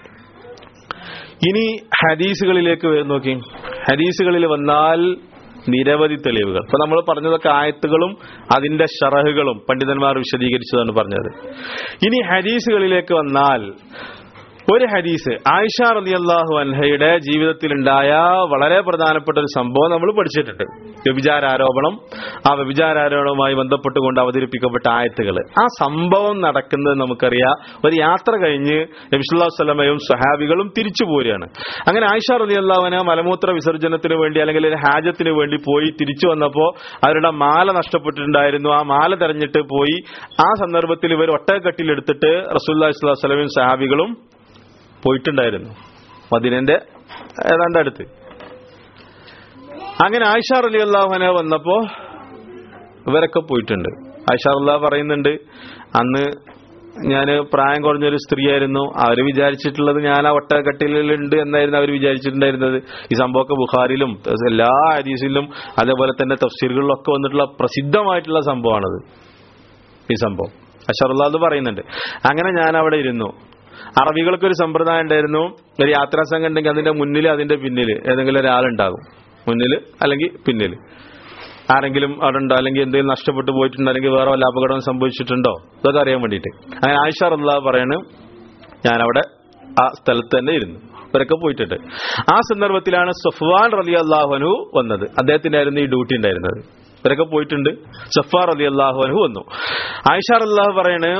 ഇനി ഹദീസുകളിലേക്ക് വരും നോക്കി ഹദീസുകളിൽ വന്നാൽ നിരവധി തെളിവുകൾ ഇപ്പൊ നമ്മൾ പറഞ്ഞതൊക്കെ ആയത്തുകളും അതിന്റെ ഷറഹുകളും പണ്ഡിതന്മാർ വിശദീകരിച്ചതാണ് പറഞ്ഞത് ഇനി ഹദീസുകളിലേക്ക് വന്നാൽ ഒരു ഹദീസ് ആയിഷ റളിയല്ലാഹു അൻഹയുടെ ജീവിതത്തിലുണ്ടായ വളരെ പ്രധാനപ്പെട്ട ഒരു സംഭവം നമ്മൾ പഠിച്ചിട്ടുണ്ട് വ്യഭിചാരാരോപണം ആ വ്യഭിചാരാരോപണവുമായി ബന്ധപ്പെട്ടുകൊണ്ട് അവതരിപ്പിക്കപ്പെട്ട ആയത്തുകൾ ആ സംഭവം നടക്കുന്നത് നമുക്കറിയാം ഒരു യാത്ര കഴിഞ്ഞ് നബിസുല്ലാ സ്വലമയും സഹാബികളും തിരിച്ചു പോരുകയാണ് അങ്ങനെ ആയിഷ റളിയല്ലാഹുവിന് മലമൂത്ര വിസർജനത്തിന് വേണ്ടി അല്ലെങ്കിൽ ഒരു ഹാജത്തിന് വേണ്ടി പോയി തിരിച്ചു വന്നപ്പോൾ അവരുടെ മാല നഷ്ടപ്പെട്ടിട്ടുണ്ടായിരുന്നു ആ മാല തെരഞ്ഞിട്ട് പോയി ആ സന്ദർഭത്തിൽ ഇവർ ഒട്ടകക്കട്ടിലെടുത്തിട്ട് റസൂല്ലാ സ്വലമയും സഹാബികളും പോയിട്ടുണ്ടായിരുന്നു മദീനന്റെ ഏതാണ്ട് അടുത്ത് അങ്ങനെ ആയിഷ അലി അള്ളാഹുന വന്നപ്പോ ഇവരൊക്കെ പോയിട്ടുണ്ട് ആയിഷ അള്ളാഹ് പറയുന്നുണ്ട് അന്ന് ഞാൻ പ്രായം കുറഞ്ഞൊരു സ്ത്രീയായിരുന്നു അവർ വിചാരിച്ചിട്ടുള്ളത് ഞാൻ ആ ഒട്ടകട്ടിലുണ്ട് എന്നായിരുന്നു അവർ വിചാരിച്ചിട്ടുണ്ടായിരുന്നത് ഈ സംഭവമൊക്കെ ബുഖാരിലും എല്ലാ ഹദീസിലും അതേപോലെ തന്നെ തഫ്സീറുകളിലൊക്കെ വന്നിട്ടുള്ള പ്രസിദ്ധമായിട്ടുള്ള സംഭവമാണത് ഈ സംഭവം അഷറുല്ലാഹ് പറയുന്നുണ്ട് അങ്ങനെ ഞാൻ അവിടെ ഇരുന്നു അറബികൾക്ക് ഒരു സമ്പ്രദായം ഉണ്ടായിരുന്നു ഒരു യാത്രാ സംഘം ഉണ്ടെങ്കിൽ അതിന്റെ മുന്നിൽ അതിന്റെ പിന്നിൽ ഏതെങ്കിലും ഒരാളുണ്ടാകും മുന്നിൽ അല്ലെങ്കിൽ പിന്നിൽ ആരെങ്കിലും അവിടെ ഉണ്ടോ അല്ലെങ്കിൽ എന്തെങ്കിലും നഷ്ടപ്പെട്ടു പോയിട്ടുണ്ടോ അല്ലെങ്കിൽ വേറെ വല്ല അപകടം സംഭവിച്ചിട്ടുണ്ടോ ഇതൊക്കെ അറിയാൻ വേണ്ടിയിട്ട് അങ്ങനെ ആയിഷ റല്ലാ പറയാണ് ഞാനവിടെ ആ സ്ഥലത്ത് തന്നെ ഇരുന്നു ഇവരൊക്കെ പോയിട്ടുണ്ട് ആ സന്ദർഭത്തിലാണ് സഫ്വാൻ റലി അള്ളാഹുനു വന്നത് അദ്ദേഹത്തിന്റെ ആയിരുന്നു ഈ ഡ്യൂട്ടി ഉണ്ടായിരുന്നത് ഇവരൊക്കെ പോയിട്ടുണ്ട് സഫാർ അലി അള്ളാഹുനു വന്നു ആയിഷ അള്ളാഹു പറയണ്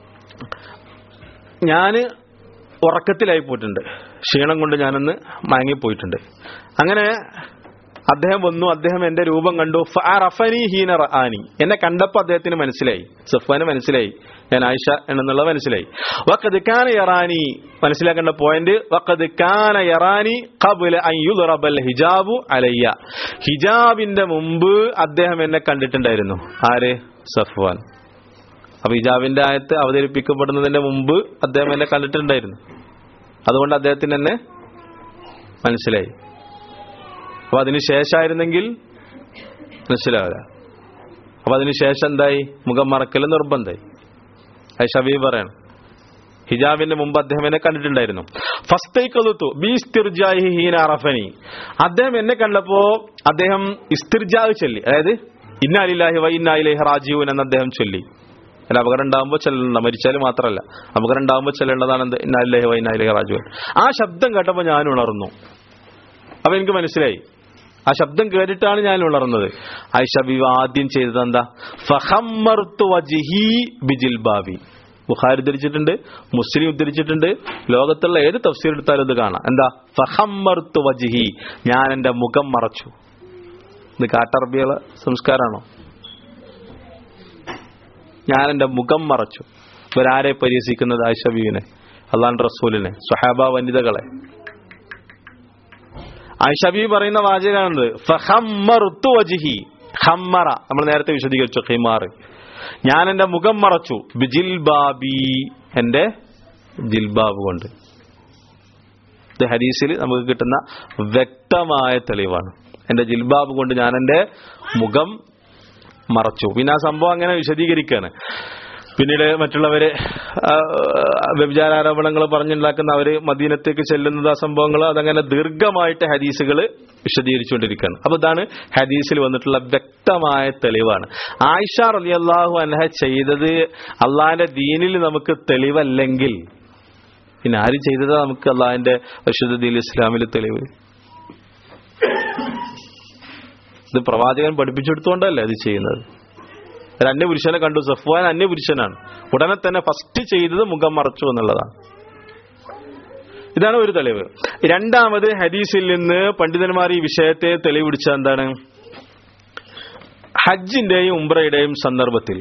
ഞാന് ഉറക്കത്തിലായി പോയിട്ടുണ്ട് ക്ഷീണം കൊണ്ട് ഞാനൊന്ന് മയങ്ങിപ്പോയിട്ടുണ്ട് അങ്ങനെ അദ്ദേഹം വന്നു അദ്ദേഹം എന്റെ രൂപം കണ്ടു റഫനി ഹീന റആനി എന്നെ കണ്ടപ്പോൾ അദ്ദേഹത്തിന് മനസ്സിലായി സഫാന് മനസ്സിലായി ഞാൻ ആയിഷ എന്നെന്നുള്ള മനസ്സിലായി വക്കത് കാന യറാനി മനസ്സിലാക്കേണ്ട പോയിന്റ് വക്കത് കാന യറാനി ഖബുല അൻ യുദ്റബൽ ഹിജാബു അലയ്യ ഹിജാബിന്റെ മുമ്പ് അദ്ദേഹം എന്നെ കണ്ടിട്ടുണ്ടായിരുന്നു ആര് സഫ്വാൻ അപ്പൊ ഹിജാബിന്റെ ആയത്ത് അവതരിപ്പിക്കപ്പെടുന്നതിന്റെ മുമ്പ് അദ്ദേഹം എന്നെ കണ്ടിട്ടുണ്ടായിരുന്നു അതുകൊണ്ട് അദ്ദേഹത്തിന് എന്നെ മനസ്സിലായി അപ്പൊ അതിന് ശേഷമായിരുന്നെങ്കിൽ മനസ്സിലാവില്ല അപ്പൊ അതിന് ശേഷം എന്തായി മുഖം മറക്കൽ നിർബന്ധമായി അത് ഷബീ പറയണം ഹിജാബിന്റെ മുമ്പ് അദ്ദേഹം എന്നെ കണ്ടിട്ടുണ്ടായിരുന്നു ഫസ്തൈക്കൊളുത്തു ബി ഇസ്തിർജാഹി ഹീന അറഫനി അദ്ദേഹം എന്നെ കണ്ടപ്പോ അദ്ദേഹം ഇസ്തിർജാഹ് ചൊല്ലി അതായത് ഇന്നാലില്ലാഹി വ ഇന്നായിലേഹി റാജീവൻ എന്ന് അദ്ദേഹം ചൊല്ലി അല്ല അപകടം ഉണ്ടാകുമ്പോൾ ചെല്ലണ്ട മരിച്ചാൽ മാത്രമല്ല അപകടം ഉണ്ടാകുമ്പോൾ ചെല്ലേണ്ടതാണ് എന്ത് ഇന്നാലില്ലാഹി വ ഇന്നായിലേഹി റാജീവൻ ആ ശബ്ദം കേട്ടപ്പോൾ ഞാൻ ഉണർന്നു അപ്പൊ എനിക്ക് മനസ്സിലായി ആ ശബ്ദം കേട്ടിട്ടാണ് ഞാൻ ഉണർന്നത് ആയിഷ ബീവി ആദ്യം ചെയ്തത് എന്താ ഫഹമ്മർത്തു വജിഹി ബിജിൽ ബാബി ബുഖാരി ഉദ്ധരിച്ചിട്ടുണ്ട് മുസ്ലിം ഉദ്ധരിച്ചിട്ടുണ്ട് ലോകത്തുള്ള ഏത് തഫ്സീർ എടുത്താലും ഇത് കാണാം എന്താ ഫഹമ്മർത്തു വജിഹി ഞാൻ എന്റെ മുഖം മറച്ചു ഇത് കാട്ടറബിയുള്ള സംസ്കാരമാണോ ഞാൻ എന്റെ മുഖം മറച്ചു ഇവരാരെ പരിഹസിക്കുന്നത് ആയിഷ ബീവിനെ അള്ളാൻ റസൂലിനെ സ്വഹാബ വനിതകളെ ആയിഷബി പറയുന്ന വാചകമാണത് ഫഹമ്മറുത്തു വജിഹി ഹമ്മറ നമ്മൾ നേരത്തെ വിശദീകരിച്ചു ഹിമാർ ഞാൻ എന്റെ മുഖം മറച്ചു ബിജിൽ ബാബി എന്റെ ജിൽബാബ് കൊണ്ട് ഇത് ഹദീസിൽ നമുക്ക് കിട്ടുന്ന വ്യക്തമായ തെളിവാണ് എന്റെ ജിൽബാബ് കൊണ്ട് ഞാൻ എന്റെ മുഖം മറച്ചു പിന്നെ ആ സംഭവം അങ്ങനെ വിശദീകരിക്കുകയാണ് പിന്നീട് മറ്റുള്ളവര് ആ, വ്യഭിചാരാരോപണങ്ങൾ പറഞ്ഞുണ്ടാക്കുന്ന അവര് മദീനത്തേക്ക് ചെല്ലുന്നത് ആ സംഭവങ്ങൾ അതങ്ങനെ ദീർഘമായിട്ട് ഹദീസുകൾ വിശദീകരിച്ചുകൊണ്ടിരിക്കുകയാണ് അപ്പൊ ഇതാണ് ഹദീസിൽ വന്നിട്ടുള്ള വ്യക്തമായ തെളിവാണ് ആയിഷ റലി അള്ളാഹു അൻഹ ചെയ്തത് അള്ളാഹിന്റെ ദീനിൽ നമുക്ക് തെളിവല്ലെങ്കിൽ പിന്നെ ആര് ചെയ്തതാ നമുക്ക് അള്ളാഹിന്റെ പരിശുദ്ധ ദീൻ ഇസ്ലാമിൽ തെളിവ് ഇത് പ്രവാചകൻ പഠിപ്പിച്ചെടുത്തുകൊണ്ടല്ലേ ഇത് ചെയ്യുന്നത് ഒരു അന്യപുരുഷനെ കണ്ടു സഫ്വാൻ അന്യപുരുഷനാണ് ഉടനെ തന്നെ ഫസ്റ്റ് ചെയ്തത് മുഖം മറച്ചു എന്നുള്ളതാണ് ഇതാണ് ഒരു തെളിവ് രണ്ടാമത് ഹദീസിൽ നിന്ന് പണ്ഡിതന്മാർ ഈ വിഷയത്തെ തെളിവിടിച്ച എന്താണ് ഹജ്ജിന്റെയും ഉംറയുടെയും സന്ദർഭത്തിൽ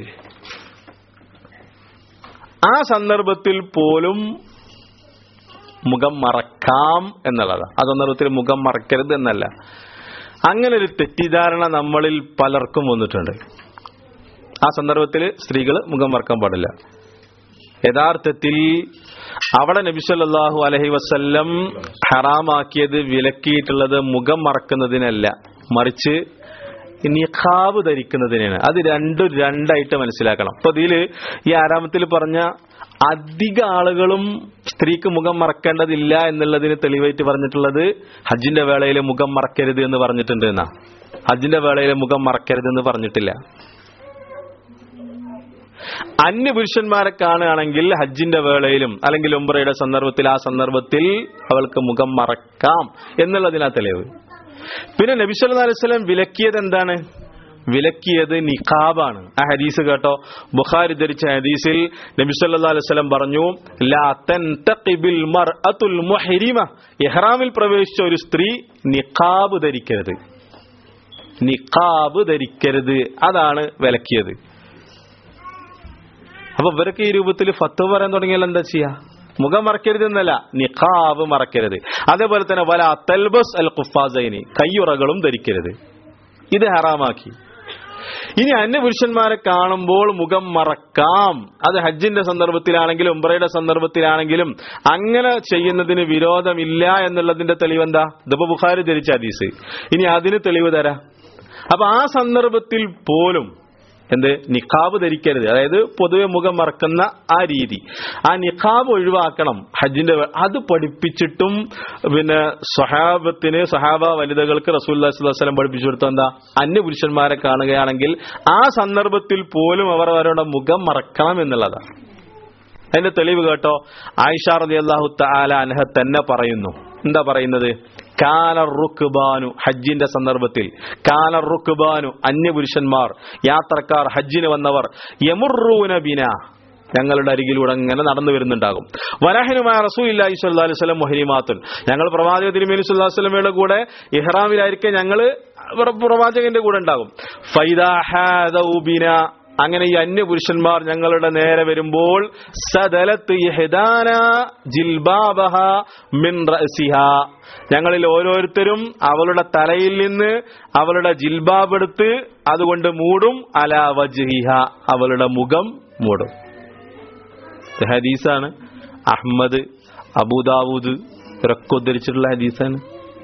ആ സന്ദർഭത്തിൽ പോലും മുഖം മറക്കാം എന്നുള്ളതാണ് ആ സന്ദർഭത്തിൽ മുഖം മറക്കരുത് എന്നല്ല അങ്ങനെ ഒരു തെറ്റിദ്ധാരണ നമ്മളിൽ പലർക്കും വന്നിട്ടുണ്ട് ആ സന്ദർഭത്തിൽ സ്ത്രീകൾ മുഖം മറക്കാൻ പാടില്ല യഥാർത്ഥത്തിൽ അവിടെ നബിസല്ലാഹു അലഹി വസ്ല്ലം ഹറാമാക്കിയത് വിലക്കിയിട്ടുള്ളത് മുഖം മറക്കുന്നതിനല്ല മറിച്ച് നിഖാബ് ധരിക്കുന്നതിനാണ് അത് രണ്ടും രണ്ടായിട്ട് മനസ്സിലാക്കണം അപ്പൊ ഇതില് ഈ ആരാമത്തിൽ പറഞ്ഞ അധിക ആളുകളും സ്ത്രീക്ക് മുഖം മറക്കേണ്ടതില്ല എന്നുള്ളതിന് തെളിവായിട്ട് പറഞ്ഞിട്ടുള്ളത് ഹജ്ജിന്റെ വേളയിൽ മുഖം മറക്കരുത് എന്ന് പറഞ്ഞിട്ടുണ്ട് എന്നാ ഹജ്ജിന്റെ വേളയിൽ മുഖം മറക്കരുത് എന്ന് പറഞ്ഞിട്ടില്ല അന്യപുരുഷന്മാരെ കാണുകയാണെങ്കിൽ ഹജ്ജിന്റെ വേളയിലും അല്ലെങ്കിൽ ഉംറയുടെ സന്ദർഭത്തിൽ ആ സന്ദർഭത്തിൽ അവൾക്ക് മുഖം മറക്കാം എന്നുള്ളതിനാ തെളിവ് പിന്നെ നബി സല്ലല്ലാഹു അലൈഹി വസല്ലം വിലക്കിയത് എന്താണ് വിലക്കിയത് നിഖാബാണ് ആ ഹദീസ് കേട്ടോ ബുഖാരി ധരിച്ച ഹദീസിൽ നബി സല്ലല്ലാഹു അലൈഹി വസല്ലം പറഞ്ഞു ലാ തൻതഖിബിൽ മർഅത്തുൽ മുഹരിമ ഇഹ്റാമിൽ പ്രവേശിച്ച ഒരു സ്ത്രീ നിഖാബ് ധരിക്കരുത് നിഖാബ് ധരിക്കരുത് അതാണ് വിലക്കിയത് അപ്പൊ ഇവരൊക്കെ ഈ രൂപത്തിൽ ഫത്ത് പറയാൻ തുടങ്ങിയാൽ എന്താ ചെയ്യാ മുഖം മറക്കരുത് എന്നല്ല നിഖാബ് മറക്കരുത് അതേപോലെ തന്നെ വല തൽബസ് അൽ ഖുഫാസൈനി കയ്യുറകളും ധരിക്കരുത് ഇത് ഹറാമാക്കി ഇനി അന്യപുരുഷന്മാരെ കാണുമ്പോൾ മുഖം മറക്കാം അത് ഹജ്ജിന്റെ സന്ദർഭത്തിലാണെങ്കിലും ഉംറയുടെ സന്ദർഭത്തിലാണെങ്കിലും അങ്ങനെ ചെയ്യുന്നതിന് വിരോധമില്ല എന്നുള്ളതിന്റെ തെളിവെന്താ ഇതിപ്പോ ബുഖാരി ധരിച്ച ഹദീസ് ഇനി അതിന് തെളിവ് തരാം അപ്പൊ ആ സന്ദർഭത്തിൽ പോലും എന്ത് നിഖാബ് ധരിക്കരുത് അതായത് പൊതുവെ മുഖം മറക്കുന്ന ആ രീതി ആ നിഖാബ് ഒഴിവാക്കണം ഹജ്ജിന്റെ വേ- അത് പഠിപ്പിച്ചിട്ടും പിന്നെ സഹാബത്തിന് സഹാബ വനിതകൾക്ക് റസൂല്ലാ വസ്ലം പഠിപ്പിച്ചു കൊടുത്ത എന്താ അന്യപുരുഷന്മാരെ കാണുകയാണെങ്കിൽ ആ സന്ദർഭത്തിൽ പോലും അവർ അവരുടെ മുഖം മറക്കണം എന്നുള്ളതാണ് അതിന്റെ തെളിവ് കേട്ടോ ആയിഷ റതി അള്ളാഹു താല അനഹ തന്നെ പറയുന്നു എന്താ പറയുന്നത് കാല റുക്ബാനു ഹജ്ജിന്റെ സന്ദർഭത്തിൽ കാല റുക്ബാനു അന്യപുരുഷന്മാർ യാത്രക്കാർ ഹജ്ജിന് വന്നവർ യമുറൂന ബിന ഞങ്ങളുടെ അരികിലൂടെ അങ്ങനെ നടന്നു വരുന്നുണ്ടാകും വരാഹിനുമായ റസൂലി സ്വല്ലാ അലൈഹി സ്വലം മൊഹരിമാത്തുൻ ഞങ്ങൾ പ്രവാചക തിരുമേനി സ്വല്ലാ സ്വലമയുടെ കൂടെ ഇഹ്റാമിലായിരിക്കെ ഞങ്ങൾ പ്രവാചകന്റെ കൂടെ ഉണ്ടാകും ഫൈദാഹാദൗബിന അങ്ങനെ ഈ അന്യപുരുഷന്മാർ ഞങ്ങളുടെ നേരെ വരുമ്പോൾ സദലത്ത് ഇഹ്ദാന ജിൽബാബഹ മിൻ റഅസിഹ ഞങ്ങളിൽ ഓരോരുത്തരും അവളുടെ തലയിൽ നിന്ന് അവളുടെ ജിൽബാബ് എടുത്ത് അതുകൊണ്ട് മൂടും അല വജ്ഹിഹ അവളുടെ മുഖം മൂടും ഇത് ഹദീസാണ് അഹ്മദ് അബൂദാവൂദ് ഇവരൊക്കെ ഉദ്ധരിച്ചിട്ടുള്ള ഹദീസാണ്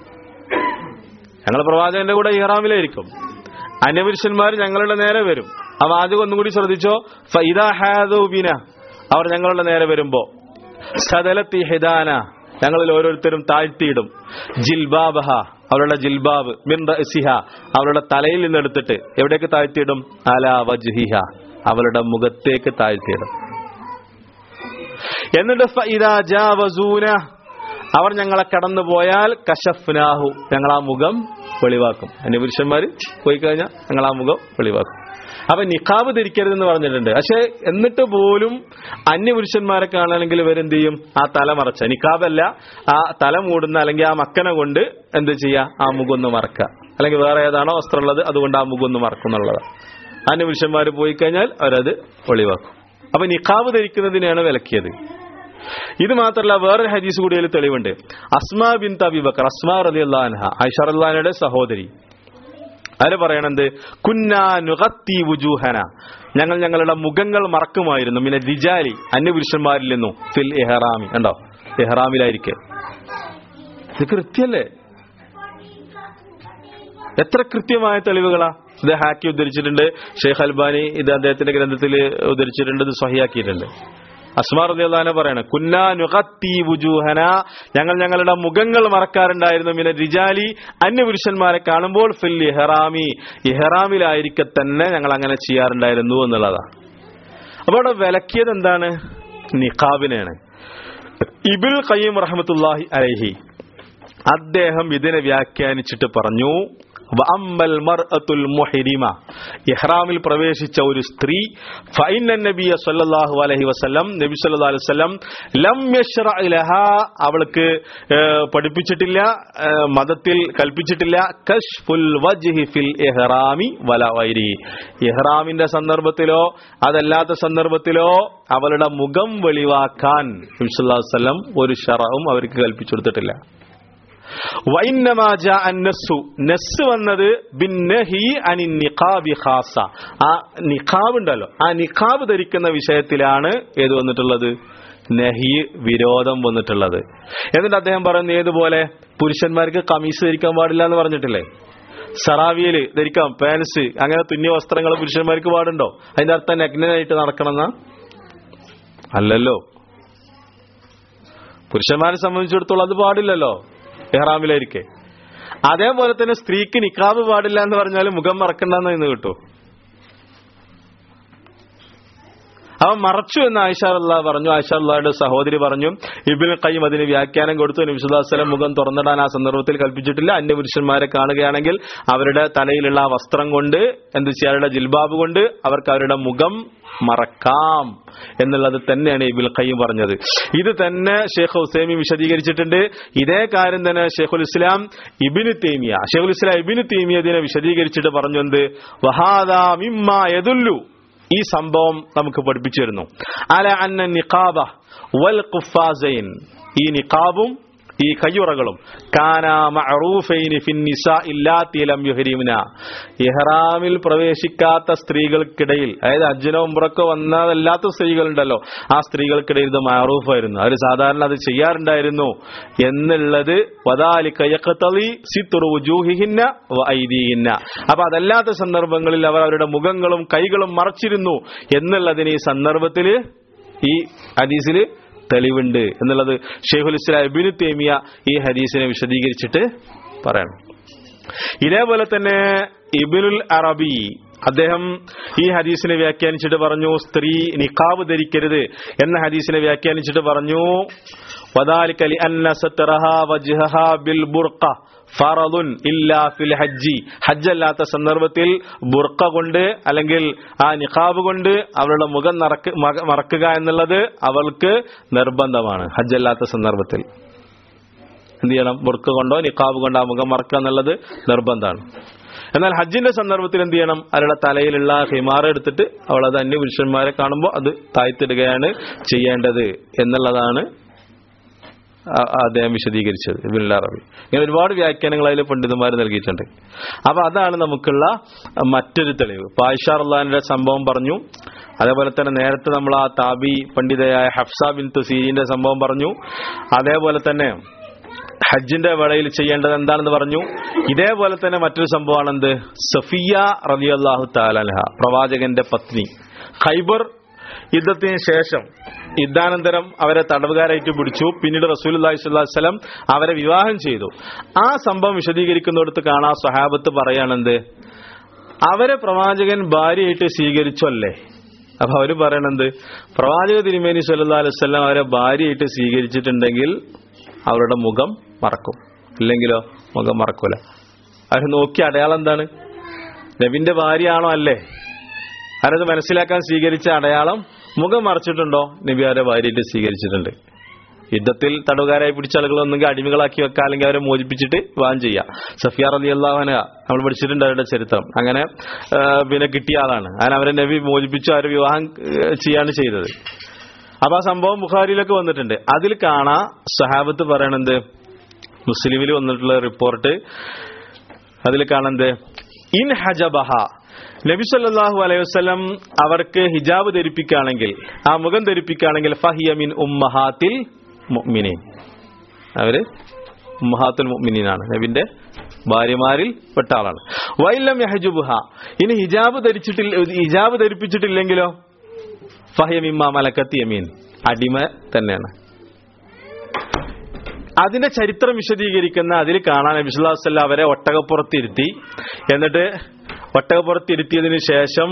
ഞങ്ങൾ പ്രവാചകന്റെ കൂടെ ഇഹ്റാമിലായിരിക്കും അന്യപുരുഷന്മാർ ഞങ്ങളുടെ നേരെ വരും ആ വാചകം ഒന്നും കൂടി ശ്രദ്ധിച്ചോ ഫൈദാഹാദൂബിന അവർ ഞങ്ങളുടെ നേരെ വരുമ്പോ സദലത്തി ഹിദാന ഞങ്ങളിൽ ഓരോരുത്തരും താഴ്ത്തിയിടും ജിൽബാബഹ അവരുടെ ജിൽബാബ് മിൻ റഅസിഹ അവരുടെ തലയിൽ നിന്ന് എടുത്തിട്ട് എവിടേക്ക് താഴ്ത്തിയിടും അല വജ്ഹിഹ അവളുടെ മുഖത്തേക്ക് താഴ്ത്തിയിടും എന്നിട്ട് ഫഇദാ ജാവസൂന അവർ ഞങ്ങളെ കടന്നു പോയാൽ കശഫ്നാഹു ഞങ്ങൾ ആ മുഖം വെളിവാക്കും അന്യപുരുഷന്മാര് പോയി കഴിഞ്ഞാൽ ഞങ്ങൾ ആ മുഖം വെളിവാക്കും അപ്പൊ നിഖാബ് ധരിക്കരുതെന്ന് പറഞ്ഞിട്ടുണ്ട് പക്ഷെ എന്നിട്ട് പോലും അന്യപുരുഷന്മാരെ കാണണമെങ്കിൽ ഇവരെന്ത് ചെയ്യും ആ തല മറച്ച നിഖാബല്ല ആ തല മൂടുന്ന അല്ലെങ്കിൽ ആ മക്കനെ കൊണ്ട് എന്ത് ചെയ്യാ ആ മുഖം ഒന്ന് മറക്കുക അല്ലെങ്കിൽ വേറെ ഏതാണോ വസ്ത്രമുള്ളത് അതുകൊണ്ട് ആ മുഖം ഒന്ന് മറക്കുന്നുള്ളതാണ് അന്യപുരുഷന്മാർ പോയി കഴിഞ്ഞാൽ അവരത് ഒളിവാക്കും അപ്പൊ നിഖാബ് ധരിക്കുന്നതിനെയാണ് വിലക്കിയത് ഇത് മാത്രമല്ല വേറൊരു ഹദീസ് കൂടി അതിൽ തെളിവുണ്ട് അസ്മാ ബിൻ തബിബക്കർ അസ്മാ റലി അള്ളാൻഹ ഐഷ അള്ളഹാനയുടെ സഹോദരി അതിൽ പറയണത് കുന്നാനുഹത്തി വുജൂഹന ഞങ്ങൾ ഞങ്ങളുടെ മുഖങ്ങൾ മറക്കുമായിരുന്നു പിന്നെ റിജാലി അന്യപുരുഷന്മാരിൽ നിന്നും ഫിൽ എഹ്റാമി കണ്ടോ എഹ്റാമിലായിരിക്കെ ഇത് കൃത്യല്ലേ എത്ര കൃത്യമായ തെളിവുകളാ ഇത് ഹാക്കി ഉദ്ധരിച്ചിട്ടുണ്ട് ഷെയ്ഖ് അൽബാനി ഇത് അദ്ദേഹത്തിന്റെ ഗ്രന്ഥത്തിൽ ഉദ്ധരിച്ചിട്ടുണ്ട് ഇത് സ്വഹിയാക്കിയിട്ടുണ്ട് അസ്മാർ റളിയല്ലാഹു പറയാണ് കുന്നാ നുഖത്തി വുജൂഹന ഞങ്ങൾ ഞങ്ങളുടെ മുഖങ്ങൾ മറക്കാറുണ്ടായിരുന്നു മിന റിജാലി അന്യപുരുഷന്മാരെ കാണുമ്പോൾ ഫിൽ ഇഹ്റാമി ഇഹ്റാമിലായിരിക്കെ തന്നെ ഞങ്ങൾ അങ്ങനെ ചെയ്യാറുണ്ടായിരുന്നു എന്നുള്ളതാണ് അപ്പൊ അവിടെ വിലക്കിയത് എന്താണ് നിഖാബിനെയാണ് ഇബിൽ ഖയ്യം റഹ്മത്തുല്ലാഹി അലൈഹി അദ്ദേഹം ഇതിനെ വ്യാഖ്യാനിച്ചിട്ട് പറഞ്ഞു വഅമ്മൽ മർഅത്തുൽ മുഹരിമ ഇഹ്റാമിൽ പ്രവേശിച്ച ഒരു സ്ത്രീ ഫൈന നബിയ സല്ലല്ലാഹു അലൈഹി വസല്ലം നബി സല്ലല്ലാഹു അലൈഹി വസല്ലം ലം യശ്റ ലഹാ അവൾക്ക് ഏഹ്, പഠിപ്പിച്ചിട്ടില്ല ഏഹ്, മതത്തിൽ കൽപ്പിച്ചിട്ടില്ല കശ്ഫുൽ വജ്ഹി ഫിൽ ഇഹ്റാമി വല വൈരി ഇഹ്റാമിന്റെ സന്ദർഭത്തിലോ അതല്ലാത്ത സന്ദർഭത്തിലോ അവളുടെ മുഖം വെളിവാക്കാൻ നബി സല്ലല്ലാഹു അലൈഹി വസല്ലം ഒരു ഷറവും അവർക്ക് കൽപ്പിച്ചു കൊടുത്തിട്ടില്ല വൈന്നമാ ജാ അന്നസ്സു നസ് വന്നത് ബിന്നഹി അനി നിഖാബി ഖാസ ആ നിഖാബ് ഉണ്ടല്ലോ ആ നിഖാബ് ധരിക്കുന്ന വിഷയത്തിലാണ് ഏത് വന്നിട്ടുള്ളത് നഹി വിരോധം വന്നിട്ടുള്ളത് എന്നിട്ട് അദ്ദേഹം പറയുന്നത് ഏതുപോലെ പുരുഷന്മാർക്ക് കമീസ് ധരിക്കാൻ പാടില്ല എന്ന് പറഞ്ഞിട്ടില്ലേ സറാവിയല് ധരിക്കാം പാൻസ് അങ്ങനെ തുന്നിയ വസ്ത്രങ്ങൾ പുരുഷന്മാർക്ക് പാടുണ്ടോ അതിന്റെ അർത്ഥം നഗ്നനായിട്ട് നടക്കണമെന്ന അല്ലല്ലോ പുരുഷന്മാരെ സംബന്ധിച്ചിടത്തോളം അത് പാടില്ലല്ലോ എഹ്റാമിലായിരിക്കെ അതേപോലെ തന്നെ സ്ത്രീക്ക് നിക്കാബ് പാടില്ല എന്ന് പറഞ്ഞാൽ മുഖം മറക്കണ്ടെന്ന് ഇന്ന് കിട്ടൂ അവൻ മറച്ചു എന്ന് ആയിഷാറുള്ള പറഞ്ഞു ആയിഷാറുള്ളയുടെ സഹോദരി പറഞ്ഞു ഇബിൻ കയ്യും അതിന് വ്യാഖ്യാനം കൊടുത്തു നബിസുദാസ്ലം മുഖം തുറന്നിടാൻ ആ സന്ദർഭത്തിൽ കൽപ്പിച്ചിട്ടില്ല അന്യപുരുഷന്മാരെ കാണുകയാണെങ്കിൽ അവരുടെ തലയിലുള്ള ആ വസ്ത്രം കൊണ്ട് എന്ത് ചെയ്യാ അവരുടെ ജിൽബാബ് കൊണ്ട് അവർക്ക് അവരുടെ മുഖം മറക്കാം എന്നുള്ളത് തന്നെയാണ് ഇബിൽ ഖയ്യം പറഞ്ഞത് ഇത് തന്നെ ഷെയ്ഖ് ഹുസൈമി വിശദീകരിച്ചിട്ടുണ്ട് ഇതേ കാര്യം തന്നെ ഷെയ്ഖുൽ ഇസ്ലാം ഇബിന് തേമിയ ഷെയ്ഖുൽ ഇസ്ലാം ഇബിന് തേമിയ ഇതിനെ വിശദീകരിച്ചിട്ട് പറഞ്ഞു എന്ത് വഹാദാ മിമ്മ യദുല്ലു ഈ സംഭവം നമുക്ക് പഠിപ്പിച്ചു തരുന്നു അല അന്ന നിഖാബ വൽ ഖുഫാസൈൻ ഈ നിഖാബും ഈ കയ്യുറകളും കാന മഅറൂഫൈനി ഫിൻ നിസാഇ ഇല്ലാത്തി ലം യുഹരിമുന ഇഹ്റാമിൽ പ്രവേശിക്കാത്ത സ്ത്രീകൾക്കിടയിൽ അതായത് അജ്ജനോ ഉംറക്കോ വന്നതല്ലാത്ത സ്ത്രീകളുണ്ടല്ലോ ആ സ്ത്രീകൾക്കിടയിൽ ഇത് മഅറൂഫായിരുന്നു അവർ സാധാരണ അത് ചെയ്യാറുണ്ടായിരുന്നു എന്നുള്ളത് വദാലിക യഖ്തളി സിത്റു വുജൂഹിഹിന്ന വ ഐദീഹിന്ന അപ്പൊ അതല്ലാത്ത സന്ദർഭങ്ങളിൽ അവർ അവരുടെ മുഖങ്ങളും കൈകളും മറച്ചിരുന്നു എന്നുള്ളതിന് ഈ സന്ദർഭത്തിൽ ഈ ഹദീസിൽ തെളിവുണ്ട് എന്നുള്ളത് ഷെയ്ഖുൽ ഇസ്ലാം ഇബിനു തേമിയ ഈ ഹദീസിനെ വിശദീകരിച്ചിട്ട് പറയണം ഇതേപോലെ തന്നെ ഇബിനുൽ അറബി അദ്ദേഹം ഈ ഹദീസിനെ വ്യാഖ്യാനിച്ചിട്ട് പറഞ്ഞു സ്ത്രീ നിഖാബ് ധരിക്കരുത് എന്ന ഹദീസിനെ വ്യാഖ്യാനിച്ചിട്ട് പറഞ്ഞു വദാലിക്കലി അന്ന സത്തറഹ വജ്ഹഹ ബിൽ ബുർഖ ഫറദുൻ ഇല്ലാ ഫിൽ ഹജ്ജി ഹജ്ജ് അല്ലാത്ത സന്ദർഭത്തിൽ ബുർക്ക കൊണ്ട് അല്ലെങ്കിൽ ആ നിഖാബ് കൊണ്ട് അവളുടെ മുഖം നടക്ക് മക- മറക്കുക എന്നുള്ളത് അവൾക്ക് നിർബന്ധമാണ് ഹജ്ജ് അല്ലാത്ത സന്ദർഭത്തിൽ എന്ത് ചെയ്യണം ബുർക്ക കൊണ്ടോ നിഖാബ് കൊണ്ടോ ആ മുഖം മറക്കുക എന്നുള്ളത് നിർബന്ധമാണ് എന്നാൽ ഹജ്ജിന്റെ സന്ദർഭത്തിൽ എന്ത് ചെയ്യണം അവരുടെ തലയിലുള്ള ഹിമാർ എടുത്തിട്ട് അവൾ അത് അന്യ പുരുഷന്മാരെ കാണുമ്പോൾ അത് താഴ്ത്തിടുകയാണ് ചെയ്യേണ്ടത് എന്നുള്ളതാണ് ആ- അദ്ദേഹം വിശദീകരിച്ചത് ഇബിൻ അറബി ഇങ്ങനെ ഒരുപാട് വ്യാഖ്യാനങ്ങൾ അതിൽ പണ്ഡിതന്മാർ നൽകിയിട്ടുണ്ട് അപ്പൊ അതാണ് നമുക്കുള്ള മറ്റൊരു തെളിവ് പായിഷാർ അള്ളഹാന്റെ സംഭവം പറഞ്ഞു അതേപോലെ തന്നെ നേരത്തെ നമ്മൾ ആ താബി പണ്ഡിതയായ ഹഫ്സ ബിൻ തുസീരിന്റെ സംഭവം പറഞ്ഞു അതേപോലെ തന്നെ ഹജ്ജിന്റെ വേളയിൽ ചെയ്യേണ്ടത് എന്താണെന്ന് പറഞ്ഞു ഇതേപോലെ തന്നെ മറ്റൊരു സംഭവമാണ് എന്ത് സഫിയ റളിയല്ലാഹു താലഹ പ്രവാചകന്റെ പത്നി ഖൈബർ യുദ്ധത്തിന് ശേഷം യുദ്ധാനന്തരം അവരെ തടവുകാരായിട്ട് പിടിച്ചു പിന്നീട് റസൂൽ വസ്ലം അവരെ വിവാഹം ചെയ്തു ആ സംഭവം വിശദീകരിക്കുന്നിടത്ത് കാണാ സ്വഹാബത്ത് പറയാണെന്ത് അവരെ പ്രവാചകൻ ഭാര്യയായിട്ട് സ്വീകരിച്ചല്ലേ അപ്പൊ അവര് പറയണെന്ത് പ്രവാചക തിരുമേനി സല്ലാ അലൈവല്ലം അവരെ ഭാര്യയായിട്ട് സ്വീകരിച്ചിട്ടുണ്ടെങ്കിൽ അവരുടെ മുഖം മറക്കും ഇല്ലെങ്കിലോ മുഖം മറക്കൂല അവർ നോക്കിയ അടയാളം എന്താണ് നബിന്റെ ഭാര്യയാണോ അല്ലേ അവരത് മനസ്സിലാക്കാൻ സ്വീകരിച്ച അടയാളം മുഖം മറച്ചിട്ടുണ്ടോ നബി അവരെ ഭാര്യയായിട്ട് സ്വീകരിച്ചിട്ടുണ്ട് യുദ്ധത്തിൽ തടവുകാരായി പിടിച്ച ആളുകൾ ഒന്നെങ്കിൽ അടിമകളാക്കി വെക്കാം അല്ലെങ്കിൽ അവരെ മോചിപ്പിച്ചിട്ട് വിവാഹം ചെയ്യാം സഫിയാർ അലി അള്ളാഹന നമ്മൾ പഠിച്ചിട്ടുണ്ട് അവരുടെ ചരിത്രം അങ്ങനെ ആ, പിന്നെ കിട്ടിയ ആളാണ് അങ്ങനെ അവരെ നബി മോചിപ്പിച്ചു അവരെ വിവാഹം ആ, ചെയ്യാണ് ചെയ്തത് അപ്പൊ ആ സംഭവം ബുഖാരിയിലൊക്കെ വന്നിട്ടുണ്ട് അതിൽ കാണാ സഹാബത്ത് പറയണത് മുസ്ലിമിൽ വന്നിട്ടുള്ള റിപ്പോർട്ട് അതിൽ കാണന്ത് ഇൻ ഹജബഹ നബി സല്ലല്ലാഹു അലൈഹി വസല്ലം അവർക്ക് ഹിജാബ് ധരിപ്പിക്കുകയാണെങ്കിൽ ആ മുഖം ധരിപ്പിക്കുകയാണെങ്കിൽ ഫഹിയ മിൻ ഉമ്മഹാത്തിൽ മുഅ്മിനീൻ അവര് ഉമ്മഹാത്തുൽ മുഅ്മിനീനാണ് നബിന്റെ ഭാര്യമാരിൽ പെട്ട ആളാണ് വൈലം യഹജുബുഹ ഇനി ഹിജാബ് ധരിച്ചിട്ടില്ല ഹിജാബ് ധരിപ്പിച്ചിട്ടില്ലെങ്കിലോ ഫഹിയ മിമ്മ മലക്കത്തി യമീൻ അടിമ തന്നെയാണ് അതിന്റെ ചരിത്രം വിശദീകരിക്കുന്ന അതിൽ കാണാൻ നബിസ്വല്ലാസ്വല്ല അവരെ ഒട്ടകപ്പുറത്തിരുത്തി എന്നിട്ട് ഒട്ടകപ്പുറത്തിരുത്തിയതിനു ശേഷം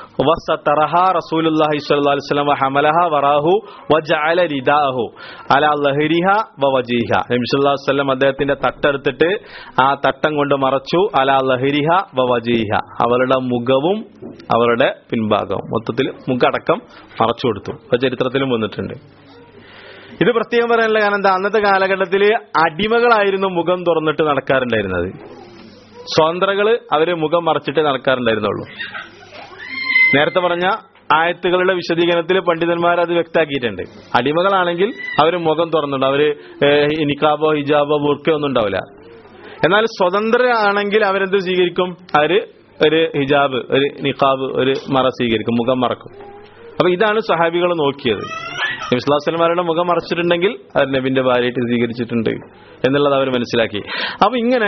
വസതറഹ റസൂലുള്ളാഹി സ്വല്ലല്ലാഹു അലൈഹി വസല്ലം ഹമലഹ വറാഹു വജഅല റിദാഹു അലാ ലഹരിഹ വവജിഹ നബി സല്ലല്ലാഹു അലൈഹി വസല്ലം അദ്ദേഹത്തിന്റെ തട്ടെടുത്തിട്ട് ആ തട്ടം കൊണ്ട് മറച്ചു അലാ ലഹരിഹ വവജിഹ അവരുടെ മുഖവും അവരുടെ പിൻഭാഗവും മൊത്തത്തിൽ മുഖടക്കം മറച്ചു കൊടുത്തു അത് ചരിത്രത്തിലും വന്നിട്ടുണ്ട് ഇത് പ്രത്യേകം പറയാനുള്ള കാരണം എന്താ അന്നത്തെ കാലഘട്ടത്തിൽ അടിമകളായിരുന്നു മുഖം തുറന്നിട്ട് നടക്കാറുണ്ടായിരുന്നത് സ്വതന്ത്രകള് അവര് മുഖം മറച്ചിട്ട് നടക്കാറുണ്ടായിരുന്നുള്ളൂ നേരത്തെ പറഞ്ഞ ആയത്തുകളുടെ വിശദീകരണത്തിൽ പണ്ഡിതന്മാർ അത് വ്യക്താക്കിയിട്ടുണ്ട് അടിമകളാണെങ്കിൽ അവർ മുഖം തുറന്നുണ്ട് അവര് ഏഹ്, നിക്കാബോ ഹിജാബോ ബുർക്കോ ഒന്നും ഉണ്ടാവില്ല എന്നാൽ സ്വതന്ത്രരാണെങ്കിൽ അവരെന്ത് സ്വീകരിക്കും അവര് ഒരു ഹിജാബ് ഒരു നിക്കാബ് ഒരു മറ സ്വീകരിക്കും മുഖം മറക്കും അപ്പൊ ഇതാണ് സഹാബികൾ നോക്കിയത് നബിസ്ലാസ്ലമാരുടെ മുഖം മറച്ചിട്ടുണ്ടെങ്കിൽ അവർ നബിന്റെ ഭാര്യയായിട്ട് സ്വീകരിച്ചിട്ടുണ്ട് എന്നുള്ളത് അവർ മനസ്സിലാക്കി അപ്പൊ ഇങ്ങനെ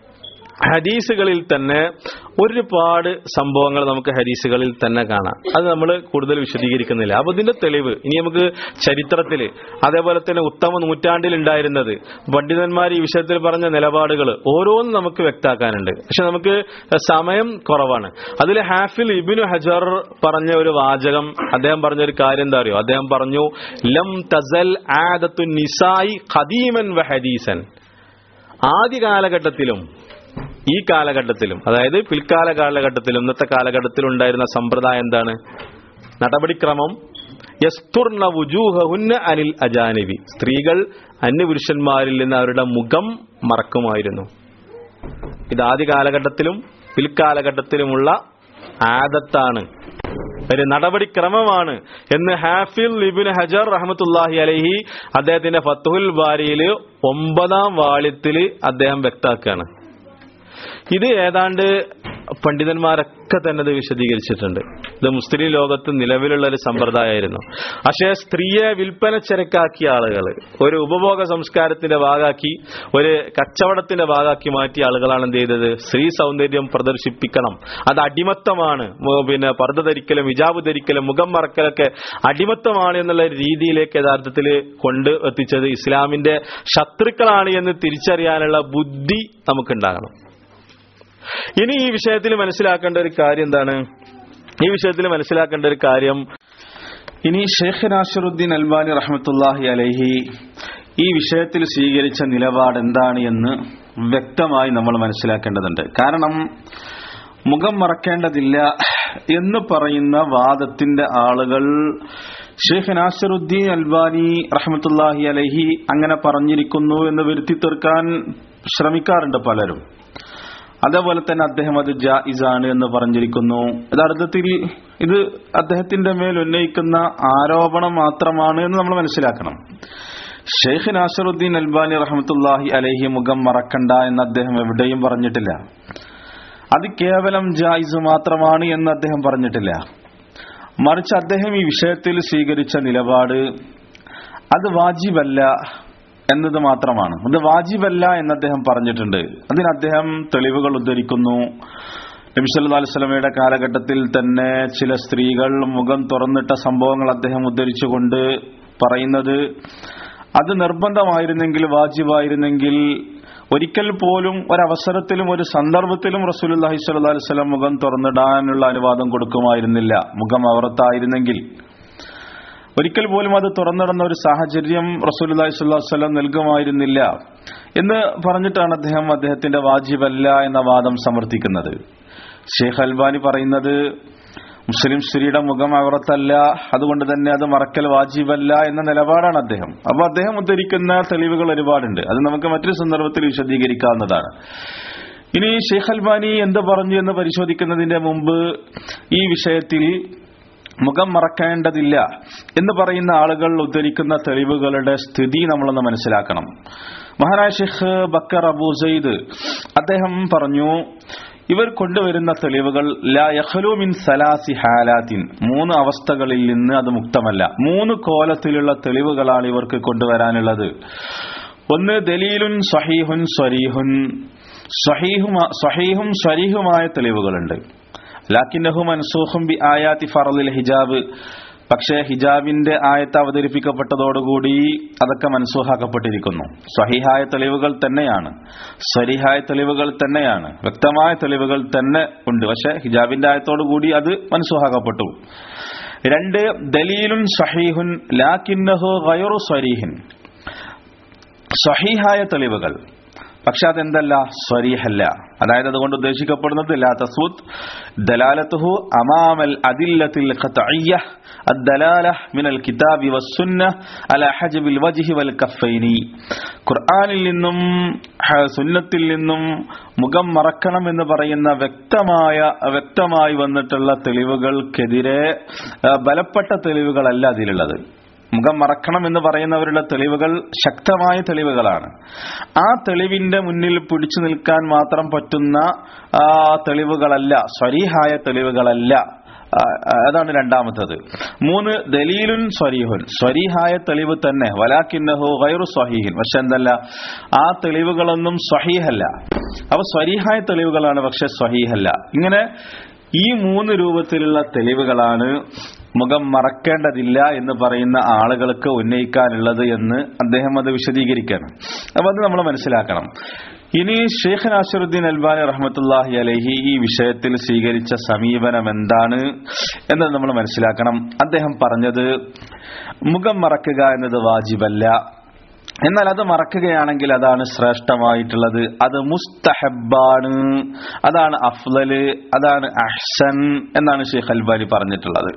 ഹദീസുകളിൽ തന്നെ ഒരുപാട് സംഭവങ്ങൾ നമുക്ക് ഹദീസുകളിൽ തന്നെ കാണാം അത് നമ്മൾ കൂടുതൽ വിശദീകരിക്കുന്നില്ല അപ്പൊ ഇതിന്റെ തെളിവ് ഇനി നമുക്ക് ചരിത്രത്തില് അതേപോലെ തന്നെ ഉത്തമ നൂറ്റാണ്ടിൽ ഉണ്ടായിരുന്നത് പണ്ഡിതന്മാർ ഈ വിഷയത്തിൽ പറഞ്ഞ നിലപാടുകൾ ഓരോന്നും നമുക്ക് വ്യക്താക്കാനുണ്ട് പക്ഷെ നമുക്ക് സമയം കുറവാണ് അതിൽ ഹാഫിൽ ഇബിനു ഹജർ പറഞ്ഞ ഒരു വാചകം അദ്ദേഹം പറഞ്ഞ ഒരു കാര്യം എന്താ അറിയോ അദ്ദേഹം പറഞ്ഞു ലം തസൽ ആദത്തു നിസായി ഖദീമൻ വ ഹദീസൻ ആദ്യ കാലഘട്ടത്തിലും ഈ കാലഘട്ടത്തിലും അതായത് പിൽക്കാല കാലഘട്ടത്തിലും ഇന്നത്തെ കാലഘട്ടത്തിലും ഉണ്ടായിരുന്ന സമ്പ്രദായം എന്താണ് നടപടിക്രമം യസ്തുർണ വുജൂഹുന്ന അനിൽ അജാനബി സ്ത്രീകൾ അന്യപുരുഷന്മാരിൽ നിന്ന് അവരുടെ മുഖം മറക്കുമായിരുന്നു ഇത് ആദ്യ കാലഘട്ടത്തിലും പിൽക്കാലഘട്ടത്തിലുമുള്ള ആദത്താണ് ഒരു നടപടിക്രമമാണ് എന്ന് ഹാഫിൽ ഇബിൻ ഹജർ റഹമത്തുല്ലാഹി അലഹി അദ്ദേഹത്തിന്റെ ഫത്തുഹുൽ ബാരിയിൽ ഒമ്പതാം വാള്യത്തിൽ അദ്ദേഹം വ്യക്താക്കുകയാണ് ഇത് ഏതാണ്ട് പണ്ഡിതന്മാരൊക്കെ തന്നെ ഇത് വിശദീകരിച്ചിട്ടുണ്ട് ഇത് മുസ്ലിം ലോകത്ത് നിലവിലുള്ള ഒരു സമ്പ്രദായമായിരുന്നു പക്ഷേ സ്ത്രീയെ വിൽപ്പന ചരക്കാക്കിയ ആളുകൾ ഒരു ഉപഭോഗ സംസ്കാരത്തിന്റെ ഭാഗമാക്കി ഒരു കച്ചവടത്തിന്റെ ഭാഗമാക്കി മാറ്റിയ ആളുകളാണ് എന്ത് ചെയ്തത് സ്ത്രീ സൗന്ദര്യം പ്രദർശിപ്പിക്കണം അത് അടിമത്തമാണ് മു- പിന്നെ പർദ്ദ ധരിക്കലും ഹിജാബ് ധരിക്കലും മുഖം മറക്കലൊക്കെ അടിമത്തമാണ് എന്നുള്ള രീതിയിലേക്ക് യഥാർത്ഥത്തിൽ കൊണ്ട് എത്തിച്ചത് ഇസ്ലാമിന്റെ ശത്രുക്കളാണ് എന്ന് തിരിച്ചറിയാനുള്ള ബുദ്ധി നമുക്കുണ്ടാകണം ഇനി ഈ വിഷയത്തിൽ മനസ്സിലാക്കേണ്ട ഒരു കാര്യം എന്താണ് ഈ വിഷയത്തിൽ മനസ്സിലാക്കേണ്ട ഒരു കാര്യം ഇനി ഷെയ്ഖ് നാസറുദ്ദീൻ അൽബാനി റഹ്മത്തുല്ലാഹി അലൈഹി ഈ വിഷയത്തിൽ സ്വീകരിച്ച നിലപാട് എന്താണ് എന്ന് വ്യക്തമായി നമ്മൾ മനസ്സിലാക്കേണ്ടതുണ്ട് കാരണം മുഖം മറക്കേണ്ടതില്ല എന്ന് പറയുന്ന വാദത്തിന്റെ ആളുകൾ ഷെയ്ഖ് നാസറുദ്ദീൻ അൽബാനി റഹ്മത്തുല്ലാഹി അലൈഹി അങ്ങനെ പറഞ്ഞിരിക്കുന്നു എന്ന് വരുത്തി തീർക്കാൻ ശ്രമിക്കാറുണ്ട് പലരും അതേപോലെ തന്നെ അദ്ദേഹം അത് ജായിസാണ് എന്ന് പറഞ്ഞിരിക്കുന്നു യഥാർത്ഥത്തിൽ ഇത് അദ്ദേഹത്തിന്റെ മേൽ ഉന്നയിക്കുന്ന ആരോപണം മാത്രമാണ് എന്ന് നമ്മൾ മനസ്സിലാക്കണം ഷെയ്ഖ് നാസറുദ്ദീൻ അൽബാനി റഹമത്തുല്ലാഹി അലഹി മുഖം മറക്കണ്ട എന്ന് അദ്ദേഹം എവിടെയും പറഞ്ഞിട്ടില്ല അത് കേവലം ജായിസ് മാത്രമാണ് എന്ന് അദ്ദേഹം പറഞ്ഞിട്ടില്ല മറിച്ച് അദ്ദേഹം ഈ വിഷയത്തിൽ സ്വീകരിച്ച നിലപാട് അത് വാജിബല്ല എന്നത് മാത്രമാണ് അത് വാജിബല്ല എന്ന് അദ്ദേഹം പറഞ്ഞിട്ടുണ്ട് അതിന് അദ്ദേഹം തെളിവുകൾ ഉദ്ധരിക്കുന്നു നബി സല്ലല്ലാഹു അലൈഹി വസല്ലമയുടെ കാലഘട്ടത്തിൽ തന്നെ ചില സ്ത്രീകൾ മുഖം തുറന്നിട്ട സംഭവങ്ങൾ അദ്ദേഹം ഉദ്ധരിച്ചുകൊണ്ട് പറയുന്നത് അത് നിർബന്ധമായിരുന്നെങ്കിൽ വാജിബായിരുന്നെങ്കിൽ ഒരിക്കൽ പോലും ഒരവസരത്തിലും ഒരു സന്ദർഭത്തിലും റസൂലുള്ളാഹി സ്വല്ലല്ലാഹു അലൈഹി വസല്ലം മുഖം തുറന്നിടാനുള്ള അനുവാദം കൊടുക്കുമായിരുന്നില്ല മുഖം അവർത്തായിരുന്നെങ്കിൽ ഒരിക്കൽ പോലും അത് തുറന്നിടുന്ന ഒരു സാഹചര്യം റസൂലുള്ളാഹി സ്വല്ലല്ലാഹു അലൈഹി വസല്ലം നൽകുമായിരുന്നില്ല എന്ന് പറഞ്ഞിട്ടാണ് അദ്ദേഹം അദ്ദേഹത്തിന്റെ വാജിബല്ല എന്ന വാദം സമർത്ഥിക്കുന്നത് ഷെയ്ഖ് അൽബാനി പറയുന്നത് മുസ്ലിം സ്ത്രീയുടെ മുഖം അവറത്തല്ല അതുകൊണ്ട് തന്നെ അത് മറക്കൽ വാജിബല്ല എന്ന നിലപാടാണ് അദ്ദേഹം അപ്പൊ അദ്ദേഹം ഉദ്ധരിക്കുന്ന തെളിവുകൾ ഒരുപാടുണ്ട് അത് നമുക്ക് മറ്റൊരു സന്ദർഭത്തിൽ വിശദീകരിക്കാവുന്നതാണ് ഇനി ഷെയ്ഖ് അൽബാനി എന്ത് പറഞ്ഞു എന്ന് പരിശോധിക്കുന്നതിന്റെ മുമ്പ് ഈ വിഷയത്തിൽ മുഖം മറക്കേണ്ടതില്ല എന്ന് പറയുന്ന ആളുകൾ ഉദ്ധരിക്കുന്ന തെളിവുകളുടെ സ്ഥിതി നമ്മളൊന്ന് മനസ്സിലാക്കണം മഹാരാജ് ഷെയ്ഖ് ബക്കർ അബൂ സയ്ദ് അദ്ദേഹം പറഞ്ഞു ഇവർ കൊണ്ടുവരുന്ന തെളിവുകൾ ലാ യഖ്ലു മിൻ സലാസി ഹാലാത്തിൻ മൂന്ന് അവസ്ഥകളിൽ നിന്ന് അത് മുക്തമല്ല മൂന്ന് കോലത്തിലുള്ള തെളിവുകളാണ് ഇവർക്ക് കൊണ്ടുവരാനുള്ളത് ഒന്ന് ദലീലുൻ സഹീഹുൻ സ്വരീഹുൻ സ്വഹീഹുമാ- സ്വഹീഹും സ്വരീഹുമായ തെളിവുകളുണ്ട് ലാക്കിന്നഹു മൻസൂഖും ബി ആയാത്തി ഫറലിൽ ഹിജാബ് പക്ഷേ ഹിജാബിന്റെ ആയത്ത് അവതരിപ്പിക്കപ്പെട്ടതോടുകൂടി അതൊക്കെ മനസ്സൂഹാക്കപ്പെട്ടിരിക്കുന്നു സ്വഹിഹായ തെളിവുകൾ തന്നെയാണ് സ്വരിഹായ തെളിവുകൾ തന്നെയാണ് വ്യക്തമായ തെളിവുകൾ തന്നെ ഉണ്ട് പക്ഷെ ഹിജാബിന്റെ ആയത്തോടുകൂടി അത് മനസ്സൂഹാക്കപ്പെട്ടു രണ്ട് ദലീലുൻ സഹീഹുൻ ലാക്കിന്നഹു ഗൈറു സ്വരീഹിൻ സ്വഹീഹായ തെളിവുകൾ പക്ഷെ അതെന്തല്ല സ്വരീഹല്ല അതായത് അതുകൊണ്ട് ഉദ്ദേശിക്കപ്പെടുന്നത് ലാ തസ്വുത് ദലാലത്തുഹു അമാമൽ അദില്ലത്തിൽ ഖത്ഇയ്യ الدلالة من الكتاب والسنة على حجب الوجه والكفين ഖുർആനിൽ നിന്നും ഹ- സുന്നത്തിൽ നിന്നും മുഖം മറക്കണം എന്ന് പറയുന്ന വ്യക്തമായ വ്യക്തമായി വന്നിട്ടുള്ള തെളിവുകൾക്കെതിരെ ആ, ബലപ്പെട്ട തെളിവുകളല്ല അതിലുള്ളത് മുഖം മറക്കണം എന്ന് പറയുന്നവരുടെ തെളിവുകൾ ശക്തമായ തെളിവുകളാണ് ആ തെളിവിന്റെ മുന്നിൽ പിടിച്ചു നിൽക്കാൻ മാത്രം പറ്റുന്ന ആ, തെളിവുകളല്ല സ്വരീഹായ തെളിവുകളല്ല ആ, അതാണ് രണ്ടാമത്തത് മൂന്ന് ദലീലുൻ സ്വരീഹുൻ സ്വരീഹായ തെളിവ് തന്നെ വലാക്കിന്നഹു ഗൈറു സ്വഹീഹിൻ പക്ഷെ എന്തല്ല ആ തെളിവുകളൊന്നും സ്വഹീഹല്ല അപ്പൊ സ്വരീഹായ തെളിവുകളാണ് പക്ഷെ സ്വഹീഹല്ല ഇങ്ങനെ ഈ മൂന്ന് രൂപത്തിലുള്ള തെളിവുകളാണ് മുഖം മറക്കേണ്ടതില്ല എന്ന് പറയുന്ന ആളുകൾക്ക് ഉന്നയിക്കാനുള്ളത് എന്ന് അദ്ദേഹം അത് വിശദീകരിക്കണം അപ്പൊ അത് നമ്മൾ മനസ്സിലാക്കണം ഇനി ഷെയ്ഖ് നാസിറുദ്ദീൻ അൽബാനി റഹ്മത്തുല്ലാഹി അലഹി ഈ വിഷയത്തിൽ സ്വീകരിച്ച സമീപനം എന്താണ് എന്ന് നമ്മൾ മനസ്സിലാക്കണം അദ്ദേഹം പറഞ്ഞത് മുഖം മറക്കുക എന്നത് വാജിബല്ല എന്നാൽ അത് മറക്കുകയാണെങ്കിൽ അതാണ് ശ്രേഷ്ഠമായിട്ടുള്ളത് അത് മുസ്തഹബാണ് അതാണ് അഫ്ലല് അതാണ് അഹ്സൻ എന്നാണ് ഷെയ്ഖ് അൽബാനി പറഞ്ഞിട്ടുള്ളത്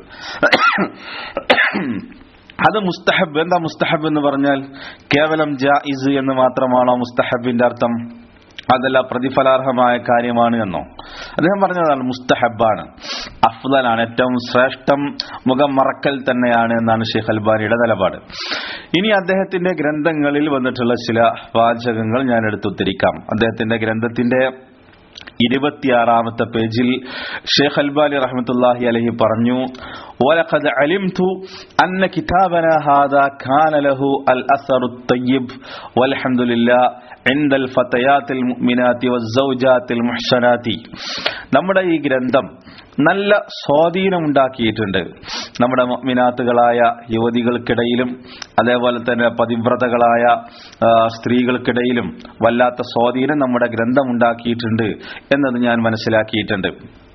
അത് മുസ്തഹബ് എന്താ മുസ്തഹബ് എന്ന് പറഞ്ഞാൽ കേവലം ജായിസ് എന്ന് മാത്രമാണോ മുസ്തഹബിന്റെ അർത്ഥം അതല്ല പ്രതിഫലാർഹമായ കാര്യമാണ് എന്നോ അദ്ദേഹം പറഞ്ഞതാണ് മുസ്തഹബാണ് അഫ്ദലാണ് ഏറ്റവും ശ്രേഷ്ഠം മുഖം മറക്കൽ തന്നെയാണ് എന്നാണ് ഷെയ്ഖ് അൽബാനിയുടെ നിലപാട് ഇനി അദ്ദേഹത്തിന്റെ ഗ്രന്ഥങ്ങളിൽ വന്നിട്ടുള്ള ചില വാചകങ്ങൾ ഞാൻ എടുത്തുദ്ധരിക്കാം അദ്ദേഹത്തിന്റെ ഗ്രന്ഥത്തിന്റെ ഇരുപത്തിയാറാമത്തെ പേജിൽ ഷെയ്ഖ് അൽബാലി റഹ്മത്തുല്ലാഹി അലഹി പറഞ്ഞു ولقد علمت أن كتابنا هذا كان له الأثر الطيب والحمد لله عند الفتيات المؤمنات والزوجات المحسنات നമ്മുടെ ഈ ഗ്രന്ഥം നല്ല സ്വാധീനമുണ്ടാക്കിയിട്ടുണ്ട് നമ്മുടെ മിനാത്തുകളായ യുവതികൾക്കിടയിലും അതേപോലെ തന്നെ പതിവ്രതകളായ ആ, സ്ത്രീകൾക്കിടയിലും വല്ലാത്ത സ്വാധീനം നമ്മുടെ ഗ്രന്ഥം ഉണ്ടാക്കിയിട്ടുണ്ട് എന്നത് ഞാൻ മനസ്സിലാക്കിയിട്ടുണ്ട്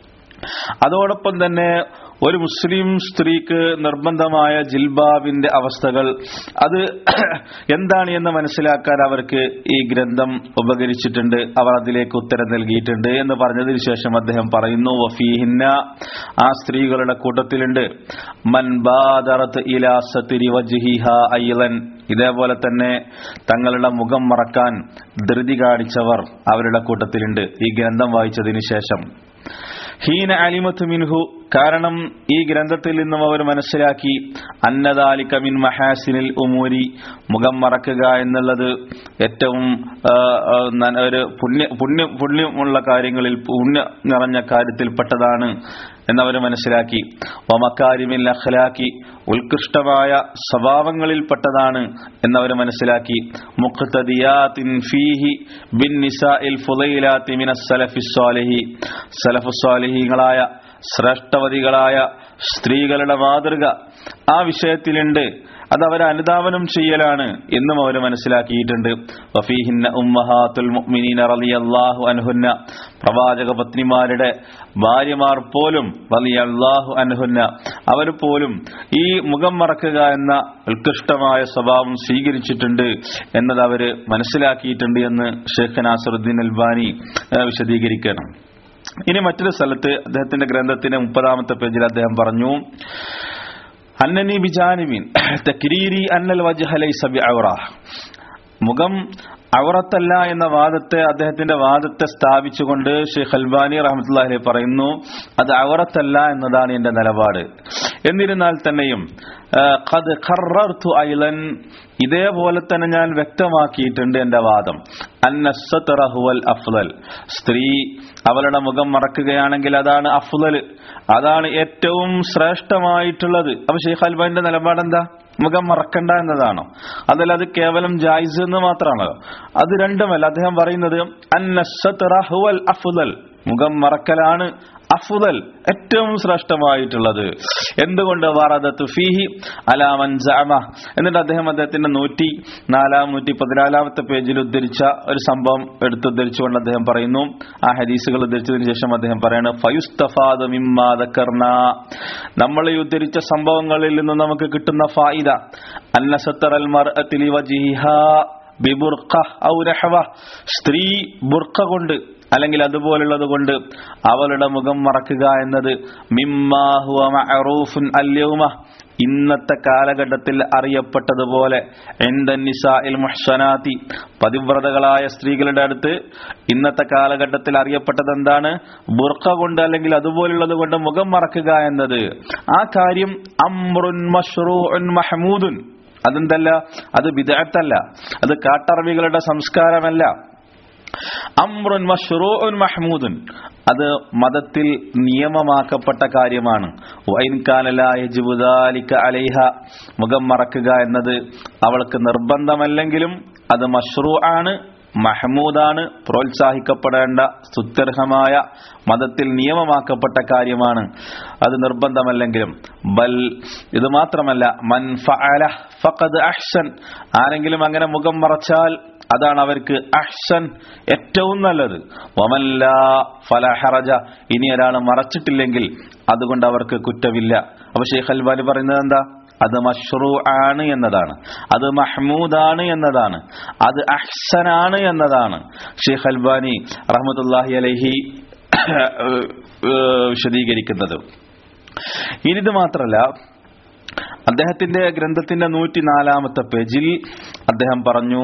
അതോടൊപ്പം തന്നെ ഒരു മുസ്ലിം സ്ത്രീക്ക് നിർബന്ധമായ ജിൽബാബിന്റെ അവസ്ഥകൾ അത് എന്താണ് എന്ന് മനസ്സിലാക്കാൻ അവർക്ക് ഈ ഗ്രന്ഥം ഉപകരിച്ചിട്ടുണ്ട് അവർ അതിലേക്ക് ഉത്തരം നൽകിയിട്ടുണ്ട് എന്ന് പറഞ്ഞതിന് ശേഷം അദ്ദേഹം പറയുന്നു വഫീഹിന്ന ആ സ്ത്രീകളുടെ കൂട്ടത്തിലുണ്ട് മൻ ബാദറത്ത് ഇലാ സത്രി വജ്ഹിഹ അയ്ലൻ ഇതേപോലെ തന്നെ തങ്ങളുടെ മുഖം മറക്കാൻ ധൃതി കാണിച്ചവർ അവരുടെ കൂട്ടത്തിലുണ്ട് ഈ ഗ്രന്ഥം വായിച്ചതിന് ശേഷം ഹീന അലിമത്ത് മിൻഹു കാരണം ഈ ഗ്രന്ഥത്തിൽ നിന്നും അവർ മനസ്സിലാക്കി അന്നദാലിക മിൻ മഹാസിനിൽ ഉമൂരി മുഖം മറക്കുക എന്നുള്ളത് ഏറ്റവും ആ, ആ, ന- ഒരു പുണ്യ പുണ്യ പുണ്യമുള്ള കാര്യങ്ങളിൽ പുണ്യ നിറഞ്ഞ കാര്യത്തിൽപ്പെട്ടതാണ് എന്നവർ മനസ്സിലാക്കി വമക്കാരിമിൽ അഖ്ലാക്കി ഉത്കൃഷ്ടമായ സ്വഭാവങ്ങളിൽപ്പെട്ടതാണ് എന്നവർ മനസ്സിലാക്കി മുഖ്തദിയാത്തിൻ ഫീഹി ബിൻ നിസാഇൽ ഫുളൈലാത്തി മിനസ് സലഫി സ്വാലിഹി സലഫു സ്വാലിഹീങ്ങളായ ശ്രേഷ്ഠവതികളായ സ്ത്രീകളുടെ മാതൃക ആ വിഷയത്തിലുണ്ട് അത് അവരെ അനുധാവനം ചെയ്യലാണ് എന്നും അവർ മനസ്സിലാക്കിയിട്ടുണ്ട് വഫീഹിന്ന ഉമ്മഹാത്തുൽ മുഅ്മിനീന റളിയല്ലാഹു അൻഹുന്ന പ്രവാചക പത്നിമാരുടെ ഭാര്യമാർ പോലും റളിയല്ലാഹു അൻഹുന്ന അവർ പോലും ഈ മുഖം മറക്കുക എന്ന ഉത്കൃഷ്ടമായ സ്വഭാവം സ്വീകരിച്ചിട്ടുണ്ട് എന്നത് അവര് മനസ്സിലാക്കിയിട്ടുണ്ട് എന്ന് ഷെയ്ഖ് നാസറുദ്ദീൻ അൽബാനി ഏഹ്, വിശദീകരിക്കണം ഇനി മറ്റൊരു സ്ഥലത്ത് അദ്ദേഹത്തിന്റെ ഗ്രന്ഥത്തിന്റെ മുപ്പതാമത്തെ പേജിൽ അദ്ദേഹം പറഞ്ഞു അന്നനി ബിജാനിബിൻ തക്രീരി അന്നൽ വജ്ഹ ലൈസ ബിഅൗറ മുഖം ഔറത്തല്ല എന്ന വാദത്തെ അദ്ദേഹത്തിന്റെ വാദത്തെ സ്ഥാപിച്ചുകൊണ്ട് ഷെയ്ഖ് അൽബാനി റഹ്മത്തുള്ളാഹി പറയുന്നു അത് ഔറത്തല്ല എന്നതാണ് എന്റെ നിലപാട് എന്നിരുന്നാൽ തന്നെയും ആ, ഖദ് ഖറർതു ഐലൻ ഇതേപോലെ തന്നെ ഞാൻ വ്യക്തമാക്കിയിട്ടുണ്ട് എന്റെ വാദം അന്ന സത്റ ഹുവൽ അഫ്ലൽ സ്ത്രീ അവളുടെ മുഖം മറക്കുകയാണെങ്കിൽ അതാണ് അഫ്ലൽ അതാണ് ഏറ്റവും ശ്രേഷ്ഠമായിട്ടുള്ളത് അപ്പൊ ഷെയ്ഖ് അൽബാന്റെ നിലപാടെന്താ മുഖം മറക്കണ്ട എന്നതാണോ അതല്ല അത് കേവലം ജായിസ് എന്ന് മാത്രമാണല്ലോ അത് രണ്ടുമല്ല അദ്ദേഹം പറയുന്നത് അന്ന സത്റ ഹുവൽ അഫ്ലൽ മുഖം മറക്കലാണ് അഫുദൽ ഏറ്റവും ശ്രേഷ്ഠമായിട്ടുള്ളത് എന്തുകൊണ്ട് വാറദത്തു ഫീഹി അലാമൻ ജഅമ എന്നിട്ട് അദ്ദേഹം അദ്ദേഹത്തിന്റെ നൂറ്റി നാലാം നൂറ്റി പതിനാലാമത്തെ പേജിൽ ഉദ്ധരിച്ച ഒരു സംഭവം എടുത്തുദ്ധരിച്ചുകൊണ്ട് അദ്ദേഹം പറയുന്നു ആ ഹദീസുകൾ ഉദ്ധരിച്ചതിന് ശേഷം അദ്ദേഹം പറയാണ് ഫയുസ്തഫാദ് മിമ്മാ ദക്കർന നമ്മൾ ഈ ഉദ്ധരിച്ച സംഭവങ്ങളിൽ നിന്ന് നമുക്ക് കിട്ടുന്ന ഫായിദ അന്ന സത്തറൽ മർഅത്തി ലിവജിഹിഹാ ബിബുർഖ ഔ രഹവ സ്ത്രീ ബുർഖ കൊണ്ട് അല്ലെങ്കിൽ അതുപോലുള്ളത് കൊണ്ട് അവളുടെ മുഖം മറക്കുക എന്നത് മിമ്മാഹുവ മഅറൂഫുൻ അല്യൗമ ഇന്നത്തെ കാലഘട്ടത്തിൽ അറിയപ്പെട്ടതുപോലെ നിസാഇൽ മുഹ്സനാത്തി പതിവ്രതകളായ സ്ത്രീകളുടെ അടുത്ത് ഇന്നത്തെ കാലഘട്ടത്തിൽ അറിയപ്പെട്ടത് എന്താണ് ബുർഖ കൊണ്ട് അല്ലെങ്കിൽ അതുപോലുള്ളത് കൊണ്ട് മുഖം മറക്കുക എന്നത് ആ കാര്യം അമ്രുൻ മഷ്റൂഉൻ മഹമൂദുൻ അതെന്തല്ല അത് വിദഗ്ധല്ല അത് കാട്ടറബികളുടെ സംസ്കാരമല്ല അമ്രുൻ മഷ്റൂഉൻ മഹ്മൂദുൻ അത് മതത്തിൽ നിയമമാക്കപ്പെട്ട കാര്യമാണ് വൈൻ കാനലായ ജിബുദാലിക്ക അലൈഹ മുഖം മറക്കുക എന്നത് അവൾക്ക് നിർബന്ധമല്ലെങ്കിലും അത് മഷ്റൂ ആണ് മഹമൂദാണ് പ്രോത്സാഹിക്കപ്പെടേണ്ട സ്തുത്യർഹമായ മതത്തിൽ നിയമമാക്കപ്പെട്ട കാര്യമാണ് അത് നിർബന്ധമല്ലെങ്കിലും ബൽ ഇത് മാത്രമല്ല മൻ ഫഅല ഫഖദ് അഹ്സൻ ആരെങ്കിലും അങ്ങനെ മുഖം മറച്ചാൽ അതാണ് അവർക്ക് അഹ്സൻ ഏറ്റവും നല്ലത് വമല്ല ഫലഹറജ ഇനി ഒരാൾ മറച്ചിട്ടില്ലെങ്കിൽ അതുകൊണ്ട് അവർക്ക് കുറ്റമില്ല അപ്പൊ ഷെയ്ഖ് അൽബാനി പറയുന്നത് എന്താ അത് മഷ്റൂ ആണ് എന്നതാണ് അത് മഹ്മൂദാണ് എന്നതാണ് അത് അഹ്സനാണ് എന്നതാണ് ഷെയ്ഖ് അൽബാനി റഹ്മത്തുല്ലാഹി അലഹി വിശദീകരിക്കുന്നത് ഇനിത് മാത്രല്ല അദ്ദേഹത്തിന്റെ ഗ്രന്ഥത്തിന്റെ നൂറ്റിനാലാമത്തെ പേജിൽ അദ്ദേഹം പറഞ്ഞു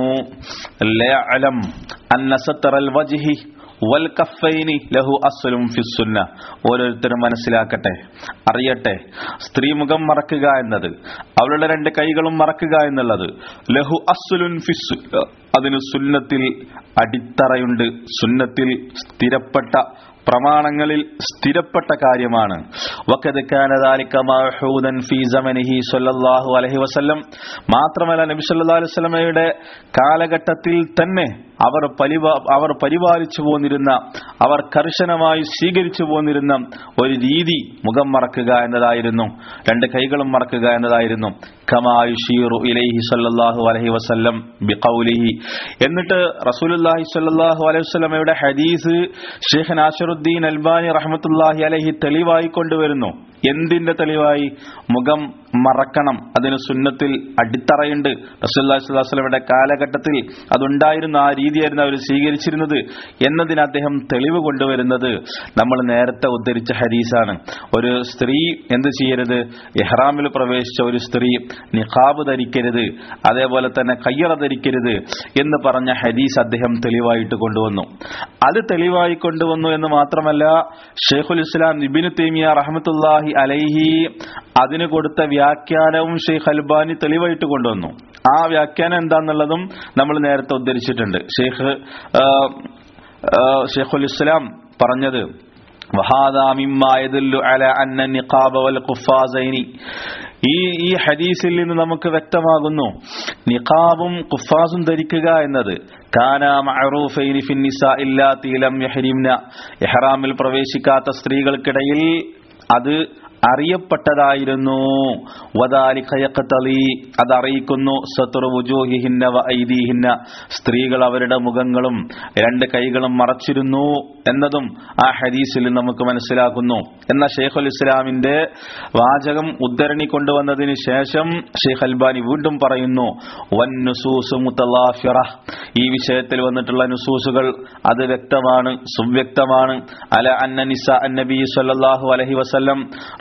ലഅലം അന്ന സത്തറൽ വജ്ഹി വൽ കഫൈനി ലഹു അസ്ലും ഫിസുന്ന ഓരോരുത്തരും മനസ്സിലാക്കട്ടെ അറിയട്ടെ സ്ത്രീ മുഖം മറക്കുക എന്നത് അവളുടെ രണ്ട് കൈകളും മറക്കുക എന്നുള്ളത് ലഹു അസ്ലുൻ ഫിസു അതിന് സുന്നത്തിൽ അടിത്തറയുണ്ട് സുന്നത്തിൽ സ്ഥിരപ്പെട്ട പ്രമാണങ്ങളിൽ സ്ഥിരപ്പെട്ട കാര്യമാണ് വഖദ് കാന ദാലിക മഅഹൂദൻ ഫീ സമനിഹി സ്വല്ലല്ലാഹു അലൈഹി വസല്ലം മാത്രമല്ല നബി സല്ലല്ലാഹു അലൈഹി വസല്ലമയുടെ കാലഘട്ടത്തിൽ തന്നെ അവർ പരിപാ അവർ പരിപാലിച്ചു പോന്നിരുന്ന അവർ കർശനമായി സ്വീകരിച്ചു പോന്നിരുന്ന ഒരു രീതി മുഖം മറക്കുക എന്നതായിരുന്നു രണ്ട് കൈകളും മറക്കുക എന്നതായിരുന്നു കമായുഷീറു ഇലൈഹി സല്ലല്ലാഹു അലൈഹി വസല്ലം ബിഖൗലിഹി എന്നിട്ട് റസൂലുള്ളാഹി സ്വല്ലല്ലാഹു അലൈഹി വസല്ലമയുടെ ഹദീസ് ഷെയ്ഖ് നാസിറുദ്ദീൻ അൽബാനി റഹ്മത്തുള്ളാഹി അലൈഹി തെളിവായി കൊണ്ടുവരുന്നു എന്തിന്റെ തെളിവായി മുഖം മറക്കണം അതിന് സുന്നത്തിൽ അടിത്തറയുണ്ട് റസൂലുള്ളാഹി സ്വല്ലല്ലാഹു അലൈഹി വസല്ലമയുടെ കാലഘട്ടത്തിൽ അതുണ്ടായിരുന്ന ആ രീതിയായിരുന്നു അവർ സ്വീകരിച്ചിരുന്നത് എന്നതിന് അദ്ദേഹം തെളിവ് കൊണ്ടുവരുന്നത് നമ്മൾ നേരത്തെ ഉദ്ധരിച്ച ഹദീസാണ് ഒരു സ്ത്രീ എന്ത് ചെയ്യരുത് ഇഹ്റാമിൽ പ്രവേശിച്ച ഒരു സ്ത്രീ നിഖാബ് ധരിക്കരുത് അതേപോലെ തന്നെ കയ്യറ ധരിക്കരുത് എന്ന് പറഞ്ഞ ഹദീസ് അദ്ദേഹം തെളിവായിട്ട് കൊണ്ടുവന്നു അത് തെളിവായി കൊണ്ടുവന്നു എന്ന് മാത്രമല്ല ഷെയ്ഖുൽ ഇസ്ലാം ഇബിനു തൈമിയ റഹ്മത്തുല്ലാഹി അലൈഹി അതിന് കൊടുത്ത വ്യാഖ്യാനവും ഷെയ്ഖ് അൽബാനി തെളിവായിട്ട് കൊണ്ടുവന്നു ആ വ്യാഖ്യാനം എന്താന്നുള്ളതും നമ്മൾ നേരത്തെ ഉദ്ധരിച്ചിട്ടുണ്ട് ഷെയ്ഖ് ആ, ആ, ഷെയ്ഖുൽ ഇസ്ലാം പറഞ്ഞത് وهذا مما يدل على أن النقاب والقفازين ഈ ഈ ഹദീസിൽ നിന്ന് നമുക്ക് വ്യക്തമാകുന്നു നിഖാബും കുഫാസും ധരിക്കുക എന്നത് കാന മഅറൂഫൈനി ഫിൻ നിസാഇ ഇല്ലാത്തി ലം യഹ്രിംന ഇഹ്റാമിൽ പ്രവേശിക്കാത്ത സ്ത്രീകൾക്കിടയിൽ അത് അറിയപ്പെട്ടതായിരുന്നു വദാലിക യഖ്തലി അത് അറിയിക്കുന്നു സത്റു വുജൂഹിഹിന്ന വ ഐദീഹിന്ന സ്ത്രീകൾ അവരുടെ മുഖങ്ങളും രണ്ട് കൈകളും മറച്ചിരുന്നു എന്നതും ആ ഹദീസിൽ നമുക്ക് മനസ്സിലാക്കുന്നു എന്ന ഷെയ്ഖുൽ ഇസ്ലാമിന്റെ വാചകം ഉദ്ധരണി കൊണ്ടുവന്നതിന് ശേഷം ഷെയ്ഖ് അൽബാനി വീണ്ടും പറയുന്നു വൻ നുസൂസ് മുത്തലാഫിറ ഈ വിഷയത്തിൽ വന്നിട്ടുള്ള നുസൂസുകൾ അത് വ്യക്തമാണ് സുവ്യക്തമാണ് അല അന്ന നിസ അന്നബി സല്ലല്ലാഹു അലൈഹി വസല്ലം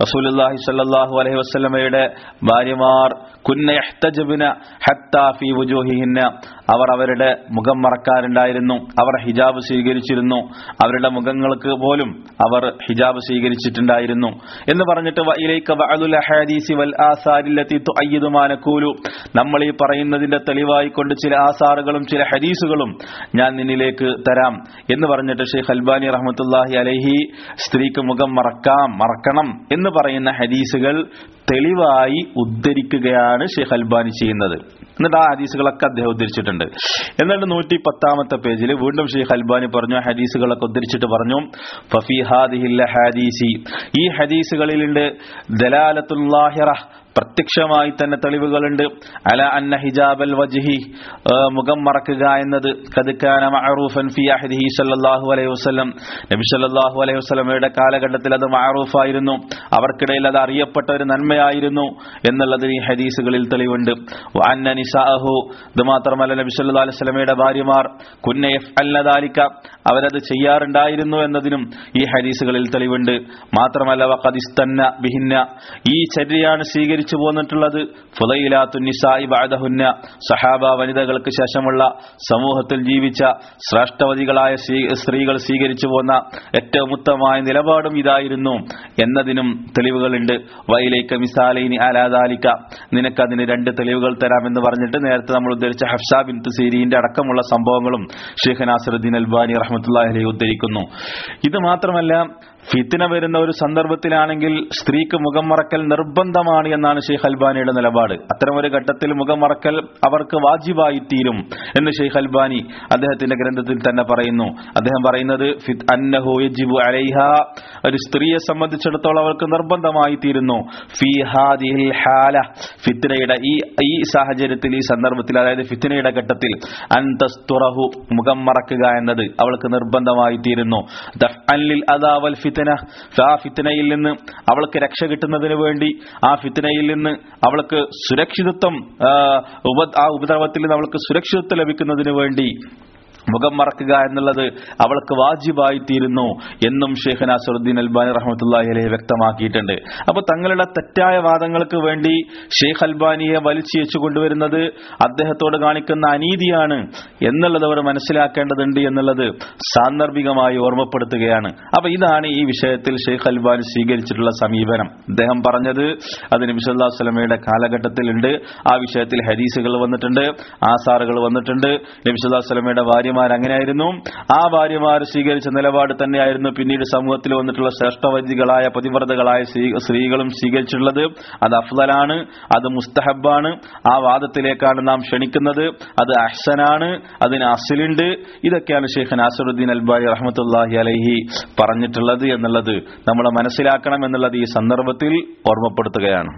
റസൂലുള്ളാഹി സ്വല്ലല്ലാഹു അലൈഹി വസല്ലമയുടെ ഭാര്യമാർ കുന്ന യഹ്തജബ്ന ഹത്താ ഫീ വുജൂഹിഹിന്ന അവർ അവരുടെ മുഖം മറക്കാറുണ്ടായിരുന്നു അവർ ഹിജാബ് സ്വീകരിച്ചിരുന്നു അവരുടെ മുഖങ്ങൾക്ക് പോലും അവർ ഹിജാബ് സ്വീകരിച്ചിട്ടുണ്ടായിരുന്നു എന്ന് പറഞ്ഞിട്ട് വഇലൈക ബഅദുൽ അഹാദീസി വൽ ആസാരില്ലതി തുഅയ്യിദു മാ നഖൂലു നമ്മൾ ഈ പറയുന്നതിന്റെ തെളിവായി കൊണ്ട് ചില ആസാറുകളും ചില ഹദീസുകളും ഞാൻ നിന്നിലേക്ക് തരാം എന്ന് പറഞ്ഞിട്ട് ഷെയ്ഖ് അൽബാനി റഹ്മത്തുള്ളാഹി അലൈഹി സ്ത്രീക്ക് മുഖം മറക്കാം മറക്കണം എന്ന് പറയുന്ന ഹദീസുകൾ തെളിവായി ഉദ്ധരിക്കുകയാണ് ഷെയ്ഖ് അൽബാനി ചെയ്യുന്നത് എന്നിട്ട് ആ ഹദീസുകളൊക്കെ അദ്ദേഹം ഉദ്ധരിച്ചിട്ടുണ്ട് എന്നിട്ട് നൂറ്റി പത്താമത്തെ പേജിൽ വീണ്ടും ഷെയ്ഖ് അൽബാനി പറഞ്ഞു ആ ഹദീസുകളൊക്കെ ഉദ്ധരിച്ചിട്ട് പറഞ്ഞു ഫഫി ഹാദിഹില്ല ഹാദീസി ഈ ഹദീസുകളിലുണ്ട് ദലാലത്തുല്ലാഹിറ പ്രത്യക്ഷമായി തന്നെ തെളിവുകളുണ്ട് അല അന്ന ഹിജാബൽ വജ്ഹി ആ, മുഖം മറക്കുക എന്നത് കതുക്കാന മഅറൂഫൻ ഫി അഹദിഹി സല്ലല്ലാഹു അലൈഹി വസല്ലം നബി സല്ലല്ലാഹു അലൈഹി വസല്ലമയുടെ കാലഘട്ടത്തിൽ അത് മഅറൂഫായിരുന്നു അവർക്കിടയിൽ അത് അറിയപ്പെട്ട ഒരു നന്മയായിരുന്നു എന്നുള്ളതിന് ഈ ഹദീസുകളിൽ തെളിവുണ്ട് വ അന്ന നിസാഅഹു ഇത് മാത്രമല്ല നബി സല്ലല്ലാഹു അലൈഹി വസല്ലമയുടെ ഭാര്യമാർ കുന്ന യഫ്അൽന ദാലിക അവരത് ചെയ്യാറുണ്ടായിരുന്നു എന്നതിനും ഈ ഹദീസുകളിൽ തെളിവുണ്ട് മാത്രമല്ല വഖദിസ്തന്ന ബിഹിന്ന ഈ ചര്യയാണ് സ്വീകരിച്ചു പോന്നിട്ടുള്ളത് ഫുലൈലാത്തു നിസായി ബഅദഹുന്ന സഹാബ വനിതകൾക്ക് ശേഷമുള്ള സമൂഹത്തിൽ ജീവിച്ച ശ്രേഷ്ഠവതികളായ സ്വീ- സ്ത്രീകൾ സ്വീകരിച്ചു പോന്ന ഏറ്റവും ഉത്തമമായ നിലപാടും ഇതായിരുന്നു എന്നതിനും തെളിവുകളുണ്ട് വൈലേക്ക് മിസാലൈനി അലാദാലിക്ക നിനക്കതിന് രണ്ട് തെളിവുകൾ തരാമെന്ന് പറഞ്ഞിട്ട് നേരത്തെ നമ്മൾ ഉദ്ധരിച്ച ഹഫ്സ ബിൻ സീരീന്റെ അടക്കമുള്ള സംഭവങ്ങളും ഷെയ്ഖ് നാസറുദ്ദീൻ അൽബാനി റഹ്മത്തുള്ളാഹി അലൈഹി ഉദ്ധരിക്കുന്നു ഇത് മാത്രമല്ല ഫിത്തിന വരുന്ന ഒരു സന്ദർഭത്തിലാണെങ്കിൽ സ്ത്രീക്ക് മുഖം മറക്കൽ നിർബന്ധമാണ് എന്നാണ് ഷെയ്ഖ് അൽബാനിയുടെ നിലപാട് അത്തരം ഒരു ഘട്ടത്തിൽ മുഖം മറക്കൽ അവർക്ക് വാജിബായി തീരും എന്ന് ഷെയ്ഖ് അൽബാനി അദ്ദേഹത്തിന്റെ ഗ്രന്ഥത്തിൽ തന്നെ പറയുന്നു അദ്ദേഹം പറയുന്നത് ഫിത് അന്നഹു യജിബു അലൈഹ ഒരു സ്ത്രീയെ സംബന്ധിച്ചിടത്തോളം അവർക്ക് നിർബന്ധമായി തീരുന്നു ഫി ഹാദിഹിൽ ഹാല ഫിത്തിനയുടെ ഈ ഈ സാഹചര്യത്തിൽ ഈ സന്ദർഭത്തിൽ അതായത് ഫിത്തിനയുടെ ഘട്ടത്തിൽ അന്തസ്തുറഹു മുഖം മറക്കുക എന്നത് അവൾക്ക് നിർബന്ധമായി തീരുന്നു ദഫ്അൻ ലിൽ അദാ വൽ ഫിത്ന ആ ഫിത്നയിൽ നിന്ന് അവൾക്ക് രക്ഷ കിട്ടുന്നതിന് വേണ്ടി ആ ഫിത്നയിൽ നിന്ന് അവൾക്ക് സുരക്ഷിതത്വം ആ, ഉപ- ആ ഉപദ്രവത്തിൽ നിന്ന് അവൾക്ക് സുരക്ഷിതത്വം ലഭിക്കുന്നതിന് വേണ്ടി മുഖം മറക്കുക എന്നുള്ളത് അവൾക്ക് വാജിബായി തീരുന്നു എന്നും ഷെയ്ഖ് നാസറുദ്ദീൻ അൽബാനി റഹ്മത്തുള്ളാഹി അലൈഹി വ്യക്തമാക്കിയിട്ടുണ്ട് അപ്പൊ തങ്ങളുടെ തെറ്റായ വാദങ്ങൾക്ക് വേണ്ടി ഷെയ്ഖ് അൽബാനിയെ വലിച്ചു കൊണ്ടുവരുന്നത് അദ്ദേഹത്തോട് കാണിക്കുന്ന അനീതിയാണ് എന്നുള്ളത് അവർ മനസ്സിലാക്കേണ്ടതുണ്ട് എന്നുള്ളത് സാന്ദർഭികമായി ഓർമ്മപ്പെടുത്തുകയാണ് അപ്പൊ ഇതാണ് ഈ വിഷയത്തിൽ ഷെയ്ഖ് അൽബാനി സ്വീകരിച്ചിട്ടുള്ള സമീപനം അദ്ദേഹം പറഞ്ഞത് അത് നബി സല്ലല്ലാഹു അലൈഹി വസല്ലമയുടെ കാലഘട്ടത്തിലുണ്ട് ആ വിഷയത്തിൽ ഹദീസുകൾ വന്നിട്ടുണ്ട് ആസാറുകൾ വന്നിട്ടുണ്ട് നബി സല്ലല്ലാഹു അലൈഹി വസല്ലമയുടെ ഭാര്യമാർ അങ്ങനെയായിരുന്നു ആ ഭാര്യമാർ സ്വീകരിച്ച നിലപാട് തന്നെയായിരുന്നു പിന്നീട് സമൂഹത്തിൽ വന്നിട്ടുള്ള ശ്രേഷ്ഠവൈദികളായ പതിവ്രതകളായ സ്ത്രീ- സ്ത്രീകളും സ്വീകരിച്ചിട്ടുള്ളത് അത് അഫ്ലലാണ് അത് മുസ്തഹബാണ് ആ വാദത്തിലേക്കാണ് നാം ക്ഷണിക്കുന്നത് അത് അഹ്സനാണ് അതിന് അസിലുണ്ട് ഇതൊക്കെയാണ് ഷെയ്ഖ് നാസറുദ്ദീൻ അൽബായി റഹ്മത്തുല്ലാഹി അലൈഹി പറഞ്ഞിട്ടുള്ളത് എന്നുള്ളത് നമ്മൾ മനസ്സിലാക്കണം എന്നുള്ളത് ഈ സന്ദർഭത്തിൽ ഓർമ്മപ്പെടുത്തുകയാണ്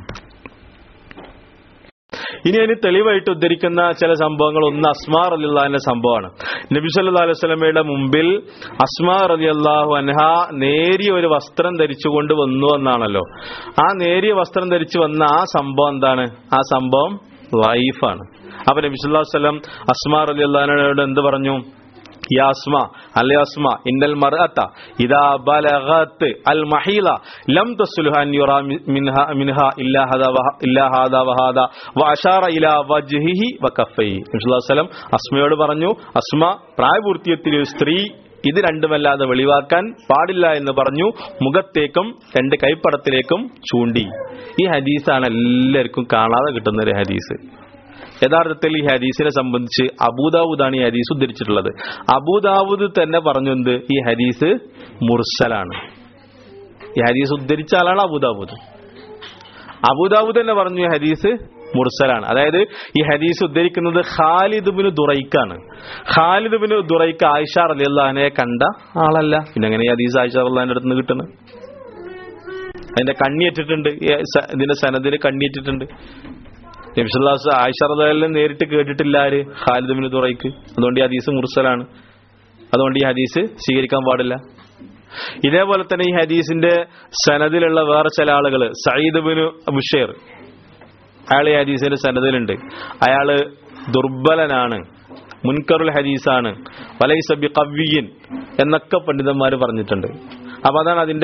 ഇനി അതിന് തെളിവായിട്ട് ഉദ്ധരിക്കുന്ന ചില സംഭവങ്ങൾ ഒന്ന് അസ്മാർ അലി അള്ളാഹിന്റെ സംഭവമാണ് നബി സല്ലല്ലാഹു അലൈഹി വസല്ലമയുടെ മുമ്പിൽ അസ്മാർ അലി അള്ളാഹു അൻഹ നേരിയ ഒരു വസ്ത്രം ധരിച്ചുകൊണ്ട് വന്നു എന്നാണല്ലോ ആ നേരിയ വസ്ത്രം ധരിച്ചു വന്ന ആ സംഭവം എന്താണ് ആ സംഭവം വൈഫാണ് അപ്പൊ നബി സല്ലല്ലാഹു അലൈഹി വസല്ലം അസ്മാർ അലി അള്ളഹാനോട് എന്ത് പറഞ്ഞു يا أسماء അല്ലേ അസ്മ ഇന്നൽ മർഅത്ത ഇദാ ബലഗത് അൽ മഹീല ലം തസ്ലുഹ അൻ യുറാ മിൻഹ മിൻഹ ഇല്ലാ ഹദാ വഹ- ഇല്ലാ ഹാദാ വഹാദ വഅശാറ ഇലാ വജ്ഹിഹി വകഫൈഹി നബി സല്ലല്ലാഹു അലൈഹി വസല്ലം അസ്മയോട് പറഞ്ഞു അസ്മ പ്രായപൂർത്തിയെത്തിയ ഒരു സ്ത്രീ ഇത് രണ്ടുമല്ലാതെ വെളിവാക്കാൻ പാടില്ല എന്ന് പറഞ്ഞു മുഖത്തേക്കും രണ്ട് കൈപ്പടത്തിലേക്കും ചൂണ്ടി ഈ ഹദീസാണ് എല്ലാവർക്കും കാണാതെ കിട്ടുന്ന ഒരു ഹദീസ് യഥാർത്ഥത്തിൽ ഈ ഹദീസിനെ സംബന്ധിച്ച് അബൂദാവൂദാണ് ഈ ഹദീസ് ഉദ്ധരിച്ചിട്ടുള്ളത് അബൂദാവൂദ് തന്നെ പറഞ്ഞു എന്ത് ഈ ഹദീസ് മുർസലാണ് ഈ ഹദീസ് ഉദ്ധരിച്ച ആളാണ് അബൂദാവൂദ് അബൂദാവൂദ് തന്നെ പറഞ്ഞു ഈ ഹദീസ് മുർസലാണ് അതായത് ഈ ഹദീസ് ഉദ്ധരിക്കുന്നത് ഖാലിദ് ബിന് ദുറൈക്കാണ് ഖാലിദ് ബിന് ദുറൈക്ക് ആയിഷ റലിയല്ലാനെ കണ്ട ആളല്ല പിന്നെ എങ്ങനെ ഈ ഹദീസ് ആയിഷ റല്ലാന്റെ അടുത്ത് നിന്ന് കിട്ടുന്നത് അതിന്റെ കണ്ണിയേറ്റിട്ടുണ്ട് ഈ സ- ഇതിന്റെ സനദിന് കണ്ണിയേറ്റിട്ടുണ്ട് നബിസുല്ലാസ് ആയിഷറദാലിനെ നേരിട്ട് കേട്ടിട്ടില്ല ആര് ഖാലിദ് ബിൻ ദുറൈക്ക് അതുകൊണ്ട് ഈ ഹദീസ് മുർസലാണ് അതുകൊണ്ട് ഈ ഹദീസ് സ്വീകരിക്കാൻ പാടില്ല ഇതേപോലെ തന്നെ ഈ ഹദീസിന്റെ സനദിലുള്ള വേറെ ചില ആളുകൾ സയ്യിദ് ബിൻ ബുഷേർ അയാൾ ഈ ഹദീസിന്റെ സനദിലുണ്ട് അയാള് ദുർബലനാണ് മുൻകറുൽ ഹദീസാണ് വലൈസബി കവ്യൻ എന്നൊക്കെ പണ്ഡിതന്മാർ പറഞ്ഞിട്ടുണ്ട് അപ്പൊ അതാണ് അതിന്റെ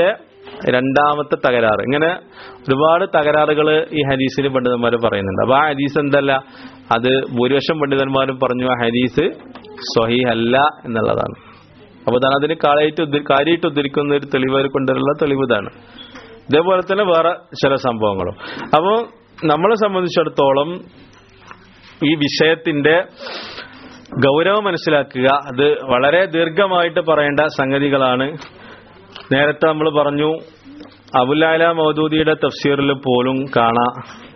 രണ്ടാമത്തെ തകരാറ് ഇങ്ങനെ ഒരുപാട് തകരാറുകൾ ഈ ഹദീസിൽ പണ്ഡിതന്മാർ പറയുന്നുണ്ട് അപ്പൊ ആ ഹദീസ് എന്തല്ല അത് ഭൂരിപക്ഷം പണ്ഡിതന്മാരും പറഞ്ഞു ആ ഹദീസ് സ്വഹി അല്ല എന്നുള്ളതാണ് അപ്പൊ ഇതാണ് അതിന് കാളായിട്ട് ഉദ്ധ- കാര്യമായിട്ട് ഉദ്ധരിക്കുന്ന ഒരു തെളിവ് അവർ കൊണ്ടുവരുള്ള തെളിവ് ഇതാണ് ഇതേപോലെ തന്നെ വേറെ ചില സംഭവങ്ങളും അപ്പോൾ നമ്മളെ സംബന്ധിച്ചിടത്തോളം ഈ വിഷയത്തിന്റെ ഗൗരവം മനസ്സിലാക്കുക അത് വളരെ ദീർഘമായിട്ട് പറയേണ്ട സംഗതികളാണ് നേരത്തെ നമ്മൾ പറഞ്ഞു അബുലാല മൗദൂദിയുടെ തഫ്സീറിൽ പോലും കാണാം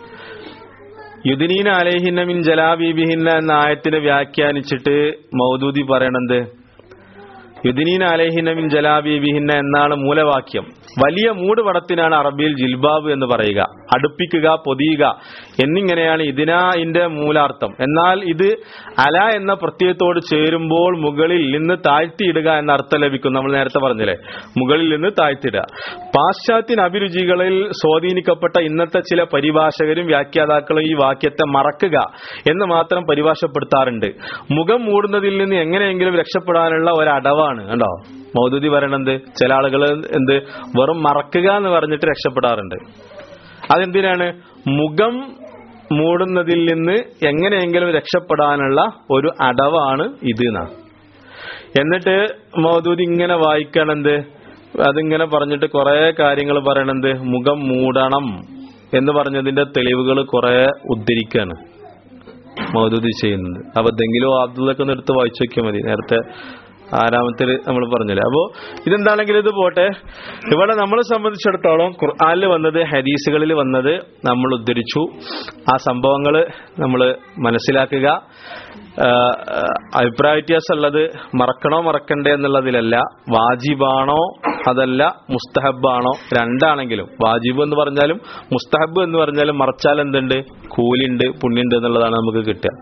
യുദിനീന അലേഹിന്ന മിൻ ജലാബീബിഹിന്ന എന്ന ആയത്തിനെ വ്യാഖ്യാനിച്ചിട്ട് മൗദൂദി പറയണത് യുദിനീന അലേഹിന്ന മിൻ ജലാബീബിഹിന്ന എന്നാണ് മൂലവാക്യം വലിയ മൂടുപടത്തിനാണ് അറബിയിൽ ജിൽബാബ് എന്ന് പറയുക അടുപ്പിക്കുക പൊതിയുക എന്നിങ്ങനെയാണ് ഇതിനാന്റെ മൂലാർത്ഥം എന്നാൽ ഇത് അല എന്ന പ്രത്യയത്തോട് ചേരുമ്പോൾ മുകളിൽ നിന്ന് താഴ്ത്തിയിടുക എന്ന അർത്ഥം ലഭിക്കും നമ്മൾ നേരത്തെ പറഞ്ഞില്ലേ മുകളിൽ നിന്ന് താഴ്ത്തിയിടുക പാശ്ചാത്യൻ അഭിരുചികളിൽ സ്വാധീനിക്കപ്പെട്ട ഇന്നത്തെ ചില പരിഭാഷകരും വ്യാഖ്യാതാക്കളും ഈ വാക്യത്തെ മറക്കുക എന്ന് മാത്രം പരിഭാഷപ്പെടുത്താറുണ്ട് മുഖം മൂടുന്നതിൽ നിന്ന് എങ്ങനെയെങ്കിലും രക്ഷപ്പെടാനുള്ള ഒരു അടവാണ് കണ്ടോ മൗദൂദി പറയണത് ചില ആളുകൾ എന്ത് വെറും മറക്കുക എന്ന് പറഞ്ഞിട്ട് രക്ഷപ്പെടാറുണ്ട് അതെന്തിനാണ് മുഖം മൂടുന്നതിൽ നിന്ന് എങ്ങനെയെങ്കിലും രക്ഷപ്പെടാനുള്ള ഒരു അടവാണ് ഇത് എന്നാ എന്നിട്ട് മൗദൂദി ഇങ്ങനെ വായിക്കണെന്ത് അതിങ്ങനെ പറഞ്ഞിട്ട് കുറെ കാര്യങ്ങൾ പറയണത് മുഖം മൂടണം എന്ന് പറഞ്ഞതിന്റെ തെളിവുകൾ കുറെ ഉദ്ധരിക്കാണ് മൗദൂദി ചെയ്യുന്നത് അപ്പൊ എന്തെങ്കിലും അബ്ദുള്ളൊക്കെ ഒന്ന് എടുത്ത് വായിച്ചു നോക്കിയാൽ മതി നേരത്തെ ആരാമത്തിൽ നമ്മൾ പറഞ്ഞില്ലേ അപ്പോ ഇതെന്താണെങ്കിലും ഇത് പോട്ടെ ഇവിടെ നമ്മളെ സംബന്ധിച്ചിടത്തോളം ഖുർആാനിൽ വന്നത് ഹദീസുകളിൽ വന്നത് നമ്മൾ ഉദ്ധരിച്ചു ആ സംഭവങ്ങൾ നമ്മൾ മനസ്സിലാക്കുക ആ, അഭിപ്രായ വ്യത്യാസം ഉള്ളത് മറക്കണോ മറക്കണ്ടേ എന്നുള്ളതിലല്ല വാജിബാണോ അതല്ല മുസ്തഹബാണോ രണ്ടാണെങ്കിലും വാജിബ് എന്ന് പറഞ്ഞാലും മുസ്തഹബ് എന്ന് പറഞ്ഞാലും മറച്ചാൽ എന്തുണ്ട് കൂലിണ്ട് പുണ്യുണ്ട് എന്നുള്ളതാണ് നമുക്ക് കിട്ടുക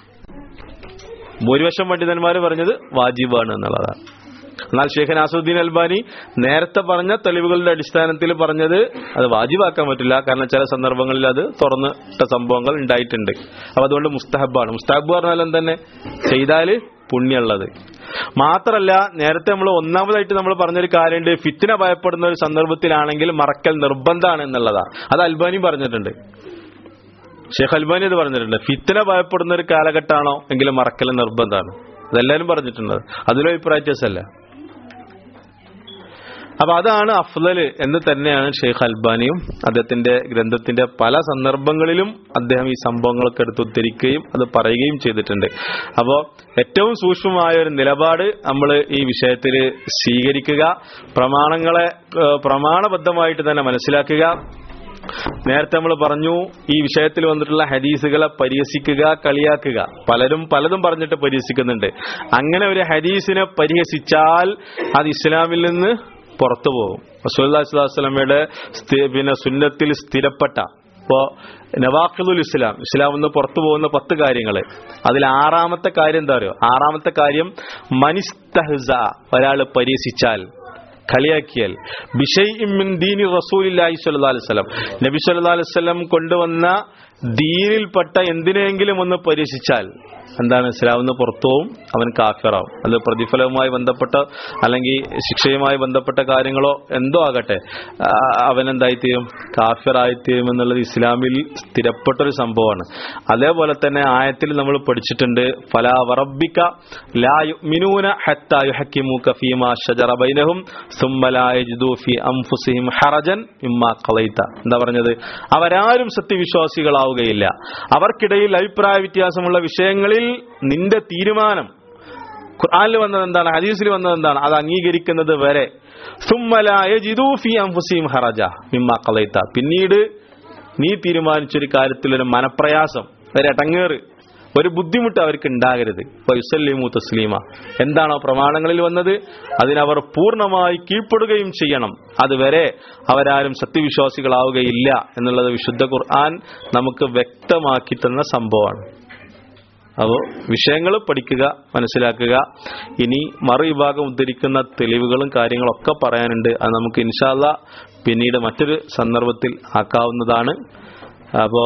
ഭൂരിപക്ഷം പണ്ഡിതന്മാർ പറഞ്ഞത് വാജിബാണ് എന്നുള്ളതാണ് എന്നാൽ ഷെയ്ഖ് നാസുദ്ദീൻ അൽബാനി നേരത്തെ പറഞ്ഞ തെളിവുകളുടെ അടിസ്ഥാനത്തിൽ പറഞ്ഞത് അത് വാജിബാക്കാൻ പറ്റില്ല കാരണം ചില സന്ദർഭങ്ങളിൽ അത് തുറന്നിട്ട സംഭവങ്ങൾ ഉണ്ടായിട്ടുണ്ട് അപ്പൊ അതുകൊണ്ട് മുസ്തഹബാണ് മുസ്തഹബ് പറഞ്ഞാൽ തന്നെ ചെയ്താല് പുണ്യമുള്ളത് മാത്രല്ല നേരത്തെ നമ്മൾ ഒന്നാമതായിട്ട് നമ്മൾ പറഞ്ഞൊരു കാര്യമുണ്ട് ഫിത്തിന ഭയപ്പെടുന്ന ഒരു സന്ദർഭത്തിലാണെങ്കിൽ മറക്കൽ നിർബന്ധമാണ് എന്നുള്ളതാണ് അത് അൽബാനി പറഞ്ഞിട്ടുണ്ട് ഷെയ്ഖ് അൽബാനി അത് പറഞ്ഞിട്ടുണ്ട് ഫിത്തന ഭയപ്പെടുന്ന ഒരു കാലഘട്ടമാണോ എങ്കിലും മറക്കൽ നിർബന്ധമാണ് അതെല്ലാരും പറഞ്ഞിട്ടുണ്ട് അതിലും അഭിപ്രായ വ്യത്യാസമല്ല അപ്പൊ അതാണ് അഫ്ലല് എന്ന് തന്നെയാണ് ഷെയ്ഖ് അൽബാനിയും അദ്ദേഹത്തിന്റെ ഗ്രന്ഥത്തിന്റെ പല സന്ദർഭങ്ങളിലും അദ്ദേഹം ഈ സംഭവങ്ങളൊക്കെ എടുത്ത് ഉദ്ധരിക്കുകയും അത് പറയുകയും ചെയ്തിട്ടുണ്ട് അപ്പോൾ ഏറ്റവും സൂക്ഷ്മമായ ഒരു നിലപാട് നമ്മൾ ഈ വിഷയത്തിൽ സ്വീകരിക്കുക പ്രമാണങ്ങളെ ഏഹ്, പ്രമാണബദ്ധമായിട്ട് തന്നെ മനസ്സിലാക്കുക നേരത്തെ നമ്മൾ പറഞ്ഞു ഈ വിഷയത്തിൽ വന്നിട്ടുള്ള ഹദീസുകളെ പരിഹസിക്കുക കളിയാക്കുക പലരും പലതും പറഞ്ഞിട്ട് പരിഹസിക്കുന്നുണ്ട് അങ്ങനെ ഒരു ഹദീസിനെ പരിഹസിച്ചാൽ അത് ഇസ്ലാമിൽ നിന്ന് പുറത്തു പോകും റസൂല്ലാസ്ലാമയുടെ പിന്നെ സുന്നത്തിൽ സ്ഥിരപ്പെട്ട ഇപ്പോ നവാഖിദുൽ ഇസ്ലാം ഇസ്ലാം എന്ന് പുറത്തു പോകുന്ന പത്ത് കാര്യങ്ങൾ അതിൽ ആറാമത്തെ കാര്യം എന്താ അറിയോ ആറാമത്തെ കാര്യം മനിസ്തഹ്സ ഒരാൾ പരിഹസിച്ചാൽ കളിയാക്കിയാൽ ബിഷൈഇൻ ദീനി റസൂലില്ലാഹി സ്വല്ലല്ലാഹി അലൈഹി വസല്ലം നബി സ്വല്ലല്ലാഹി അലൈഹി വസല്ലം കൊണ്ടുവന്ന ദീനിൽപ്പെട്ട എന്തിനെങ്കിലും ഒന്ന് പരിഹസിച്ചാൽ എന്താണ് ഇസ്ലാമിന്ന് പുറത്തു പോവും അവൻ കാഫിറാവും അത് പ്രതിഫലവുമായി ബന്ധപ്പെട്ട അല്ലെങ്കിൽ ശിക്ഷയുമായി ബന്ധപ്പെട്ട കാര്യങ്ങളോ എന്തോ ആകട്ടെ ആ, അവൻ എന്തായിത്തീരും കാഫിറായിത്തീരും എന്നുള്ളത് ഇസ്ലാമിൽ സ്ഥിരപ്പെട്ട ഒരു സംഭവമാണ് അതേപോലെ തന്നെ ആയത്തിൽ നമ്മൾ പഠിച്ചിട്ടുണ്ട് ഫലാ വറബിക്ക ലാ യുഅ്മിനൂന ഹത്താ യുഹക്കിമൂക ഫീമാ ശജറ ബൈനഹും സുമ്മ ലാ യജിദൂ ഫീ അൻഫുസിഹിം ഹറജൻ മിമ്മാ ഖളൈത എന്താ പറഞ്ഞത് അവരാരും സത്യവിശ്വാസികളാവുകയില്ല അവർക്കിടയിൽ അഭിപ്രായ വ്യത്യാസമുള്ള വിഷയങ്ങളിൽ നിന്റെ തീരുമാനം ഖുർആനിൽ വന്നത് എന്താണ് ഹദീസിൽ വന്നത് എന്താണ് അത് അംഗീകരിക്കുന്നത് വരെ സുമ്മ ലാ യജിദൂ ഫീ അൻഫുസിഹിം ഹറജ മിമ്മാ ഖളൈത പിന്നീട് നീ തീരുമാനിച്ചൊരു കാര്യത്തിൽ ഒരു മനപ്രയാസം ഒരു ഇടങ്ങേറ് ഒരു ബുദ്ധിമുട്ട് അവർക്ക് ഉണ്ടാകരുത് വയുസല്ലിമു തസ്ലീമ എന്താണോ പ്രമാണങ്ങളിൽ വന്നത് അതിനവർ പൂർണ്ണമായി കീഴ്പ്പെടുകയും ചെയ്യണം അതുവരെ അവരാരും സത്യവിശ്വാസികളാവുകയില്ല എന്നുള്ളത് വിശുദ്ധ ഖുർആൻ നമുക്ക് വ്യക്തമാക്കി തന്ന സംഭവമാണ് അപ്പോൾ വിഷയങ്ങൾ പഠിക്കുക മനസ്സിലാക്കുക ഇനി മറു വിഭാഗം ഉദ്ധരിക്കുന്ന തെളിവുകളും കാര്യങ്ങളും ഒക്കെ പറയാനുണ്ട് അത് നമുക്ക് ഇൻഷാല്ല പിന്നീട് മറ്റൊരു സന്ദർഭത്തിൽ ആക്കാവുന്നതാണ് അപ്പോൾ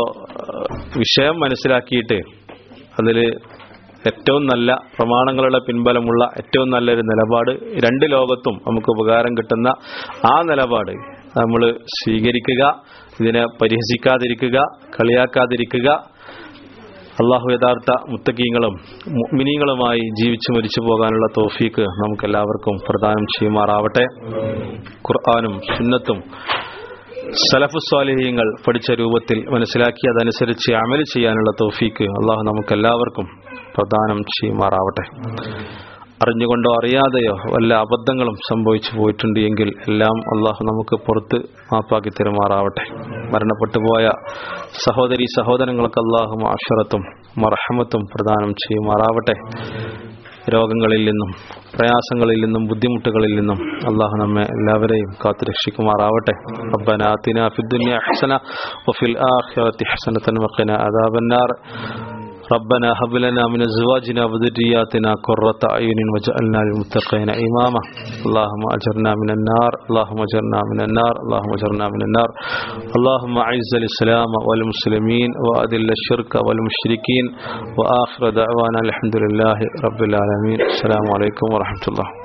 വിഷയം മനസ്സിലാക്കിയിട്ട് അതിൽ ഏറ്റവും നല്ല പ്രമാണങ്ങളുടെ പിൻബലമുള്ള ഏറ്റവും നല്ലൊരു നിലപാട് രണ്ട് ലോകത്തും നമുക്ക് ഉപകാരം കിട്ടുന്ന ആ നിലപാട് നമ്മൾ സ്വീകരിക്കുക ഇതിനെ പരിഹസിക്കാതിരിക്കുക കളിയാക്കാതിരിക്കുക അള്ളാഹു യഥാർത്ഥ മുത്തക്കീങ്ങളും മിനിങ്ങളുമായി ജീവിച്ചു മരിച്ചു പോകാനുള്ള തോഫീക്ക് നമുക്കെല്ലാവർക്കും പ്രദാനം ചെയ്യുമാറാവട്ടെ ഖുർആാനും സുന്നത്തും സലഫു സ്വാലിഹ്യങ്ങൾ പഠിച്ച രൂപത്തിൽ മനസ്സിലാക്കി അതനുസരിച്ച് അമൽ ചെയ്യാനുള്ള തോഫീക്ക് അള്ളാഹു നമുക്കെല്ലാവർക്കും പ്രദാനം ചെയ്യുമാറാവട്ടെ അറിഞ്ഞുകൊണ്ടോ അറിയാതെയോ വല്ല അബദ്ധങ്ങളും സംഭവിച്ചു പോയിട്ടുണ്ട് എങ്കിൽ എല്ലാം അള്ളാഹു നമുക്ക് പുറത്ത് മാപ്പാക്കി തരുമാറാവട്ടെ മരണപ്പെട്ടു പോയ സഹോദരി സഹോദരങ്ങൾക്ക് അള്ളാഹു അക്ഷറത്തും മറഹമത്തും പ്രദാനം ചെയ്യുമാറാവട്ടെ രോഗങ്ങളിൽ നിന്നും പ്രയാസങ്ങളിൽ നിന്നും ബുദ്ധിമുട്ടുകളിൽ നിന്നും അള്ളാഹു നമ്മെ എല്ലാവരെയും കാത്തുരക്ഷിക്കുമാറാവട്ടെ ربنا آتنا في الدنيا حسنة وفي الآخرة حسنة وقنا عذاب النار ربنا هب لنا من ازواجنا وذرياتنا قرة اعين واجعلنا للمتقين اماما اللهم اجرنا من النار اللهم اجرنا من النار اللهم اجرنا من النار اللهم اعز الاسلام والمسلمين واذل الشرك والمشركين واخر دعوانا الحمد لله رب العالمين السلام عليكم ورحمه الله